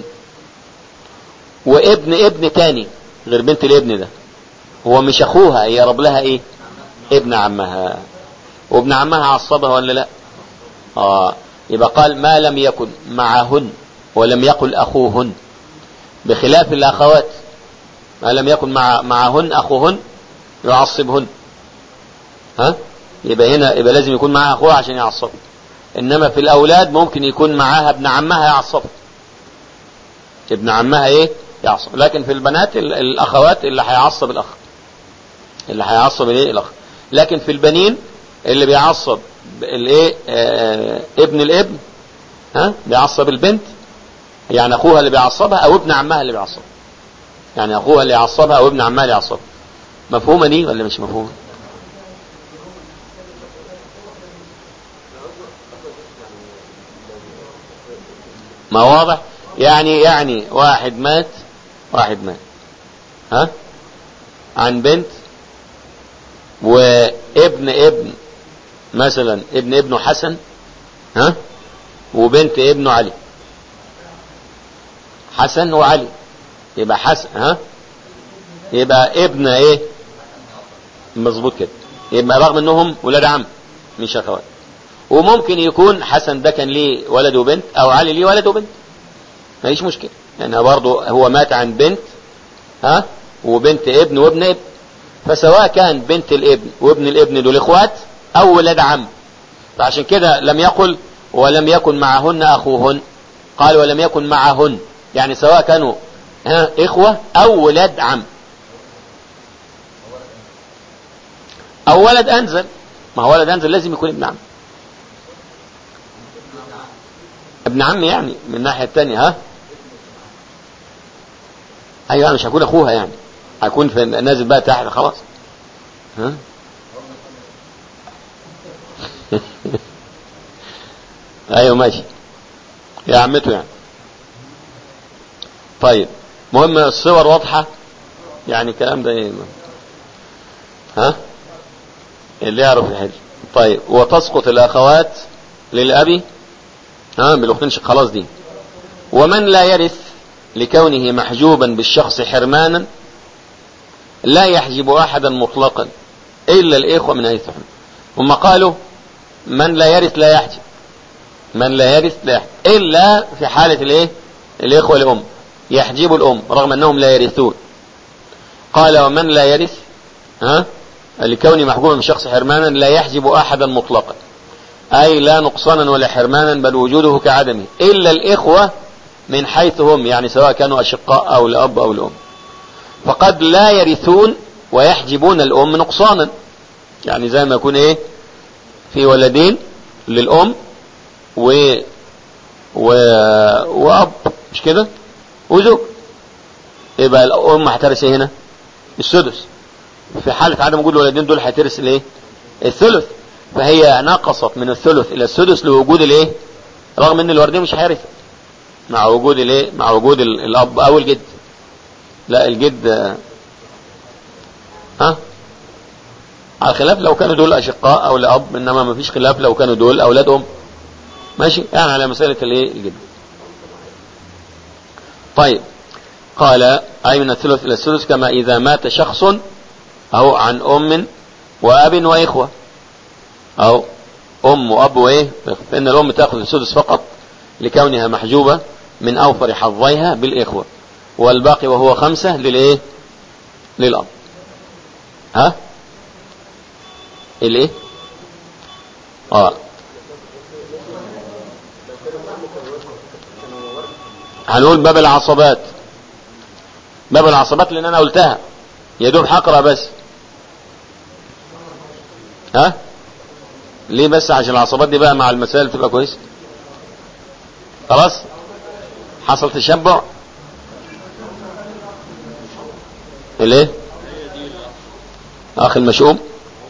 وابن ابن تاني غير بنت الابن ده هو مش اخوها يقرب لها ايه ابن عمها وابن عمها عصبها ولا لا اه يبقى قال ما لم يكن معهن ولم يقل اخوهن بخلاف الاخوات ما لم يكن مع معهن اخوهن يعصبهن ها يبقى هنا يبقى لازم يكون معاها اخوها عشان يعصب انما في الاولاد ممكن يكون معاها ابن عمها يعصبها ابن عمها ايه يعصب لكن في البنات ال- الاخوات اللي هيعصب الاخ اللي هيعصب الايه الاخ لكن في البنين اللي بيعصب الايه آه ابن الابن ها بيعصب البنت يعني اخوها اللي بيعصبها او ابن عمها اللي بيعصبها يعني اخوها اللي يعصبها او ابن عمها اللي يعصبها مفهومه دي ولا مش مفهومه ما واضح يعني يعني واحد مات واحد مات ها عن بنت وابن ابن مثلا ابن ابنه حسن ها وبنت ابنه علي حسن وعلي يبقى حسن ها يبقى ابن ايه مظبوط كده يبقى رغم انهم ولاد عم مش اخوات وممكن يكون حسن ده كان ليه ولد وبنت او علي ليه ولد وبنت مفيش مشكله لان يعني برضه هو مات عن بنت ها وبنت ابن وابن ابن فسواء كان بنت الابن وابن الابن دول اخوات او ولاد عم فعشان كده لم يقل ولم يكن معهن اخوهن قال ولم يكن معهن يعني سواء كانوا ها اخوة او ولاد عم او ولد انزل ما هو ولد انزل لازم يكون ابن عم ابن عم يعني من الناحية التانية ها ايوه مش هكون اخوها يعني هكون في نازل بقى تحت خلاص ها ايوه ماشي يا عمته يعني طيب مهم الصور واضحة يعني الكلام ده ايه ها اللي يعرف يحل طيب وتسقط الاخوات للابي ها بالاختين خلاص دي ومن لا يرث لكونه محجوبا بالشخص حرمانا لا يحجب احدا مطلقا الا الاخوه من حيث هم قالوا من لا يرث لا يحجب من لا يرث لا يحجب الا في حاله الايه الاخوه الام يحجب الام رغم انهم لا يرثون قال ومن لا يرث ها لكونه محجوبا بالشخص حرمانا لا يحجب احدا مطلقا اي لا نقصانا ولا حرمانا بل وجوده كعدمه الا الاخوه من حيث هم يعني سواء كانوا أشقاء أو الأب أو الأم فقد لا يرثون ويحجبون الأم نقصانا يعني زي ما يكون إيه في ولدين للأم و و وأب مش كده وزوج يبقى الأم هترث إيه هنا السدس في حالة عدم وجود الولدين دول هترث الايه الثلث فهي نقصت من الثلث الى السدس لوجود الايه رغم ان الوالدين مش هيرثوا مع وجود الايه مع وجود الاب او الجد لا الجد ها على خلاف لو كانوا دول اشقاء او لاب انما ما فيش خلاف لو كانوا دول اولاد ام ماشي يعني على مسألة الايه الجد طيب قال اي من الثلث الى الثلث كما اذا مات شخص او عن ام واب واخوة او ام واب وايه فان الام تاخذ السدس فقط لكونها محجوبة من أوفر حظيها بالإخوة والباقي وهو خمسة للإيه للأب ها الإيه آه هنقول باب العصبات باب العصبات لأن أنا قلتها يا دوب هقرا بس ها ليه بس عشان العصبات دي بقى مع المسائل تبقى كويس خلاص حصل تشبع الايه اخ المشؤوم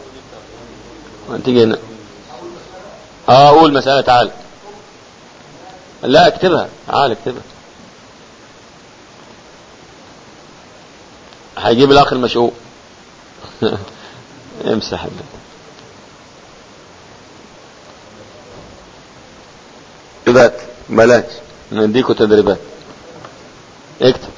تيجي هنا اه قول مسألة تعال لا اكتبها تعال اكتبها هيجيب الاخ المشؤوم امسح الله تبات بلاش نديكوا تدريبات اكتب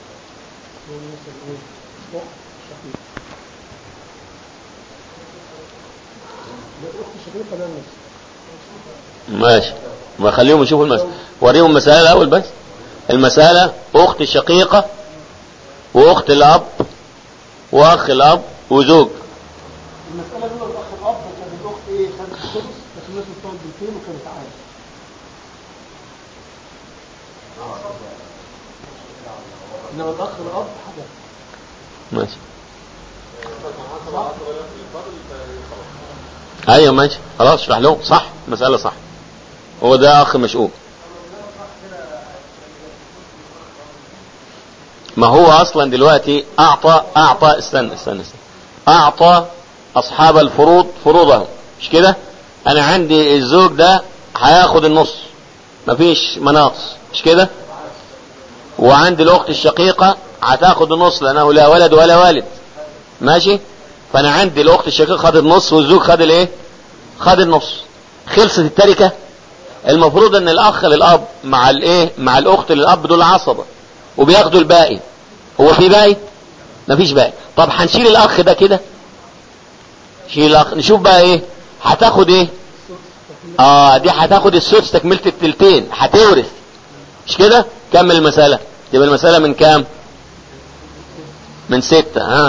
ماشي ما خليهم يشوفوا المسألة وريهم المسألة الأول بس المسألة أخت شقيقة وأخت الأب وأخ الأب وزوج المسألة الأولى الأخ الأب كان الأخت إيه خدت السدس بس الناس بتقعد بنتين وكانت عادة إنما الأخ الأب حدث ماشي ايوه ماشي خلاص اشرح لهم صح مسألة صح هو ده اخ مشؤوم ما هو اصلا دلوقتي اعطى اعطى استنى استنى استنى اعطى اصحاب الفروض فروضهم مش كده انا عندي الزوج ده هياخد النص مفيش مناقص مش كده وعند الاخت الشقيقة هتاخد النص لانه لا ولد ولا والد ماشي فانا عندي الاخت الشقيقة خدت نص والزوج خد الايه خد النص خلصت التركة المفروض ان الاخ للاب مع الايه مع الاخت للاب دول عصبة وبياخدوا الباقي هو في باقي مفيش باقي طب هنشيل الاخ ده كده شيل الاخ نشوف بقى ايه هتاخد ايه اه دي هتاخد السدس تكملة التلتين هتورث مش كده كمل المسألة تبقى المسألة من كام من ستة ها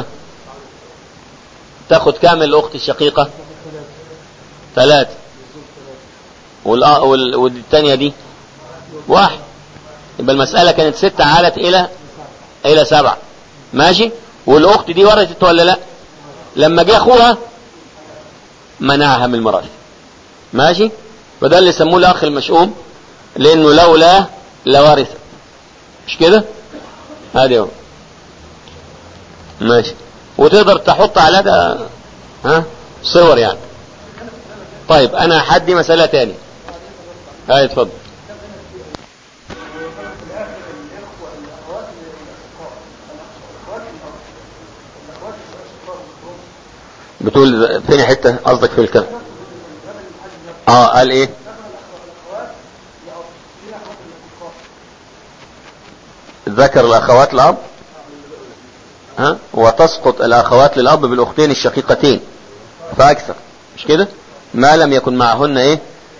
تاخد كام الاخت الشقيقة ثلاثة والآ- وال- والتانية دي واحد يبقى المسألة كانت ستة عالت إلى إلى سبعة ماشي والأخت دي ورثت ولا لا لما جه أخوها منعها من الميراث ماشي فده اللي يسموه الأخ المشؤوم لأنه لولا لورث مش كده هذه هو ماشي وتقدر تحط على ده ها صور يعني طيب انا حدي مسألة تاني هاي اتفضل بتقول فين حتة قصدك في الكلام اه قال ايه ذكر الاخوات الاب ها وتسقط الاخوات للاب بالاختين الشقيقتين فاكثر مش كده ما لم يكن معهن ايه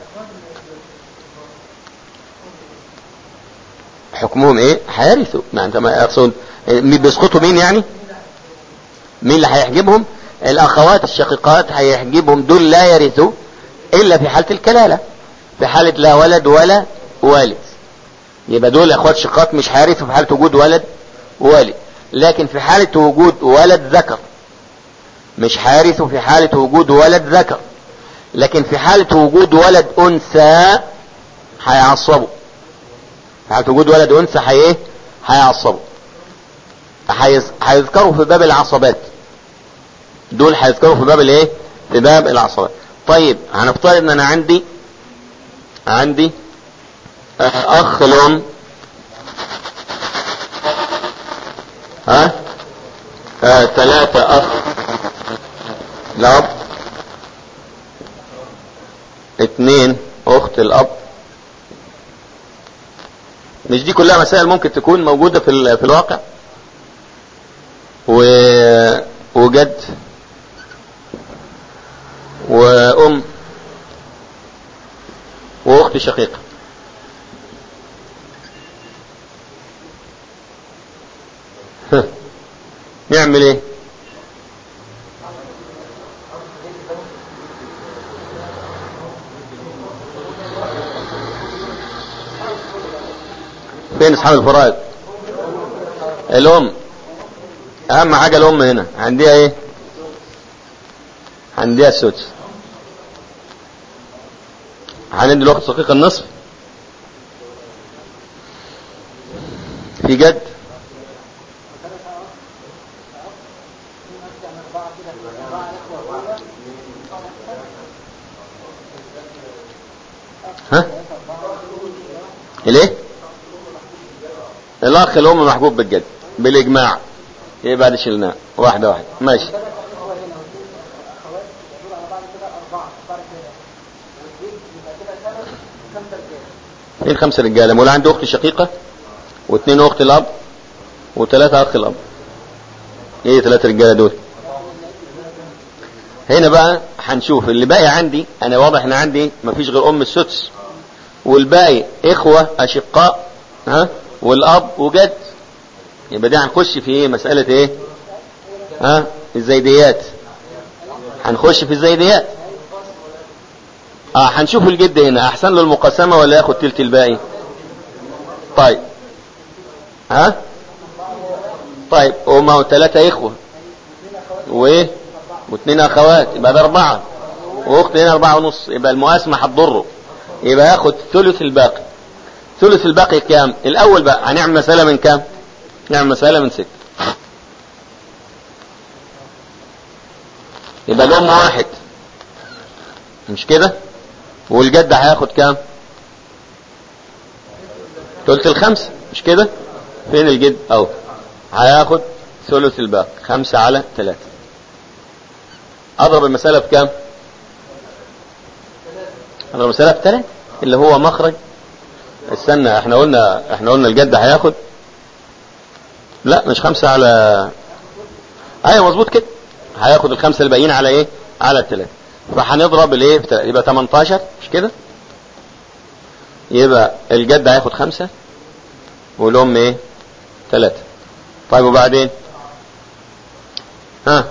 حكمهم ايه هيرثوا ما انت ما اقصد مين بيسقطوا مين يعني مين اللي هيحجبهم الاخوات الشقيقات هيحجبهم دول لا يرثوا الا في حالة الكلالة في حالة لا ولد ولا والد يبقى دول اخوات شقات مش هيرثوا في حالة وجود ولد والد لكن في حالة وجود ولد ذكر مش هيرثوا في حالة وجود ولد ذكر لكن في حالة وجود ولد انثى هيعصبوا في حالة وجود ولد انثى هي ايه هيعصبوا هيز- هيذكروا في باب العصبات دول هيذكروا في باب الايه في باب العصبات طيب هنفترض ان انا عندي عندي آه، اخ لام ها آه، ثلاثة اخ الاب اتنين اخت الاب مش دي كلها مسائل ممكن تكون موجودة في, ال- في الواقع و... وجد وام واخت شقيقة ها. نعمل ايه فين اصحاب الفرائض الام اهم حاجة الام هنا عندها ايه عندها السدس هندي الوقت صقيق النصف في جد ها ليه الاخ الام محبوب بالجد بالاجماع ايه بعد شلناه واحده واحده ماشي ايه خمسة رجالة مولا عندي اخت شقيقة واثنين اخت الاب وثلاثة اخ الاب ايه ثلاثة رجالة دول هنا بقى هنشوف اللي باقي عندي انا واضح ان عندي مفيش غير ام السدس والباقي اخوة اشقاء ها والاب وجد يبقى دي هنخش في ايه مسألة ايه ها الزيديات هنخش في الزيديات اه هنشوف الجد هنا احسن له المقاسمة ولا ياخد تلت الباقي طيب ها طيب هما هو ثلاثة اخوة وايه واثنين اخوات يبقى ده اربعة واخت هنا اربعة ونص يبقى المقاسمة هتضره يبقى ياخد ثلث الباقي ثلث الباقي كام الاول بقى هنعمل مسألة من كام نعمل مسألة من ست يبقى الام واحد مش كده والجد هياخد كام تلت الخمسة مش كده فين الجد اهو هياخد ثلث الباقي خمسة على ثلاثة اضرب المسألة بكام اضرب المسألة بثلاثة اللي هو مخرج استنى احنا قلنا احنا قلنا الجد هياخد لا مش خمسة على ايوه مظبوط كده هياخد الخمسة الباقيين على ايه على الثلاثة فهنضرب الايه بتا- يبقى 18 مش كده يبقى الجد هياخد خمسة والام ايه ثلاثة طيب وبعدين ها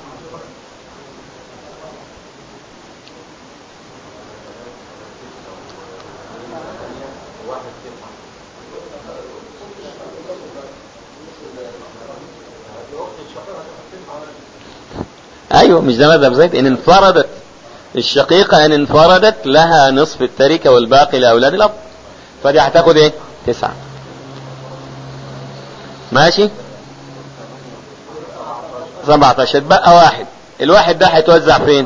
ايوه مش ده مذهب زيد ان انفردت الشقيقة ان انفردت لها نصف التركة والباقي لاولاد الاب فدي هتاخد ايه تسعة ماشي 17 بقى واحد الواحد ده هيتوزع فين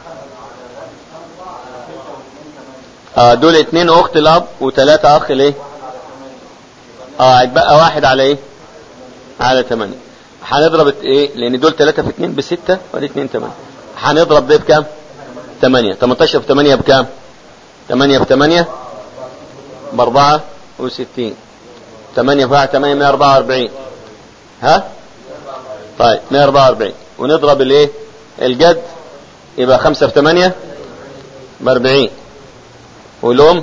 اه دول اتنين اخت الاب وتلاتة اخ الايه اه هيتبقى واحد على ايه على تمانية هنضرب الت- ايه لان دول تلاتة في اتنين بستة ودي اتنين تمانية هنضرب ده بكام تمانية 18 في تمانية بكام تمانية في تمانية باربعة وستين تمانية في واحد تمانية مية اربعة واربعين ها طيب 144 ونضرب الايه الجد يبقى 5 في 8 ب 40 والام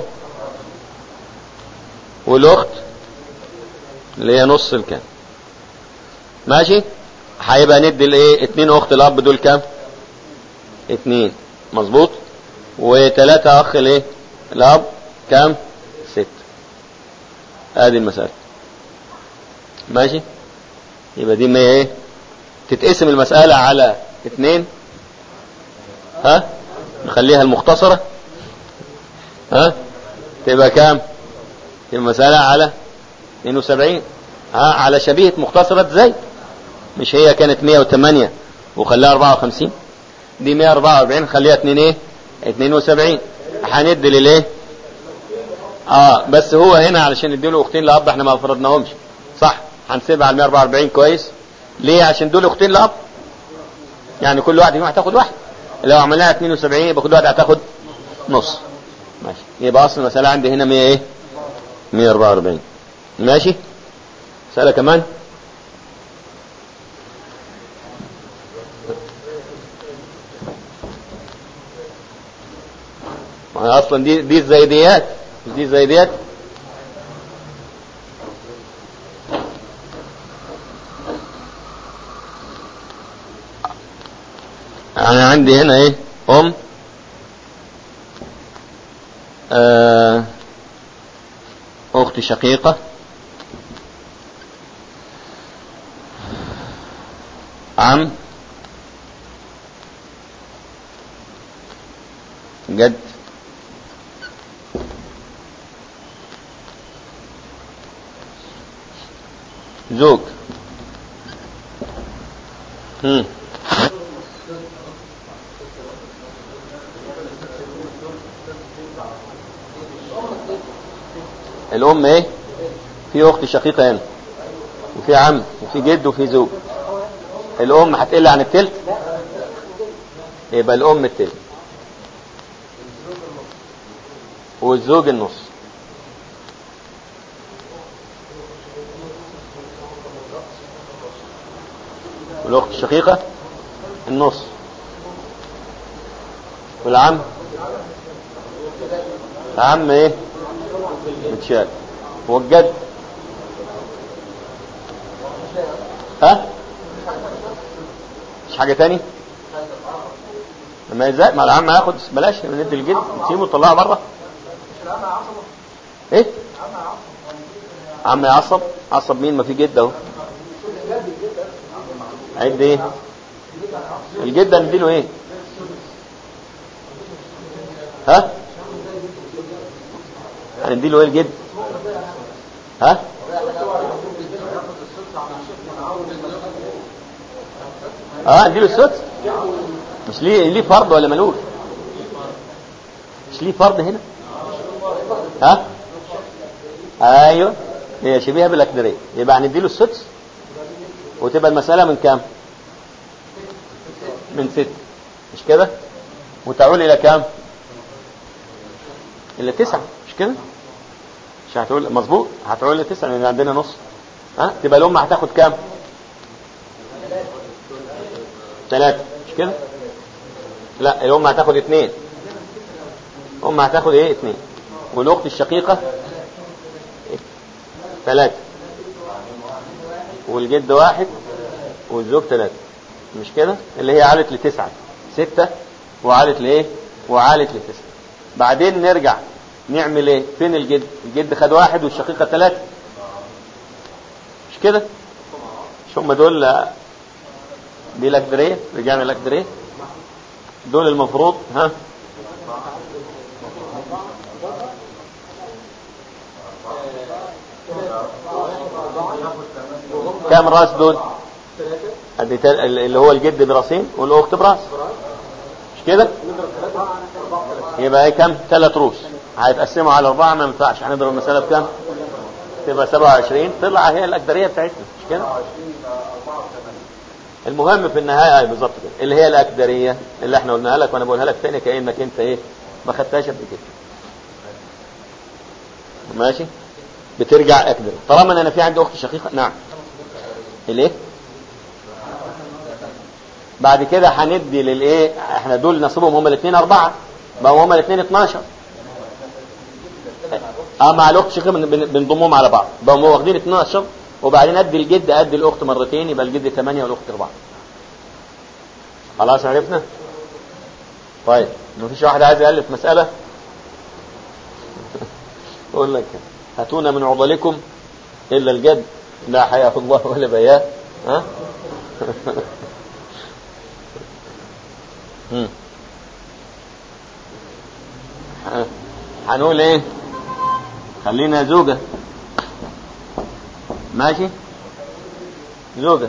والاخت اللي هي نص الكام ماشي هيبقى ندي الايه اتنين اخت الاب دول كام اتنين مظبوط وتلاتة اخ الايه الاب كام ست ادي المسألة ماشي يبقى دي 100 ايه تتقسم المسألة على اتنين ها نخليها المختصرة ها تبقى كام تبقى المسألة على 72 ها على شبيهة مختصرة زي مش هي كانت 108 وخليها 54 دي 144 خليها 2 ايه 72 هندي للايه اه بس هو هنا علشان نديله اختين لاب احنا ما فرضناهمش صح هنسيبها على 144 كويس ليه عشان دول اختين لاب يعني كل واحد فيهم هتاخد واحد لو عملناها 72 يبقى كل واحد هتاخد نص ماشي يبقى اصل المسألة عندي هنا 100 ايه 144 ماشي مسألة كمان ما هي اصلا دي دي الزايديات مش دي الزايديات انا عندي هنا ايه ام آه اخت شقيقة عم جد زوج هم. الام ايه في اخت شقيقة هنا وفي عم وفي جد وفي زوج الام هتقل عن التلت يبقى الام التلت والزوج النص والاخت الشقيقة النص والعم العم ايه متشال والجد ها مش حاجة تاني لما ازاي ما العم هياخد بلاش ندي الجد نسيبه نطلعه بره ايه عم يعصب عصب مين ما في جد اهو عد ايه الجد نديله ايه ها هنديله ايه الجد ها اه نديله السدس مش ليه ليه فرض ولا ملوش مش ليه فرض هنا ها ايوه هي شبيهة بالأكدرية يبقى هنديله السدس وتبقى المسألة من كام من ست مش كده وتعول إلى كام إلى تسعة مش كده مش هتقول مظبوط هتعول إلى تسعة لأن عندنا نص ها تبقى الأم هتاخد كام ثلاثة مش كده لا الأم هتاخد اثنين الأم هتاخد ايه اثنين والأخت الشقيقة ثلاثة والجد واحد والزوج ثلاثة مش كده اللي هي عالت لتسعة ستة وعالت لايه وعالت لتسعة بعدين نرجع نعمل ايه فين الجد الجد خد واحد والشقيقة ثلاثة مش كده مش هم دول دي الأكدرية رجعنا الأكدرية دول المفروض ها كام راس دول ادي تل- اللي هو الجد براسين والاخت براس مش كده يبقى ايه كام ثلاث روس هيتقسموا على اربعه ما ينفعش هنضرب المساله بكام تبقى 27 طلع هي الاكدريه بتاعتنا مش كده المهم في النهايه اي بالظبط كده اللي هي الاكدريه اللي احنا قلناها لك وانا بقولها لك تاني كانك انت ايه ما خدتهاش قبل كده ماشي بترجع اكدري طالما ان انا في عندي اخت شقيقه نعم الايه بعد كده هندي للايه احنا دول نصيبهم هما الاثنين اربعه بقوا هما الاثنين 12 اه مع الاخت شقيقه بن- بن- بنضمهم على بعض بقوا هما واخدين 12 وبعدين ادي الجد ادي الاخت مرتين يبقى الجد 8 والاخت 4 خلاص عرفنا طيب مفيش واحد عايز يالف مساله اقول لك هاتونا من عضلكم الا الجد لا حياة الله ولا بياه ها مم. ها. هنقول ايه خلينا زوجة ماشي زوجة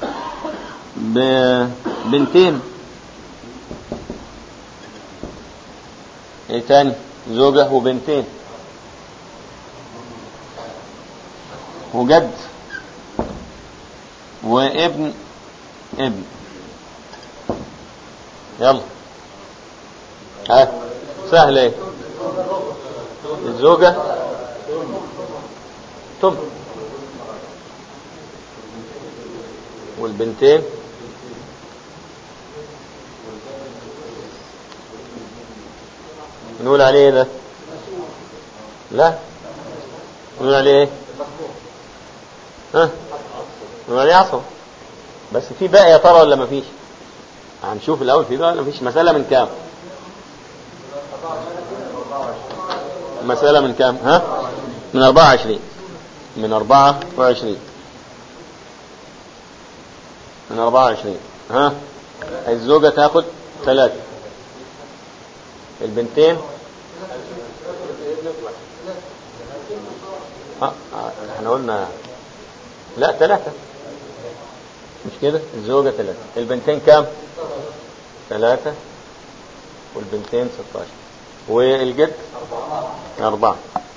بنتين ايه تاني زوجة وبنتين وجد وابن ابن يلا ها سهل ايه الزوجة تم والبنتين نقول عليه ايه ده لا نقول عليه ايه ها نقول عليه عصر بس في باقي يا ترى ولا مفيش هنشوف الاول في باقي ولا مفيش مسألة من كام مسألة من كام ها من 24 من 24 من 24 ها الزوجة تاخد ثلاثة البنتين اه آه، احنا قلنا لا ثلاثة مش كده الزوجة ثلاثة البنتين كام ثلاثة والبنتين 16 والجد أربعة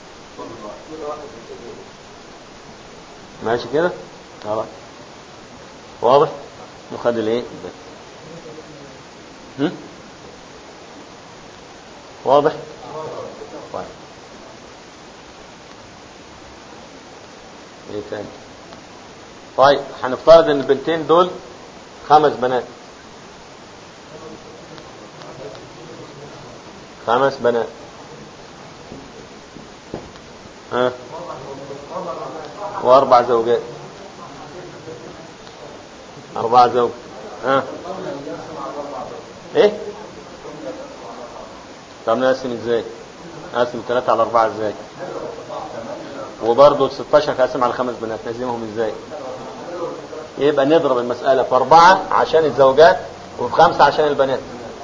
ماشي كده خلاص واضح نخلي الايه البنت هم؟ واضح طيب ايه تاني طيب هنفترض ان البنتين دول خمس بنات خمس بنات ها واربع زوجات اربع زوج ها ايه طب نقسم ازاي نقسم ثلاثة على أربعة ازاي وبرضه ال 16 هقسم على خمس بنات نقسمهم ازاي يبقى نضرب المسألة في أربعة عشان الزوجات وفي خمسة عشان البنات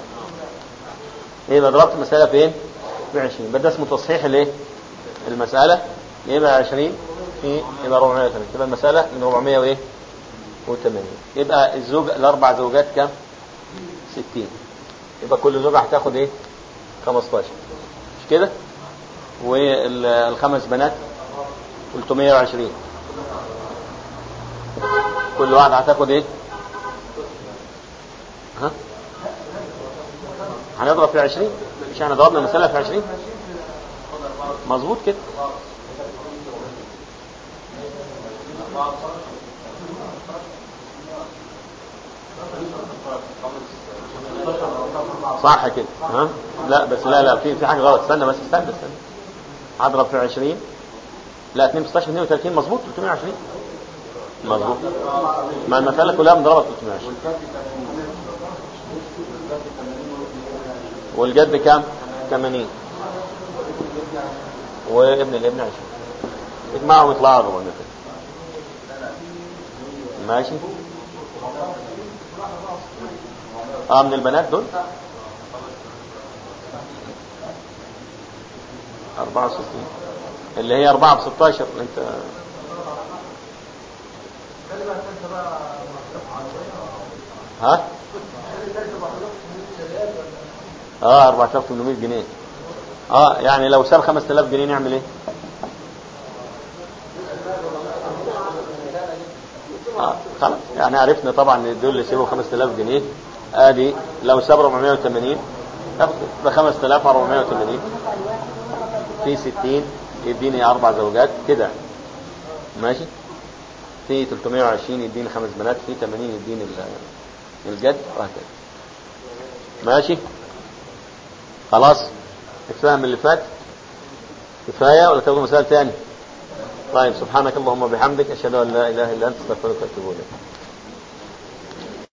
يبقى ضربت المسألة فين؟ في 20 يبقى ده اسمه تصحيح الايه؟ المسألة يبقى 20 في يبقى 480 تبقى المسألة من 400 وايه؟ و80 يبقى الزوج الأربع زوجات كام؟ 60 يبقى كل زوجة هتاخد ايه؟ 15 مش كده؟ والخمس بنات 320 كل واحد هتاخد ايه ها هنضرب في 20 مش احنا ضربنا المسألة في 20 مظبوط كده صح كده ها لا بس لا لا في في حاجه غلط استنى بس استنى استنى هضرب في 20 لا 2 16 32 مظبوط 320 مظبوط ما المساله كلها بنضربها في 320 والجد كام 80 وابن الابن 20 اجمعهم يطلعوا 400 ماشي اه من البنات دول 64 اللي هي 4 ب 16 انت ها اه 4800 جنيه اه يعني لو ساب 5000 جنيه نعمل ايه آه خلاص يعني عرفنا طبعا دول اللي سيبوا 5000 جنيه ادي لو ساب 480 ب 5480 في 60 يديني اربع زوجات كده ماشي في 320 يديني خمس بنات في 80 يديني ال- الجد وهكذا ماشي خلاص اتفهم اللي فات كفايه ولا تاخدوا مثال تاني طيب سبحانك اللهم وبحمدك اشهد ان لا اله الا انت استغفرك واتوب اليك